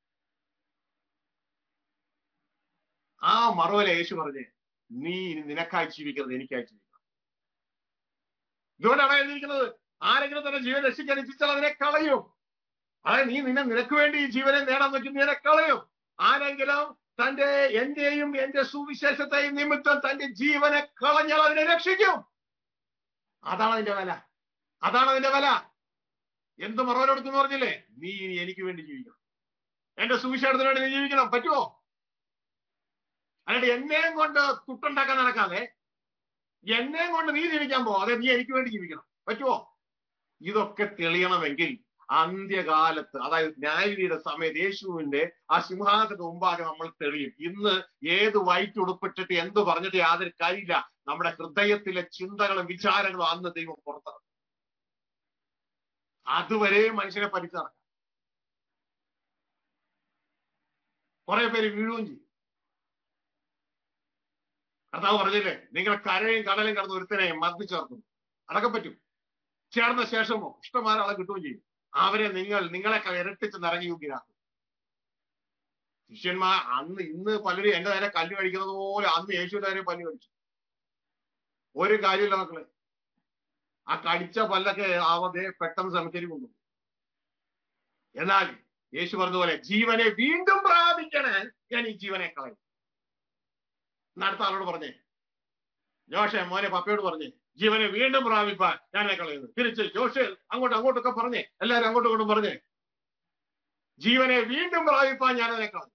ആ മറുവില യേശു പറഞ്ഞേ നീ ഇനി നിനക്കായി ജീവിക്കുന്നത് എനിക്കായി ജീവിക്കണം ഇതുകൊണ്ടാണ് എഴുതിയിരിക്കുന്നത് ആരെങ്കിലും തന്നെ ജീവൻ രക്ഷിക്കാൻ ഇച്ഛിച്ചാൽ അതിനെ കളയും അതായത് നീ നിന്നെ നിനക്ക് വേണ്ടി ഈ ജീവനെ നേടാൻ നോക്കി നീ കളയും ആരെങ്കിലും തന്റെ എന്റെയും എന്റെ സുവിശേഷത്തെയും നിമിത്തം തന്റെ ജീവനെ കളഞ്ഞാൽ അതിനെ രക്ഷിക്കും അതാണ് അതിന്റെ വില അതാണ് അതിന്റെ വില എന്ത് മറുപടി കൊടുക്കുന്നു പറഞ്ഞില്ലേ നീ ഇനി എനിക്ക് വേണ്ടി ജീവിക്കണം എന്റെ സുവിശേഷത്തിന് വേണ്ടി നീ ജീവിക്കണം പറ്റുമോ അല്ലാണ്ട് എന്നെയും കൊണ്ട് തുട്ടുണ്ടാക്കാൻ നടക്കാതെ എന്നെയും കൊണ്ട് നീ ജീവിക്കാൻ പോവാതെ നീ എനിക്ക് വേണ്ടി ജീവിക്കണം പറ്റുമോ ഇതൊക്കെ തെളിയണമെങ്കിൽ അന്ത്യകാലത്ത് അതായത് ന്യായവിധിയുടെ സമയത്ത് യേശുവിന്റെ ആ സിംഹാസനത്തിന് മുമ്പാകെ നമ്മൾ തെളിയും ഇന്ന് ഏത് വൈറ്റ് ഉടുപ്പിട്ടിട്ട് എന്ത് പറഞ്ഞിട്ട് യാതൊരു കാര്യമില്ല നമ്മുടെ ഹൃദയത്തിലെ ചിന്തകളും വിചാരങ്ങളും അന്ന് ദൈവം പുറത്തിറക്കും അതുവരെ മനുഷ്യനെ പഠിച്ചു നടക്കാം കുറെ പേര് വീഴുകയും ചെയ്യും കർത്താവ് പറഞ്ഞില്ലേ നിങ്ങൾ കരയും കടലും കടന്ന് ഒരുത്തനെയും മദ്യ ചേർക്കുന്നു അതൊക്കെ പറ്റും ചേർന്ന ശേഷമോ ഇഷ്ടംമാരെ ആളെ കിട്ടുകയും ചെയ്യും അവരെ നിങ്ങൾ നിങ്ങളെക്കാൾ ഇരട്ടിച്ച് നിറങ്ങി യോഗ്യരാക്കും ശിഷ്യന്മാർ അന്ന് ഇന്ന് പലരും എന്റെ നേരെ കല്ല് കഴിക്കുന്നത് പോലെ അന്ന് യേശുവിന്റെ നേരെ പല്ല് കഴിച്ചു ഒരു കാര്യമില്ല മക്കളെ ആ കടിച്ച പല്ലൊക്കെ ആവതെ പെട്ടെന്ന് സെമിത്തേരി കൊണ്ടു എന്നാൽ യേശു പറഞ്ഞതുപോലെ ജീവനെ വീണ്ടും പ്രാപിക്കണേ ഞാൻ ഈ ജീവനെ കളയും എന്നാ അടുത്ത ആളോട് പറഞ്ഞേ ജോഷെ മോനെ പപ്പയോട് പറഞ്ഞേ ജീവനെ വീണ്ടും പ്രാപിപ്പാൻ ഞാനെ കളയുന്നു തിരിച്ച് ജോഷെ അങ്ങോട്ട് അങ്ങോട്ടൊക്കെ പറഞ്ഞേ എല്ലാരും അങ്ങോട്ടും ഇങ്ങോട്ടും പറഞ്ഞേ ജീവനെ വീണ്ടും പ്രാപിപ്പാൻ ഞാനതിനെ കളയും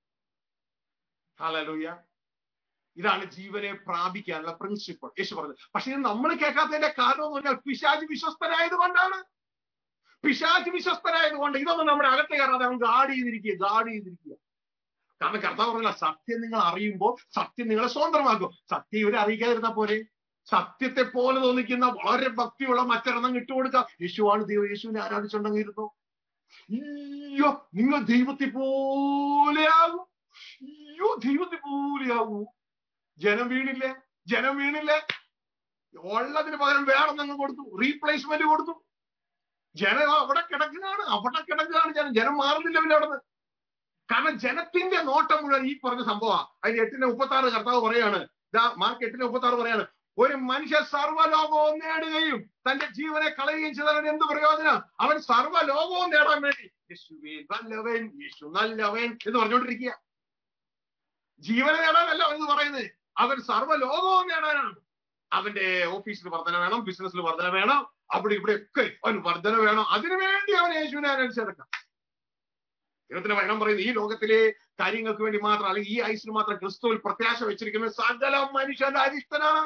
ഹലലൂയ ഇതാണ് ജീവനെ പ്രാപിക്കാനുള്ള പ്രിൻസിപ്പിൾ യേശു പറഞ്ഞത് പക്ഷെ ഇത് നമ്മൾ കേൾക്കാത്തതിന്റെ കാരണം എന്ന് പറഞ്ഞാൽ പിശാജ് വിശ്വസ്തനായത് കൊണ്ടാണ് പിശാജ് വിശ്വസ്തനായത് കൊണ്ട് ഇതൊന്നും നമ്മുടെ അകത്ത് കയറാതെ അവൻ ഗാഡ് ചെയ്തിരിക്കുക ഗാഡ് ചെയ്തിരിക്കുക കാരണം കർത്താവ് പറഞ്ഞ സത്യം നിങ്ങൾ അറിയുമ്പോൾ സത്യം നിങ്ങളെ സ്വതന്ത്രമാക്കും സത്യം ഇവരെ അറിയിക്കാതിരുന്ന പോലെ സത്യത്തെ പോലെ തോന്നിക്കുന്ന വളരെ ഭക്തിയുള്ള മറ്റൊരെണ്ണം ഇട്ടുകൊടുക്കാം യേശുവാണ് ദൈവം യേശുവിനെ ആരാധിച്ചുണ്ടെങ്കിൽ ഇരുന്നു അയ്യോ നിങ്ങൾ ദൈവത്തെ പോലെയാകും അയ്യോ ദൈവത്തെ പോലെയാകൂ ജനം വീണില്ലേ ജനം വീണില്ലേ ഉള്ളതിന് പകരം വേണമെന്നങ്ങ് കൊടുത്തു റീപ്ലേസ്മെന്റ് കൊടുത്തു ജനം അവിടെ കിടക്കുകയാണ് അവിടെ കിടക്കുകയാണ് ജനം ജനം മാറുന്നില്ല പിന്നെ അവിടെ കാരണം ജനത്തിന്റെ നോട്ടം മുഴുവൻ ഈ പറഞ്ഞ സംഭവമാണ് അതിന് എട്ടിന്റെ മുപ്പത്തി ആറ് കർത്താവ് പറയാണ് ഇതാ മാർക്ക് എട്ടിന്റെ മുപ്പത്തി ആറ് പറയാണ് ഒരു മനുഷ്യ സർവ്വലോകവും നേടുകയും തന്റെ ജീവനെ കളയുകയും ചെയ്തവൻ എന്ത് പ്രയോജനം അവൻ സർവ്വലോകവും നേടാൻ വേണ്ടി യേശുവേ നല്ലവൻ യേശു നല്ലവൻ എന്ന് പറഞ്ഞുകൊണ്ടിരിക്കുക ജീവനെ നേടാനല്ല അവൻ പറയുന്നത് അവൻ സർവ്വലോകവും നേടാനാണ് അവന്റെ ഓഫീസിൽ വർധന വേണം ബിസിനസ്സിൽ വർധന വേണം അവിടെ ഇവിടെ ഒക്കെ അവൻ വർധന വേണം അതിനുവേണ്ടി അവൻ യേശുവിനെ അനുസരിച്ചെടുക്കാം ദൈവത്തിന്റെ വചനം പറയുന്നത് ഈ ലോകത്തിലെ കാര്യങ്ങൾക്ക് വേണ്ടി മാത്രം അല്ലെങ്കിൽ ഈ ഐസിന് മാത്രം ക്രിസ്തുവിൽ പ്രത്യാശ വെച്ചിരിക്കുന്ന സകല മനുഷ്യന്റെ അരിഷ്ടനാണ്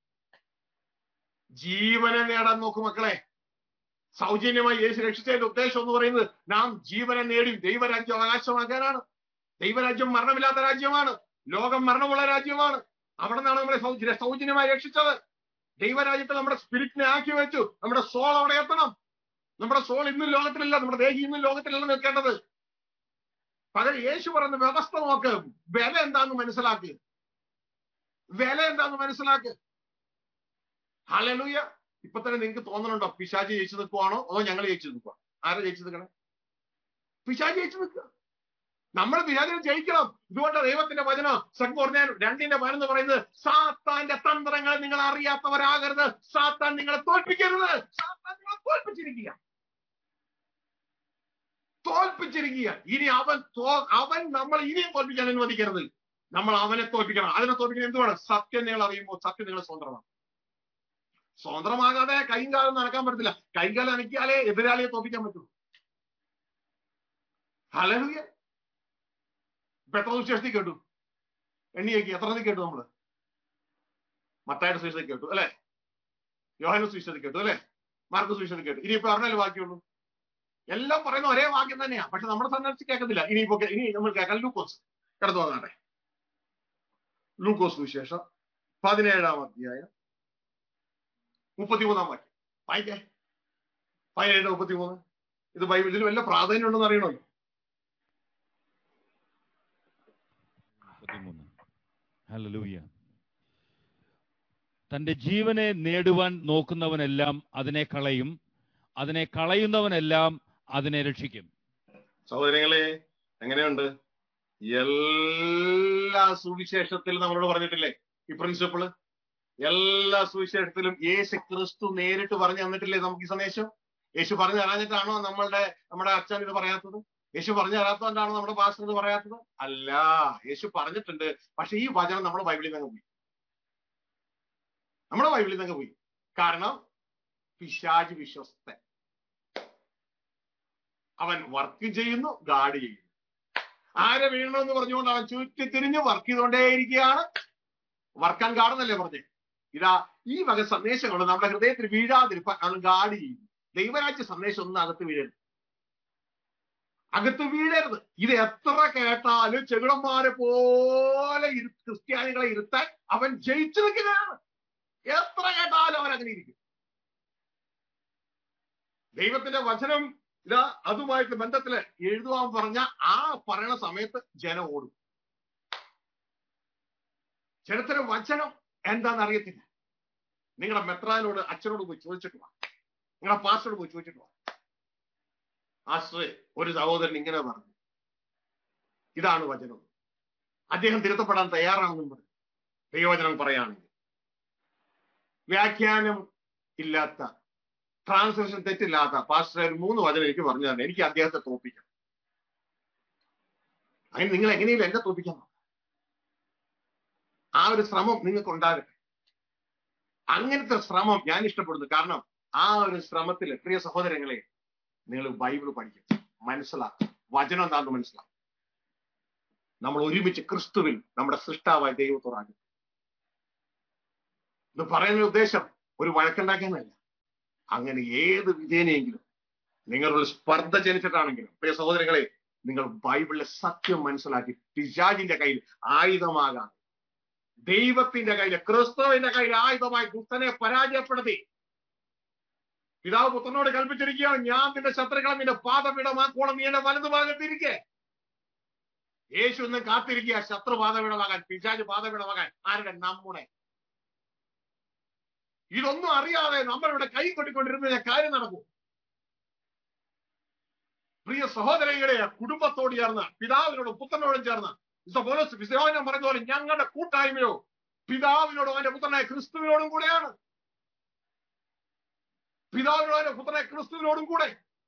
ജീവനെ നേടാൻ നോക്കും മക്കളെ സൗജന്യമായി യേശു രക്ഷിച്ചതിന്റെ ഉദ്ദേശം എന്ന് പറയുന്നത് നാം ജീവനെ നേടി ദൈവരാജ്യം അവകാശമാക്കാനാണ് ദൈവരാജ്യം മരണമില്ലാത്ത രാജ്യമാണ് ലോകം മരണമുള്ള രാജ്യമാണ് അവിടെ നിന്നാണ് നമ്മളെ സൗജന്യ സൗജന്യമായി രക്ഷിച്ചത് ദൈവരാജ്യത്തിൽ നമ്മുടെ സ്പിരിറ്റിനെ ആക്കി വെച്ചു നമ്മുടെ സോൾ അവിടെ എത്തണം നമ്മുടെ സോൾ ഇന്നും ലോകത്തിലില്ല നമ്മുടെ ദേഹി ഇന്നും ലോകത്തിലല്ല നിൽക്കേണ്ടത് പകരം യേശു പറയുന്ന വ്യവസ്ഥ നോക്ക് വില എന്താന്ന് മനസ്സിലാക്ക് വില എന്താന്ന് മനസ്സിലാക്ക് ഹലലൂയ ഇപ്പൊ തന്നെ നിങ്ങൾക്ക് തോന്നണുണ്ടോ പിശാജ് ജയിച്ചു നിൽക്കുവാണോ അതോ ഞങ്ങൾ ജയിച്ചു നിൽക്കുക ആരാ ജയിച്ചു നിൽക്കണേ പിശാജ് ജയിച്ചു നിൽക്കുക നമ്മൾ പിശാചിനെ ജയിക്കണം ഇതുകൊണ്ട് ദൈവത്തിന്റെ വചനം സെക്കൻഡ് പറഞ്ഞാൽ രണ്ടിന്റെ പതിനൊന്ന് പറയുന്നത് സാത്താന്റെ തന്ത്രങ്ങൾ നിങ്ങൾ അറിയാത്തവരാകരുത് സാത്താൻ നിങ്ങളെ തോൽപ്പിക്കരുത് സാത്താൻ നിങ്ങളെ തോൽപ്പിച്ചിരിക്കുക തോൽപ്പിച്ചിരിക്കുക ഇനി അവൻ തോ അവൻ നമ്മൾ ഇനിയും തോൽപ്പിക്കാൻ അനുവദിക്കരുത് നമ്മൾ അവനെ തോൽപ്പിക്കണം അതിനെ തോൽപ്പിക്കാൻ എന്തുവാണ് സത്യം നിങ്ങൾ അറിയുമ്പോൾ സത്യം നിങ്ങൾ സ്വതന്ത്രമാണ് സ്വതന്ത്രമാകാതെ കൈയും കാലം നടക്കാൻ പറ്റത്തില്ല കൈയും കാലം അനക്കിയാലേ എതിരാളിയെ തോൽപ്പിക്കാൻ പറ്റുള്ളൂ ഹലലുയ ഇപ്പൊ എത്ര സുവിശേഷത്തിൽ കേട്ടു എണ്ണിയേക്ക് എത്ര കേട്ടു നമ്മള് മത്തായുടെ സുവിശേഷത്തിൽ കേട്ടു അല്ലെ യോഹന സുവിശേഷത്തിൽ കേട്ടു അല്ലെ മാർക്ക് സുവിശേഷത്തിൽ കേട്ടു ഇനിയിപ്പോ പറഞ്ഞാലേ ബാക്കിയുള്ളൂ എല്ലാം പറയുന്ന ഒരേ വാക്യം തന്നെയാ പക്ഷെ നമ്മുടെ സന്ദർശിച്ച് കേൾക്കത്തില്ല ഇനിയിപ്പോ ഇനി നമ്മൾ കേൾക്കാൻ ലൂക്കോസ് കിടന്നു വന്നാട്ടെ ലൂക്കോസ് സുവിശേഷം പതിനേഴാം അധ്യായം മുപ്പത്തിമൂന്നാം വാക്യം വായിക്കേ പതിനേഴ് മുപ്പത്തിമൂന്ന് ഇത് ബൈബിൾ ഇതിൽ വല്ല പ്രാധാന്യം ഉണ്ടെന്ന് അറിയണമല്ലോ മുപ്പത്തിമൂന്ന് ഹല്ലേലൂയ തന്റെ ജീവനെ നേടുവാൻ നോക്കുന്നവനെല്ലാം അതിനെ കളയും അതിനെ കളയുന്നവനെല്ലാം അതിനെ രക്ഷിക്കും സഹോദരങ്ങളെ എങ്ങനെയുണ്ട് എല്ലാ സുവിശേഷത്തിലും നമ്മളോട് പറഞ്ഞിട്ടില്ലേ ഈ പ്രിൻസിപ്പിള് എല്ലാ സുവിശേഷത്തിലും യേശു ക്രിസ്തു നേരിട്ട് പറഞ്ഞു തന്നിട്ടില്ലേ നമുക്ക് ഈ സന്ദേശം യേശു പറഞ്ഞു തരാഞ്ഞിട്ടാണോ നമ്മളുടെ നമ്മുടെ അച്ഛൻ ഇത് പറയാത്തത് യേശു പറഞ്ഞു തരാത്തതുകൊണ്ടാണോ നമ്മുടെ പാസ്റ്റർ ഇത് പറയാത്തത് അല്ല യേശു പറഞ്ഞിട്ടുണ്ട് പക്ഷെ ഈ വചനം നമ്മുടെ ബൈബിളിൽ നിന്ന് പോയി നമ്മുടെ ബൈബിളിൽ നിന്ന് പോയി കാരണം പിശാജ് വിശ്വസ്തൻ അവൻ വർക്ക് ചെയ്യുന്നു ഗാഡ് ചെയ്യുന്നു ആരെ വീഴണമെന്ന് പറഞ്ഞുകൊണ്ട് അവൻ ചുറ്റി തിരിഞ്ഞ് വർക്ക് ചെയ്തുകൊണ്ടേയിരിക്കുകയാണ് വർക്കാൻ ഗാഡെന്നല്ലേ പറഞ്ഞേ ഇതാ ഈ വക സന്ദേശങ്ങൾ നമ്മുടെ ഹൃദയത്തിൽ വീഴാതിരിക്കാൻ അവൻ ഗാഡ് ചെയ്യുന്നു ദൈവരാജ്യ സന്ദേശം ഒന്നും അകത്ത് വീഴരുത് അകത്ത് വീഴരുത് ഇത് എത്ര കേട്ടാലും ചെകിടന്മാരെ പോലെ ഇരു- ക്രിസ്ത്യാനികളെ ഇരുത്താൻ അവൻ ജയിച്ചു നിൽക്കുകയാണ് എത്ര കേട്ടാലും അവൻ അങ്ങനെ ഇരിക്കും ദൈവത്തിന്റെ വചനം ഇതാ അതുമായിട്ട് ബന്ധത്തില് എഴുതുവാൻ പറഞ്ഞ ആ പറയണ സമയത്ത് ജനം ഓടും ജനത്തിന് വചനം എന്താണെന്ന് അറിയത്തില്ല നിങ്ങളുടെ മെത്രാനോട് അച്ഛനോട് പോയി ചോദിച്ചിട്ട് വാ നിങ്ങളുടെ പാസ്റ്ററോട് പോയി ചോദിച്ചിട്ട് വാ ആശ്രയ ഒരു സഹോദരൻ ഇങ്ങനെ പറഞ്ഞു ഇതാണ് വചനം അദ്ദേഹം തിരുത്തപ്പെടാൻ തയ്യാറാണെന്നും പറഞ്ഞു ദൈവവചനം പറയുകയാണെങ്കിൽ വ്യാഖ്യാനം ഇല്ലാത്ത ട്രാൻസ്ലേഷൻ തെറ്റില്ലാത്ത പാസ്റ്റർ ഒരു മൂന്ന് വചനം എനിക്ക് പറഞ്ഞു തന്നെ എനിക്ക് അദ്ദേഹത്തെ തോപ്പിക്കണം അതിന് നിങ്ങൾ എങ്ങനെയും എന്നെ തോപ്പിക്കാൻ നോക്കാം. ആ ഒരു ശ്രമം നിങ്ങൾക്ക് ഉണ്ടാകട്ടെ അങ്ങനത്തെ ശ്രമം ഞാൻ ഇഷ്ടപ്പെടുന്നു കാരണം ആ ഒരു ശ്രമത്തിൽ പ്രിയ സഹോദരങ്ങളെ നിങ്ങൾ ബൈബിൾ പഠിക്കും മനസ്സിലാക്കും വചനം എന്താണെന്ന് മനസ്സിലാക്കും നമ്മൾ ഒരുമിച്ച് ക്രിസ്തുവിൽ നമ്മുടെ സൃഷ്ടാവായ ദൈവത്തോടാകും ഇത് പറയുന്ന ഉദ്ദേശം ഒരു വഴക്കുണ്ടാക്കാനല്ല അങ്ങനെ ഏത് വിധേനയെങ്കിലും നിങ്ങളുടെ സ്പർദ്ധ ജനിച്ചിട്ടാണെങ്കിലും പ്രിയ സഹോദരങ്ങളെ നിങ്ങൾ ബൈബിളിലെ സത്യം മനസ്സിലാക്കി പിശാജിന്റെ കയ്യിൽ ആയുധമാകാം ദൈവത്തിന്റെ കയ്യിൽ ക്രിസ്തുവിന്റെ കയ്യിൽ ആയുധമായി ദുഷ്ടനെ പരാജയപ്പെടുത്തി പിതാവ് പുത്രനോട് കൽപ്പിച്ചിരിക്കുകയാണ് ഞാൻ നിന്റെ ശത്രുക്കളെ നിന്റെ പാദപീഠമാക്കോളം നീ എന്റെ വലതുഭാഗത്തിരിക്കെ യേശു ഒന്ന് കാത്തിരിക്കുക ശത്രു പാദപീഠമാകാൻ പിശാജ് പാദപീഠമാകാൻ ആരുടെ നമ്മുടെ ഇതൊന്നും അറിയാതെ നമ്മളിവിടെ കൈ കൊട്ടിക്കൊണ്ടിരുന്ന കാര്യം നടക്കും പ്രിയ സഹോദരങ്ങളെ കുടുംബത്തോട് ചേർന്ന് പിതാവിനോടും പുത്രനോടും ചേർന്ന് പോലീസ് വിശ്വാസം പറഞ്ഞ പോലെ ഞങ്ങളുടെ കൂട്ടായ്മയോ പിതാവിനോടും അവന്റെ പുത്രനായ ക്രിസ്തുവിനോടും കൂടെയാണ് പിതാവിനോടും അവന്റെ പുത്രനായ ക്രിസ്തുവിനോടും കൂടെ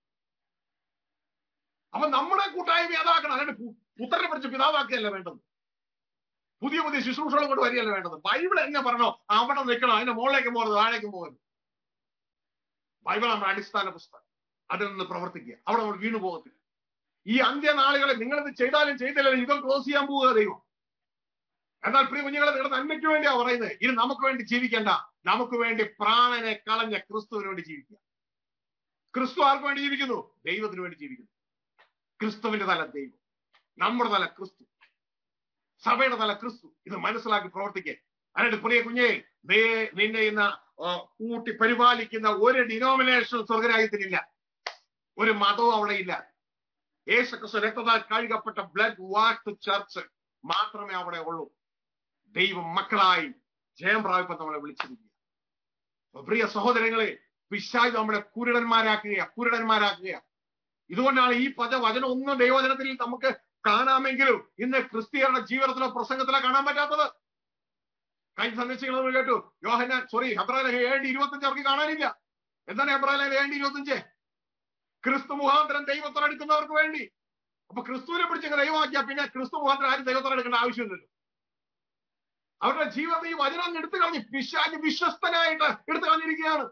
അപ്പൊ നമ്മുടെ കൂട്ടായ്മ അതാക്കണം അല്ലാണ്ട് പു- പുത്രനെ പിടിച്ച് പിതാവാക്കുകയല്ല വേണ്ടത് പുതിയ പുതിയ ശുശ്രൂഷകൾ കൊണ്ട് വരികയല്ല വേണ്ടത് ബൈബിൾ എന്നെ പറഞ്ഞോ അവിടെ നിൽക്കണം അതിന്റെ മുകളിലേക്ക് പോകരുത് താഴേക്ക് പോകരുത് ബൈബിൾ നമ്മുടെ അടിസ്ഥാന പുസ്തകം അതിൽ നിന്ന് പ്രവർത്തിക്കുക അവിടെ നമ്മൾ വീണു പോകത്തില്ല ഈ അന്ത്യനാളുകളെ നിങ്ങളിത് ചെയ്താലും ചെയ്തില്ലാലും ഇതൊക്കെ ക്ലോസ് ചെയ്യാൻ പോവുക ദൈവം എന്നാൽ പ്രിയ കുഞ്ഞുങ്ങളെ നിങ്ങളുടെ നന്മയ്ക്ക് വേണ്ടിയാ പറയുന്നത് ഇത് നമുക്ക് വേണ്ടി ജീവിക്കണ്ട നമുക്ക് വേണ്ടി പ്രാണനെ കളഞ്ഞ ക്രിസ്തുവിന് വേണ്ടി ജീവിക്കുക ക്രിസ്തു ആർക്ക് വേണ്ടി ജീവിക്കുന്നു ദൈവത്തിന് വേണ്ടി ജീവിക്കുന്നു ക്രിസ്തുവിന്റെ തല ദൈവം നമ്മുടെ തല ക്രിസ്തു സഭയുടെ തല ക്രിസ്തു ഇത് മനസ്സിലാക്കി പ്രവർത്തിക്കുക അല്ലാണ്ട് പ്രിയ കുഞ്ഞെ ദേ നിന്നെ ഇന്ന് ആ, കൂട്ടി പരിപാലിക്കുന്ന ഒരു ഡിനോമിനേഷൻ സ്വർഗരാജ്യത്തിനില്ല ഒരു മതവും അവിടെ ഇല്ല യേശുക്രിസ്തു രക്തത്താൽ കഴുകപ്പെട്ട ബ്ലഡ് വാട്ട് ചർച്ച് മാത്രമേ അവിടെ ഉള്ളൂ ദൈവം മക്കളായി ജയം പ്രാപിപ്പം നമ്മളെ വിളിച്ചിരിക്കുക അപ്പൊ പ്രിയ സഹോദരങ്ങളെ പിശാജ് നമ്മളെ കുരുടന്മാരാക്കുക കുരുടന്മാരാക്കുക ഇതുകൊണ്ടാണ് ഈ പദ വചനം ഒന്നും ദൈവവചനത്തിൽ നമുക്ക് കാണാമെങ്കിലും ഇന്ന് ക്രിസ്തീയരുടെ ജീവിതത്തിലോ പ്രസംഗത്തിലോ കാണാൻ പറ്റാത്തത് കഴിഞ്ഞ സന്ദേശങ്ങൾ നമ്മൾ കേട്ടു യോഹന്നാൻ സോറി ഹെബ്രാലേഖ ഏഴ് ഇരുപത്തഞ്ച് അവർക്ക് കാണാനില്ല എന്താണ് ഹെബ്രാലേഖ ഏഴ് ഇരുപത്തഞ്ച് ക്രിസ്തു മുഖാന്തരം ദൈവത്തോടെടുക്കുന്നവർക്ക് വേണ്ടി അപ്പൊ ക്രിസ്തുവിനെ പിടിച്ചങ്ങ് ദൈവമാക്കിയാ പിന്നെ ക്രിസ്തു മുഖാന്തരം ആരും ദൈവത്തോടെടുക്കേണ്ട ആവശ്യമില്ലല്ലോ അവരുടെ ജീവിതത്തിൽ ഈ വചനം അങ്ങ് എടുത്തു കളഞ്ഞു പിശാജ് വിശ്വസ്തനായിട്ട് എടുത്തു കളഞ്ഞിരിക്കുകയാണ്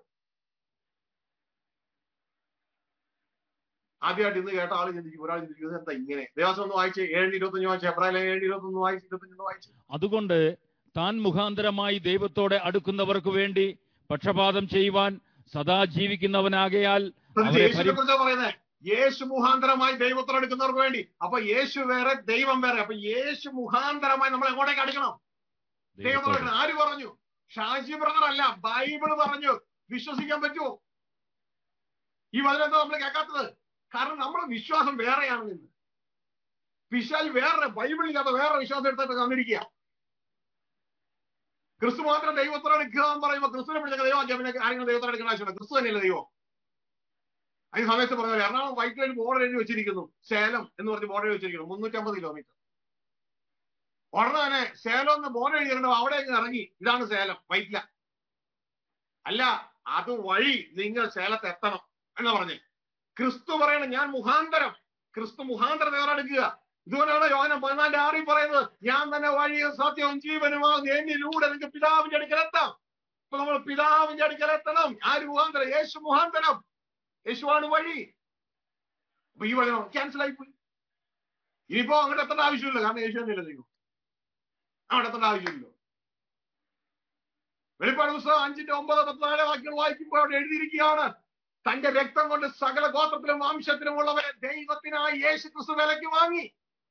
ആദ്യമായിട്ട് ഇന്ന് കേട്ട ആള് ചിന്തിക്കും ഒരാൾ ചിന്തിക്കും എന്താ ഇങ്ങനെ ദേവസ്വം ഒന്ന് വായിച്ച് ഏഴ് ഇരുപത്തഞ്ച് വായിച്ച് എബ്രാഹിം ഏഴ് ഇരുപത്തൊന്ന് വായിച്ച് ഇരുപത്തഞ്ച് വായിച്ച് അതുകൊണ്ട് താൻ മുഖാന്തരമായി ദൈവത്തോടെ അടുക്കുന്നവർക്ക് വേണ്ടി പക്ഷപാതം ചെയ്യുവാൻ സദാ ജീവിക്കുന്നവനാകയാൽ ശ്രദ്ധിച്ച് അവരെ യേശുവിനെ കുറിച്ചാ പറയുന്നത് യേശു മുഖാന്തരമായി ദൈവത്തോട് അടുക്കുന്നവർക്ക് വേണ്ടി അപ്പൊ യേശു വേറെ ദൈവം വേറെ അപ്പൊ യേശു മുഖാന്തരമായി നമ്മൾ എങ്ങോട്ടേക്ക് അടുക്കണം ദൈവത്തോട് ദൈവത്തോടെ അടുക്കണം. ആര് പറഞ്ഞു ഷാജി ബ്രദർ അല്ല ബൈബിള് പറഞ്ഞു വിശ്വസിക്കാൻ പറ്റുമോ ഈ വചനം നമ്മൾ കേൾക്കാത്തത് കാരണം നമ്മുടെ വിശ്വാസം വേറെയാണ് നിന്ന് പിശാൽ വേറെ ബൈബിളില്ലാത്ത വേറെ വിശ്വാസം എടുത്തിട്ട് തന്നിരിക്കുക ക്രിസ്തു മാത്രം ദൈവത്തോട് എടുക്കുക എന്ന് പറയുമ്പോൾ ക്രിസ്തുവിനെ പിടിച്ച ദൈവമാക്കിയ പിന്നെ ആരെങ്കിലും ദൈവത്തോട് എടുക്കേണ്ട ആവശ്യമില്ല ക്രിസ്തു തന്നെയല്ലേ ദൈവം അതിന് സമയത്ത് പറഞ്ഞ പോലെ എറണാകുളം വൈറ്റിലൊരു ബോർഡർ എഴുതി വെച്ചിരിക്കുന്നു സേലം എന്ന് പറഞ്ഞ് ബോർഡർ എഴുതി വെച്ചിരിക്കുന്നു മുന്നൂറ്റമ്പത് കിലോമീറ്റർ ഉടനെ തന്നെ സേലം എന്ന് ബോർഡർ എഴുതിയിട്ടുണ്ടോ അവിടെ അങ്ങ് ഇറങ്ങി ഇതാണ് സേലം വൈറ്റില അല്ല അത് വഴി നിങ്ങൾ സേലത്ത് എത്തണം എന്ന് പറഞ്ഞ് ക്രിസ്തു പറയണം ഞാൻ മുഖാന്തരം ക്രിസ്തു മുഖാന്തരം നേരെടുക്കുക ഇതുകൊണ്ടാണ് യോഹനം പതിനാലിന്റെ ആറിൽ പറയുന്നത് ഞാൻ തന്നെ വഴിയും സത്യവും ജീവനുമാകും എന്നിലൂടെ നിങ്ങൾക്ക് പിതാവിന്റെ അടുക്കലെത്താം ഇപ്പൊ നമ്മൾ പിതാവിന്റെ അടുക്കലെത്തണം ആര് മുഖാന്തരം യേശു മുഖാന്തരം യേശുവാണ് വഴി അപ്പൊ ഈ വഴി ക്യാൻസൽ ആയിപ്പോയി ഇനിയിപ്പോ അങ്ങോട്ട് എത്തേണ്ട ആവശ്യമില്ല കാരണം യേശു തന്നെയല്ലേ ദൈവം അവിടെ എത്തേണ്ട ആവശ്യമില്ലല്ലോ വെളിപ്പാട് പുസ്തകം അഞ്ചിന്റെ ഒമ്പത് പത്തിനാല് വാക്യങ്ങൾ വായിക്കുമ്പോൾ അവിടെ എഴുതിയിരിക്കുകയാണ് തന്റെ രക്തം കൊണ്ട് സകല ഗോത്രത്തിലും വംശത്തിലും ഉള്ളവരെ ദൈവത്തിനായി യേശു ക്രിസ്തു വിലക്ക് വാങ്ങി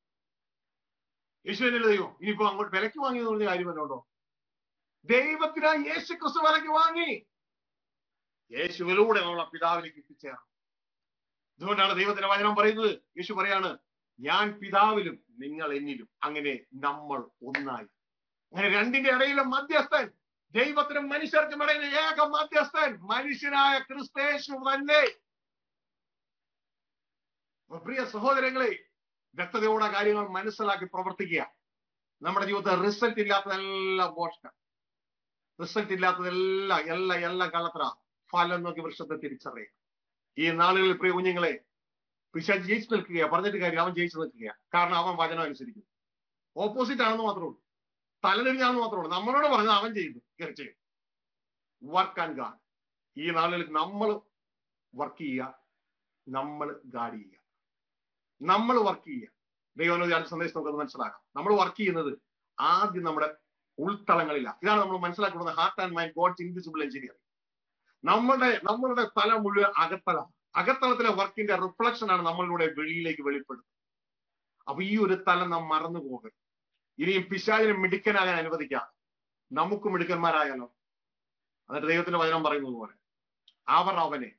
യേശു തന്നെയല്ലേ ദൈവം ഇനിയിപ്പോ അങ്ങോട്ട് വിലക്ക് വാങ്ങി എന്ന് പറഞ്ഞ കാര്യം വല്ലതുണ്ടോ ദൈവത്തിനായി യേശു ക്രിസ്തു വിലക്ക് വാങ്ങി യേശുവിലൂടെ നമ്മളെ പിതാവിലേക്ക് എത്തിച്ചേർന്നു അതുകൊണ്ടാണ് ദൈവത്തിന്റെ വചനം പറയുന്നത് യേശു പറയാണ് ഞാൻ പിതാവിലും നിങ്ങൾ എന്നിലും അങ്ങനെ നമ്മൾ ഒന്നായി അങ്ങനെ രണ്ടിന്റെ ഇടയിലെ മധ്യസ്ഥൻ ദൈവത്തിനും മനുഷ്യർക്കും ഇടയിലെ ഏക മധ്യസ്ഥൻ മനുഷ്യനായ ക്രിസ്തേശു തന്നെ അപ്പൊ പ്രിയ സഹോദരങ്ങളെ വ്യക്തതയോടെ കാര്യങ്ങൾ മനസ്സിലാക്കി പ്രവർത്തിക്കുക നമ്മുടെ ജീവിതത്തിൽ റിസൾട്ട് ഇല്ലാത്തതെല്ലാം മോഷ്ടം റിസൾട്ട് ഇല്ലാത്തതെല്ലാം എല്ലാം എല്ലാം കള്ളത്തര ഫലം നോക്കി വൃക്ഷത്തെ തിരിച്ചറിയുക ഈ നാളുകളിൽ പ്രിയ കുഞ്ഞുങ്ങളെ പിശാച് ജയിച്ചു നിൽക്കുക പറഞ്ഞിട്ട് കാര്യം അവൻ ജയിച്ചു നിൽക്കുക കാരണം അവൻ വചനം അനുസരിക്കും ഓപ്പോസിറ്റ് ആണെന്ന് മാത്രമേ ഉള്ളൂ തലതിരിഞ്ഞാണെന്ന് മാത്രമേ ഉള്ളൂ നമ്മളോട് പറഞ്ഞത് അവൻ ചെയ്തു തീർച്ചയായും വർക്ക് ആൻഡ് ഗാഡ് ഈ നാളുകളിൽ നമ്മൾ വർക്ക് ചെയ്യുക നമ്മൾ ഗാഡ് ചെയ്യുക നമ്മൾ വർക്ക് ചെയ്യുക ദൈവനോദി അടുത്ത സന്ദേശം നമുക്കത് മനസ്സിലാക്കാം നമ്മൾ വർക്ക് ചെയ്യുന്നത് ആദ്യം നമ്മുടെ ഉൾത്തളങ്ങളില്ല ഇതാണ് നമ്മൾ മനസ്സിലാക്കുന്നത് heart and mind God's invisible engineering നമ്മളുടെ നമ്മളുടെ തലം മുഴുവൻ അകത്തളം അകത്തളത്തിലെ വർക്കിന്റെ റിഫ്ലക്ഷൻ ആണ് നമ്മളിലൂടെ വെളിയിലേക്ക് വെളിപ്പെടുന്നത് അപ്പൊ ഈ ഒരു തലം നാം മറന്നു പോകരുത് ഇനിയും പിശാചിനെ മിടുക്കനാകാൻ അനുവദിക്കാം നമുക്ക് മിടുക്കന്മാരായാലോ എന്നിട്ട് ദൈവത്തിന്റെ വചനം പറയുന്നത് പോലെ അവർ അവനെ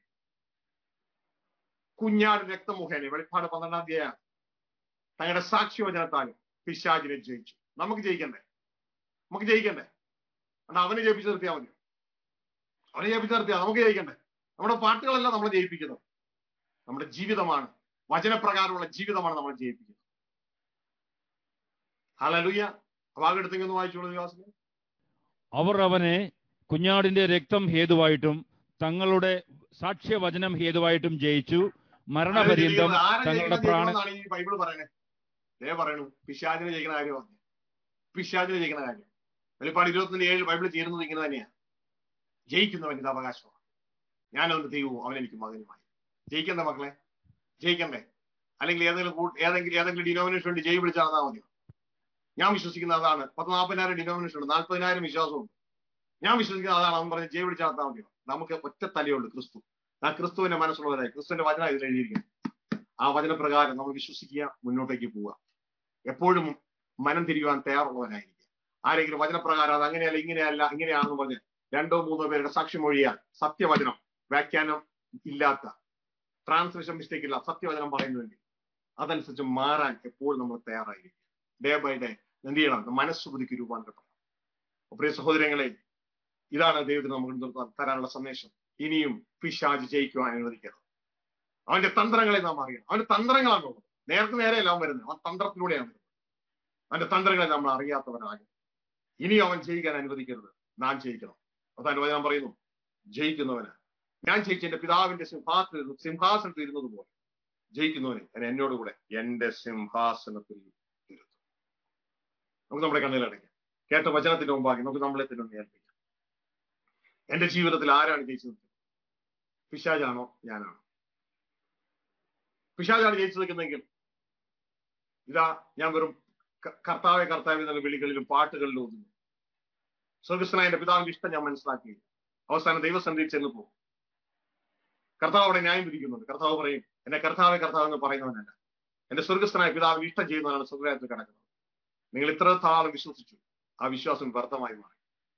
കുഞ്ഞാട് രക്തമുഖേന വെളിപ്പാട് പന്ത്രണ്ടാം തീയതിയാണ് തങ്ങളുടെ സാക്ഷ്യവചനത്താലും പിശാചിനെ ജയിച്ചു നമുക്ക് ജയിക്കണ്ടേ നമുക്ക് ജയിക്കണ്ടേ അതുകൊണ്ട് അവനെ ജയിപ്പിച്ച് നിർത്തിയാൽ മതി അവനെ ജയിപ്പിച്ച് നിർത്തിയാൽ നമുക്ക് ജയിക്കണ്ടേ നമ്മുടെ പാട്ടുകളല്ല നമ്മളെ ജയിപ്പിക്കുന്നത് നമ്മുടെ ജീവിതമാണ് വചനപ്രകാരമുള്ള ജീവിതമാണ് നമ്മളെ ജയിപ്പിക്കുന്നത് ഹലലുയ്യ ഭാഗെടുത്തെങ്കിൽ വായിച്ചോളൂ വികാസിനെ അവർ അവനെ കുഞ്ഞാടിന്റെ രക്തം ഹേതുവായിട്ടും തങ്ങളുടെ സാക്ഷ്യവചനം ഹേതുവായിട്ടും ജയിച്ചു മരണപര്യന്തം തങ്ങളുടെ പ്രാണ ആണ് ഈ ബൈബിൾ പറയണേ ദേ പറയണു പിശാചിനെ ജയിക്കുന്ന കാര്യമാണ് പിശാചിനെ ജയിക്കുന്ന കാര്യം വെളിപ്പാട് ഇരുപത്തിന് ഏഴ് ബൈബിൾ ചേരുന്നത് ഇങ്ങനെ തന്നെയാണ് ജയിക്കുന്നവൻ ഇത് അവകാശമാണ് ഞാനവന്റെ ദൈവവും അവൻ എനിക്ക് മകനുമായി ജയിക്കണ്ടേ മക്കളെ ജയിക്കണ്ടേ അല്ലെങ്കിൽ ഏതെങ്കിലും കൂ- ഏതെങ്കിലും ഏതെങ്കിലും ഡിനോമിനേഷൻ വേണ്ടി ജയ് വിളിച്ചാൽ നടന്നാൽ മതിയോ ഞാൻ വിശ്വസിക്കുന്ന അതാണ് പത്ത് നാൽപ്പതിനായിരം ഡിനോമിനേഷൻ ഉണ്ട് നാൽപ്പതിനായിരം വിശ്വാസമുണ്ട് ഞാൻ വിശ്വസിക്കുന്ന അതാണ് അവൻ പറഞ്ഞ് ജയ് വിളിച്ചാൽ നടത്താൽ മതിയോ നമുക്ക് ഒറ്റ തലയുള്ളൂ ക്രിസ്തു ആ ക്രിസ്തുവിന്റെ മനസ്സുള്ളവരായി ക്രിസ്തുവിന്റെ വചനം ഇതിൽ എഴുതിയിരിക്കുന്നു ആ വചനപ്രകാരം നമ്മൾ വിശ്വസിക്കുക മുന്നോട്ടേക്ക് പോവുക എപ്പോഴും മനം തിരിയുവാൻ തയ്യാറുള്ളവരായിരിക്കുക ആരെങ്കിലും വചനപ്രകാരം അത് അങ്ങനെയല്ല ഇങ്ങനെയല്ല ഇങ്ങനെയാണെന്ന് പറഞ്ഞ് രണ്ടോ മൂന്നോ പേരുടെ സാക്ഷ്യം ഒഴിയാൻ സത്യവചനം വ്യാഖ്യാനം ഇല്ലാത്ത ട്രാൻസ്ലേഷൻ മിസ്റ്റേക്ക് ഇല്ല സത്യവചനം പറയുന്നുവെങ്കിൽ അതനുസരിച്ച് മാറാൻ എപ്പോഴും നമ്മൾ തയ്യാറായിരിക്കും ഡേ ബൈ ഡേ എന്ത് ചെയ്യണം മനസ്സുബുദ്ധിക്ക് രൂപാന്തരപ്പെടണം അപ്പൊ പ്രിയ സഹോദരങ്ങളെ ഇതാണ് ദൈവത്തിന് നമുക്ക് തരാനുള്ള സന്ദേശം ഇനിയും പിശാജ് ജയിക്കുവാൻ അനുവദിക്കരുത് അവന്റെ തന്ത്രങ്ങളെ നാം അറിയണം അവന്റെ തന്ത്രങ്ങളാണ് ഉള്ളത് നേർക്ക് നേരെയല്ല അവൻ വരുന്നത് അവൻ തന്ത്രത്തിലൂടെയാണ് വരുന്നത് അവന്റെ തന്ത്രങ്ങളെ നമ്മൾ അറിയാത്തവരാകും ഇനി അവൻ ജയിക്കാൻ അനുവദിക്കരുത് നാം ജയിക്കണം അതാണ് വചനം പറയുന്നു ജയിക്കുന്നവന് ഞാൻ ജയിച്ച എന്റെ പിതാവിന്റെ സിംഹാസനത്തിൽ സിംഹാസനത്തിൽ ഇരുന്നത് പോലെ ജയിക്കുന്നവന് ഞാൻ എന്നോട് കൂടെ എന്റെ സിംഹാസനത്തിൽ ഇരുത്തും നമുക്ക് നമ്മുടെ കണ്ണിലടയ്ക്കാം കേട്ട വചനത്തിന്റെ മുമ്പാകെ നമുക്ക് നമ്മളെ തന്നെ ഒന്ന് ഏൽപ്പിക്കാം എന്റെ ജീവിതത്തിൽ ആരാണ് ജയിച്ചു നിൽക്കുന്നത് പിശാജാണോ ഞാനാണോ പിശാജാണ് ജയിച്ചു നിൽക്കുന്നെങ്കിൽ ഇതാ ഞാൻ വെറും ക- കർത്താവെ കർത്താവെ എന്നുള്ള വിളികളിലും പാട്ടുകളിലും ഒതുങ്ങും സ്വർഗസ്വനായ എന്റെ പിതാവിന്റെ ഇഷ്ടം ഞാൻ മനസ്സിലാക്കി അവസാനം ദൈവസന്ധിയിൽ ചെന്ന് പോകും കർത്താവ് അവിടെ ന്യായം വിധിക്കുന്നുണ്ട് കർത്താവ് പറയും എന്നെ കർത്താവെ കർത്താവ് എന്ന് പറയുന്നവനല്ല എന്റെ സ്വർഗസ്ഥനായ പിതാവിന് ഇഷ്ടം ചെയ്യുന്നവനാണ് സ്വർഗരാജ്യത്തിൽ കിടക്കുന്നത് നിങ്ങൾ ഇത്ര താളം വിശ്വസിച്ചു ആ വിശ്വാസം വ്യർത്ഥമായി മാറി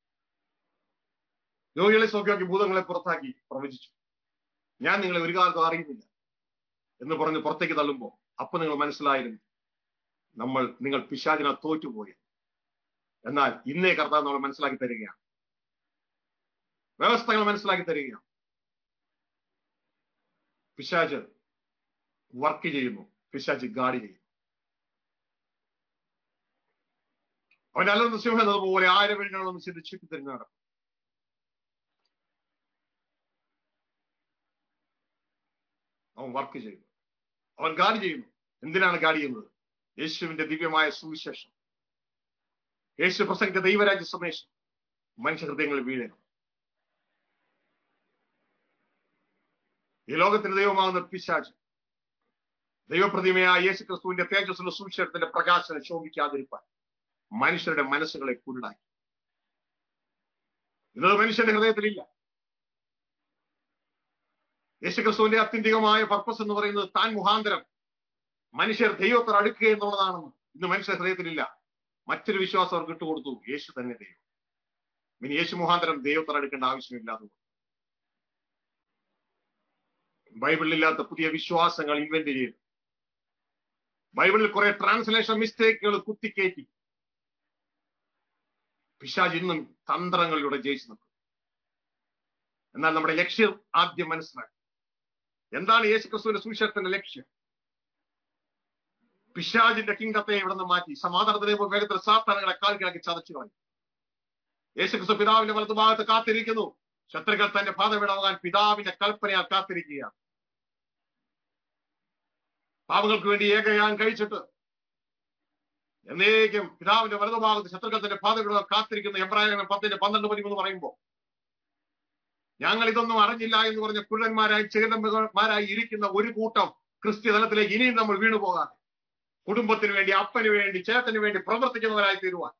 രോഗികളെ സൗഖ്യമാക്കി ഭൂതങ്ങളെ പുറത്താക്കി പ്രവചിച്ചു ഞാൻ നിങ്ങളെ ഒരു കാലത്തും അറിയുന്നില്ല എന്ന് പറഞ്ഞ് പുറത്തേക്ക് തള്ളുമ്പോ അപ്പൊ നിങ്ങൾ മനസ്സിലായിരുന്നു നമ്മൾ നിങ്ങൾ പിശാചിന തോറ്റുപോയി എന്നാൽ ഇന്നേ കർത്താവ് നമ്മൾ മനസ്സിലാക്കി തരികയാണ് വ്യവസ്ഥകൾ മനസ്സിലാക്കി തരികയാണ് പിശാജ് വർക്ക് ചെയ്യുന്നു പിശാജ് ഗാഡി ചെയ്യുന്നു അവന്റെ അലർന്ന സിംഹം എന്നതുപോലെ ആയിരം വഴികളൊന്നും ചിന്തിച്ചു തരുന്ന നടക്കും അവൻ വർക്ക് ചെയ്യുന്നു അവൻ ഗാഡി ചെയ്യുന്നു എന്തിനാണ് ഗാഡി ചെയ്യുന്നത് യേശുവിന്റെ ദിവ്യമായ സുവിശേഷം യേശു പ്രസംഗിച്ച ദൈവരാജ്യ സന്ദേശം മനുഷ്യഹൃദയങ്ങളിൽ വീഴണം ഈ ലോകത്തിന്റെ ദൈവമാകുന്ന പിശാച് ദൈവപ്രതിമയായ യേശു ക്രിസ്തുവിന്റെ തേജസ്സുള്ള സുവിശേഷത്തിന്റെ പ്രകാശനം ശോഭിക്കാതിരിക്കാൻ മനുഷ്യരുടെ മനസ്സുകളെ കുരുടാക്കി ഇന്നത് മനുഷ്യന്റെ ഹൃദയത്തിലില്ല യേശുക്രിസ്തുവിന്റെ അത്യന്തികമായ പർപ്പസ് എന്ന് പറയുന്നത് താൻ മുഖാന്തരം മനുഷ്യർ ദൈവത്തോട് അടുക്കുക എന്നുള്ളതാണെന്ന് ഇന്ന് മനുഷ്യ ഹൃദയത്തിലില്ല മറ്റൊരു വിശ്വാസം അവർക്ക് ഇട്ടുകൊടുത്തു യേശു തന്നെ ദൈവം ഇനി യേശു മുഖാന്തരം ദൈവത്തോട് അടുക്കേണ്ട ആവശ്യമില്ലാതെ ബൈബിളിലില്ലാത്ത പുതിയ വിശ്വാസങ്ങൾ ഇൻവെന്റ് ചെയ്തു ബൈബിളിൽ കുറെ ട്രാൻസ്ലേഷൻ മിസ്റ്റേക്കുകൾ കുത്തിക്കയറ്റി പിശാജ് ഇന്നും തന്ത്രങ്ങളിലൂടെ ജയിച്ചു നിൽക്കും എന്നാൽ നമ്മുടെ ലക്ഷ്യം ആദ്യം മനസ്സിലാക്കി എന്താണ് യേശു ക്രിസ്തുവിന്റെ സുവിശേഷത്തിന്റെ ലക്ഷ്യം പിശാജിന്റെ കിങ്ഡത്തെ ഇവിടെ നിന്ന് മാറ്റി സമാധാനത്തിലെ വേഗത്തിൽ സാത്താനങ്ങളെ കാൽക്കിളക്കി ചതച്ചു കളഞ്ഞു യേശുക്രിസ്തു പിതാവിന്റെ വലതുഭാഗത്ത് കാത്തിരിക്കുന്നു ശത്രുക്കൾ തന്റെ പാത വിടവാൻ പിതാവിന്റെ കൽപ്പനയാൽ കാത്തിരിക്കുകയാണ് പാപങ്ങൾക്ക് വേണ്ടി ഏകയാൻ കഴിച്ചിട്ട് എന്നേക്കും പിതാവിന്റെ വലതുഭാഗത്ത് ശത്രുക്കൾ തന്റെ പാത വിടവാൻ കാത്തിരിക്കുന്ന എബ്രാഹിം പത്തിന്റെ പന്ത്രണ്ട് പതിമൂന്ന് പറയുമ്പോൾ ഞങ്ങൾ ഇതൊന്നും അറിഞ്ഞില്ല എന്ന് പറഞ്ഞ കുഴന്മാരായി ചേരന്മാരായി ഇരിക്കുന്ന ഒരു കൂട്ടം ക്രിസ്ത്യ തലത്തിലേക്ക് ഇനിയും നമ്മൾ വീണു പോകാതെ കുടുംബത്തിന് വേണ്ടി അപ്പന് വേണ്ടി ചേട്ടന് വേണ്ടി പ്രവർത്തിക്കുന്നവരായി തീരുവാൻ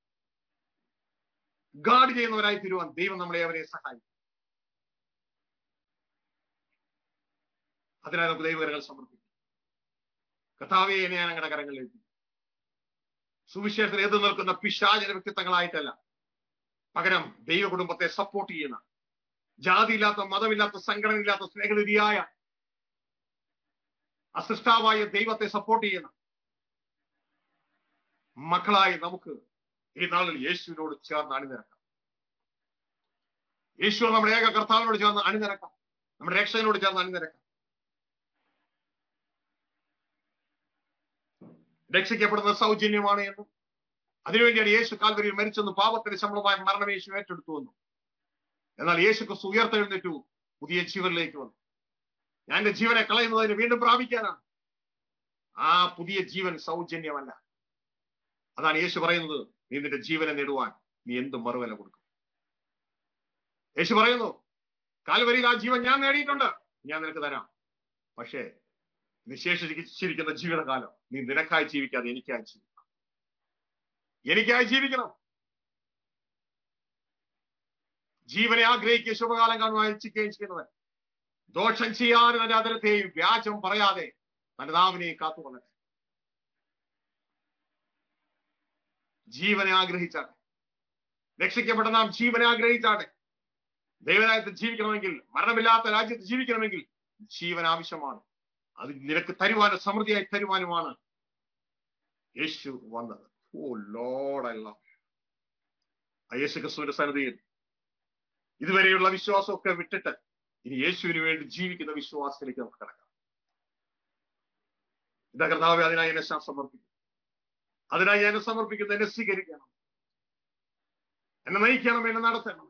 ഗാഡ് ചെയ്യുന്നവരായി തീരുവാൻ ദൈവം നമ്മളെ അവരെ സഹായിക്കും അതിനായി നമുക്ക് ദൈവകരങ്ങൾ സമർപ്പിക്കും കഥാവെ എന്നെ ഞാൻ അങ്ങനെ കരങ്ങളിലേക്ക് സുവിശേഷത്തിൽ എതിർ നിൽക്കുന്ന പിശാചന വ്യക്തിത്വങ്ങളായിട്ടല്ല പകരം ദൈവ കുടുംബത്തെ സപ്പോർട്ട് ചെയ്യുന്ന ജാതിയില്ലാത്ത മതമില്ലാത്ത സംഘടനയില്ലാത്ത സ്നേഹനിധിയായ അസൃഷ്ടാവായ ദൈവത്തെ സപ്പോർട്ട് ചെയ്യുന്ന മക്കളായി നമുക്ക് ഈ നാളിൽ യേശുവിനോട് ചേർന്ന് അണിനിരക്കാം യേശു നമ്മുടെ ഏക കർത്താവിനോട് ചേർന്ന് അണിനിരക്കാം നമ്മുടെ രക്ഷകനോട് ചേർന്ന് അണിനിരക്കാം രക്ഷിക്കപ്പെടുന്ന സൗജന്യമാണ് എന്നും അതിനുവേണ്ടിയാണ് യേശു കാൽവരിയിൽ മരിച്ചെന്നും പാപത്തിന് ശമ്പളമായ മരണം യേശു ഏറ്റെടുത്തു എന്നും എന്നാൽ യേശു ക്രിസ്തു ഉയർത്തെഴുന്നേറ്റു പുതിയ ജീവനിലേക്ക് വന്നു ഞാൻ എന്റെ ജീവനെ കളയുന്നതിന് വീണ്ടും പ്രാപിക്കാനാണ് ആ പുതിയ ജീവൻ സൗജന്യമല്ല അതാണ് യേശു പറയുന്നത് നീ നിന്റെ ജീവനെ നേടുവാൻ നീ എന്ത് മറുവില കൊടുക്കും യേശു പറയുന്നു കാൽവരിയിൽ ആ ജീവൻ ഞാൻ നേടിയിട്ടുണ്ട് ഞാൻ നിനക്ക് തരാം പക്ഷേ നിശേഷിച്ചിരിക്കുന്ന ജീവിതകാലം നീ നിനക്കായി ജീവിക്കാതെ എനിക്കായി ജീവിക്കണം എനിക്കായി ജീവിക്കണം ജീവനെ ആഗ്രഹിക്കുക ശുഭകാലം കാണുവാൻ ഇച്ഛിക്കുകയും ചെയ്യുന്നവൻ ദോഷം ചെയ്യാനും തന്റെ അതിരത്തെയും വ്യാജം പറയാതെ തന്റെ നാവിനെയും കാത്തുകൊള്ളട്ടെ ജീവനെ ആഗ്രഹിച്ചാട്ടെ രക്ഷിക്കപ്പെട്ട നാം ജീവനെ ആഗ്രഹിച്ചാട്ടെ ദൈവരാജ്യത്ത് ജീവിക്കണമെങ്കിൽ മരണമില്ലാത്ത രാജ്യത്ത് ജീവിക്കണമെങ്കിൽ ജീവൻ ആവശ്യമാണ് അത് നിനക്ക് തരുവാനും സമൃദ്ധിയായി തരുവാനുമാണ് യേശു വന്നത് ഓ ലോഡല്ല യേശു ക്രിസ്തുവിന്റെ സന്നിധിയിൽ ഇതുവരെയുള്ള വിശ്വാസമൊക്കെ വിട്ടിട്ട് ഇനി യേശുവിന് വേണ്ടി ജീവിക്കുന്ന വിശ്വാസത്തിലേക്ക് നമുക്ക് കിടക്കാം ഇതാ കർത്താവ് അതിനായി എന്നെ സമർപ്പിക്കും അതിനായി ഞാൻ സമർപ്പിക്കുന്നു എന്നെ സ്വീകരിക്കണം എന്നെ നയിക്കണം എന്നെ നടത്തണം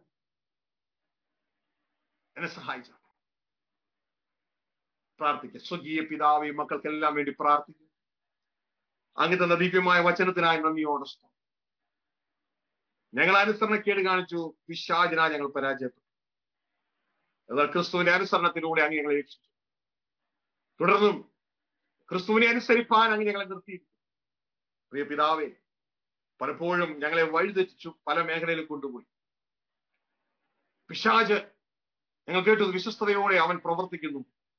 എന്നെ സഹായിക്കണം പ്രാർത്ഥിക്കുക സ്വകീയ പിതാവെ മക്കൾക്കെല്ലാം വേണ്ടി പ്രാർത്ഥിക്കും അങ്ങനത്തെ ദിവ്യമായ വചനത്തിനായി നന്ദിയോടെ സ്തോത്രം. ഞങ്ങൾ അനുസരണക്കേട് കാണിച്ചു പിശാചിനാ ഞങ്ങൾ പരാജയപ്പെട്ടു എന്നാൽ ക്രിസ്തുവിന്റെ അനുസരണത്തിലൂടെ അങ്ങ് ഞങ്ങളെ രക്ഷിച്ചു തുടർന്നും ക്രിസ്തുവിനെ അനുസരിപ്പാൻ അങ്ങ് ഞങ്ങളെ നിർത്തിയിരിക്കും പ്രിയ പിതാവേ പലപ്പോഴും ഞങ്ങളെ വഴിതെറ്റിച്ചു പല മേഖലയിലും കൊണ്ടുപോയി പിശാജ് ഞങ്ങൾ കേട്ടത് വിശ്വസ്തയോടെ അവൻ പ്രവർത്തിക്കുന്നു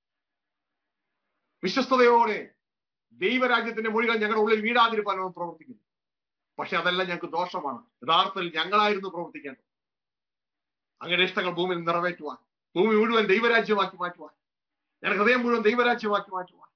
വിശ്വസ്തയോടെ ദൈവരാജ്യത്തിന്റെ മൊഴികൾ ഞങ്ങളുടെ ഉള്ളിൽ വീടാതിരിക്കാൻ അവൻ പ്രവർത്തിക്കുന്നു പക്ഷെ അതെല്ലാം ഞങ്ങൾക്ക് ദോഷമാണ് യഥാർത്ഥത്തിൽ ഞങ്ങളായിരുന്നു പ്രവർത്തിക്കേണ്ടത് അങ്ങയുടെ ഇഷ്ടങ്ങൾ ഭൂമിയിൽ നിറവേറ്റുവാൻ ഭൂമി മുഴുവൻ ദൈവരാജ്യമാക്കി മാറ്റുവാൻ ഞങ്ങളുടെ ഹൃദയം മുഴുവൻ ദൈവരാജ്യമാക്കി മാറ്റുവാൻ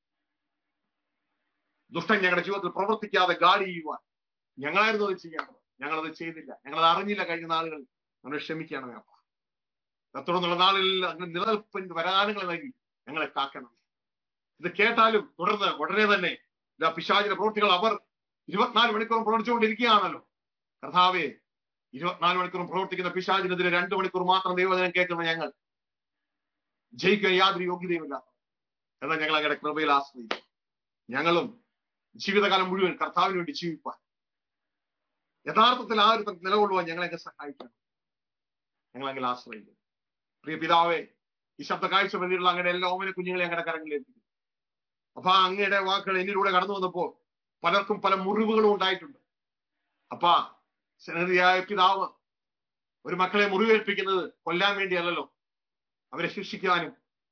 ദുഷ്ടൻ ഞങ്ങളുടെ ജീവിതത്തിൽ പ്രവർത്തിക്കാതെ ഗാഡി ചെയ്യുവാൻ ഞങ്ങളായിരുന്നു അത് ചെയ്യേണ്ടത് ഞങ്ങളത് ചെയ്തില്ല ഞങ്ങളത് അറിഞ്ഞില്ല കഴിഞ്ഞ നാളുകളിൽ നമ്മൾ ക്ഷമിക്കണമേ അപ്പ തുടർന്നുള്ള നാളിൽ അങ്ങനെ നിലനിൽപ്പിന്റെ വരാനങ്ങൾ നൽകി ഞങ്ങളെ കാക്കണം ഇത് കേട്ടാലും തുടർന്ന് ഉടനെ തന്നെ ഇതാ പിശാചിന്റെ പ്രവൃത്തികൾ അവർ ഇരുപത്തിനാല് മണിക്കൂറും പ്രവർത്തിച്ചുകൊണ്ടിരിക്കുകയാണല്ലോ കർത്താവെ ഇരുപത്തിനാല് മണിക്കൂറും പ്രവർത്തിക്കുന്ന പിശാചിനെതിരെ രണ്ടു മണിക്കൂർ മാത്രം ദൈവജനം കേൾക്കുന്ന ഞങ്ങൾ ജയിക്കാൻ യാതൊരു യോഗ്യതയുമില്ല എന്നാൽ ഞങ്ങൾ അങ്ങയുടെ കൃപയിൽ ആശ്രയിക്കും ഞങ്ങളും ജീവിതകാലം മുഴുവൻ കർത്താവിന് വേണ്ടി ജീവിപ്പാൻ യഥാർത്ഥത്തിൽ ആ ഒരു നിലകൊള്ളുവാൻ ഞങ്ങളെയൊക്കെ സഹായിക്കണം ഞങ്ങൾ അങ്ങനെ ആശ്രയിക്കും പ്രിയ പിതാവേ ഈ ശബ്ദ കാഴ്ച വേണ്ടിയുള്ള അങ്ങയുടെ എല്ലാ ഓമന കുഞ്ഞുങ്ങളെ ഞങ്ങളുടെ കരങ്ങളിലേൽപ്പിക്കും അപ്പൊ ആ അങ്ങയുടെ വാക്കുകൾ എന്നിലൂടെ കടന്നു വന്നപ്പോ പലർക്കും പല മുറിവുകളും ഉണ്ടായിട്ടുണ്ട് അപ്പാ സ്നേഹിതയായ പിതാവ് ഒരു മക്കളെ മുറിവേൽപ്പിക്കുന്നത് കൊല്ലാൻ വേണ്ടിയല്ലല്ലോ അവരെ ശിക്ഷിക്കാനും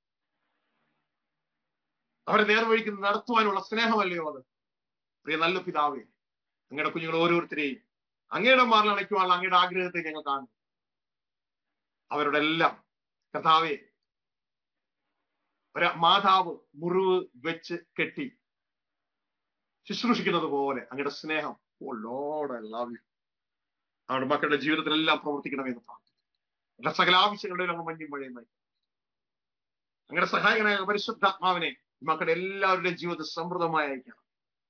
അവരെ നേർവഴിക്ക് നടത്തുവാനുള്ള സ്നേഹമല്ലയോ അത് പ്രിയ നല്ല പിതാവേ അങ്ങയുടെ കുഞ്ഞുങ്ങൾ ഓരോരുത്തരെയും അങ്ങയുടെ മാറിൽ അണയ്ക്കുവാനുള്ള അങ്ങയുടെ ആഗ്രഹത്തെ ഞങ്ങൾ കാണുന്നു അവരുടെ എല്ലാം കഥാവെ ഒരു മാതാവ് മുറിവ് വെച്ച് കെട്ടി ശുശ്രൂഷിക്കുന്നത് പോലെ അങ്ങയുടെ സ്നേഹം ഓ ലോഡ് ലവ് യു അവരുടെ മക്കളുടെ ജീവിതത്തിലെല്ലാം പ്രവർത്തിക്കണമെന്ന് പ്രാർത്ഥിക്കുന്നു എല്ലാ സകല ആവശ്യങ്ങളുടെയും അങ്ങ് മഞ്ഞും മഴയുമായി അങ്ങയുടെ സഹായകനായ പരിശുദ്ധാത്മാവിനെ ഈ മക്കളുടെ എല്ലാവരുടെയും ജീവിതത്തിൽ സമൃദ്ധമായി അയക്കണം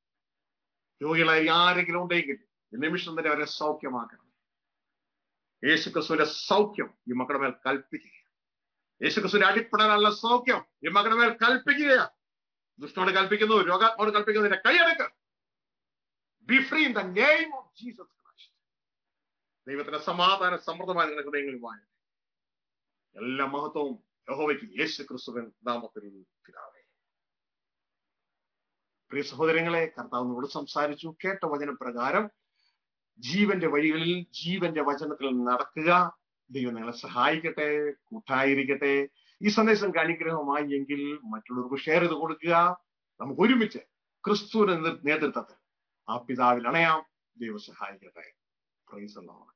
രോഗികളായി ആരെങ്കിലും ഉണ്ടെങ്കിൽ ഈ നിമിഷം തന്നെ അവരെ സൗഖ്യമാക്കണം യേശു ക്രിസ്തുവിന്റെ സൗഖ്യം ഈ മക്കളുടെ മേൽ കൽപ്പിക്കുക യേശു ക്രിസ്തുവിന്റെ അടിപ്പെടാനുള്ള സൗഖ്യം ഈ മക്കളുടെ മേൽ കൽപ്പിക്കുക ദുഷ്ടോട് കൽപ്പിക്കുന്നു രോഗാത്മോട് കൽപ്പിക്കുന്നതിന്റെ കൈയെടുക്കുക be free in the name of Jesus Christ ദൈവത്തിന്റെ സമാധാന സമൃദ്ധമായ നിങ്ങളുടെ ഹൃദയങ്ങളിൽ വാഴ എല്ലാ മഹത്വവും യഹോവയ്ക്ക് യേശു ക്രിസ്തുവൻ നാമത്തിൽ പിതാവേ പ്രിയ സഹോദരങ്ങളെ കർത്താവിനോട് സംസാരിച്ചു കേട്ട വചനപ്രകാരം ജീവന്റെ വഴികളിൽ ജീവന്റെ വചനത്തിൽ നടക്കുക ദൈവം നിങ്ങളെ സഹായിക്കട്ടെ കൂട്ടായിരിക്കട്ടെ ഈ സന്ദേശം അനുഗ്രഹമായി എങ്കിൽ മറ്റുള്ളവർക്ക് ഷെയർ ചെയ്ത് കൊടുക്കുക നമുക്ക് ഒരുമിച്ച് ക്രിസ്തുവിന്റെ നേതൃത്വത്തിൽ ആ പിതാവിൽ അണയാം ദൈവം സഹായിക്കട്ടെ പ്രൈസ് അല്ലാഹ്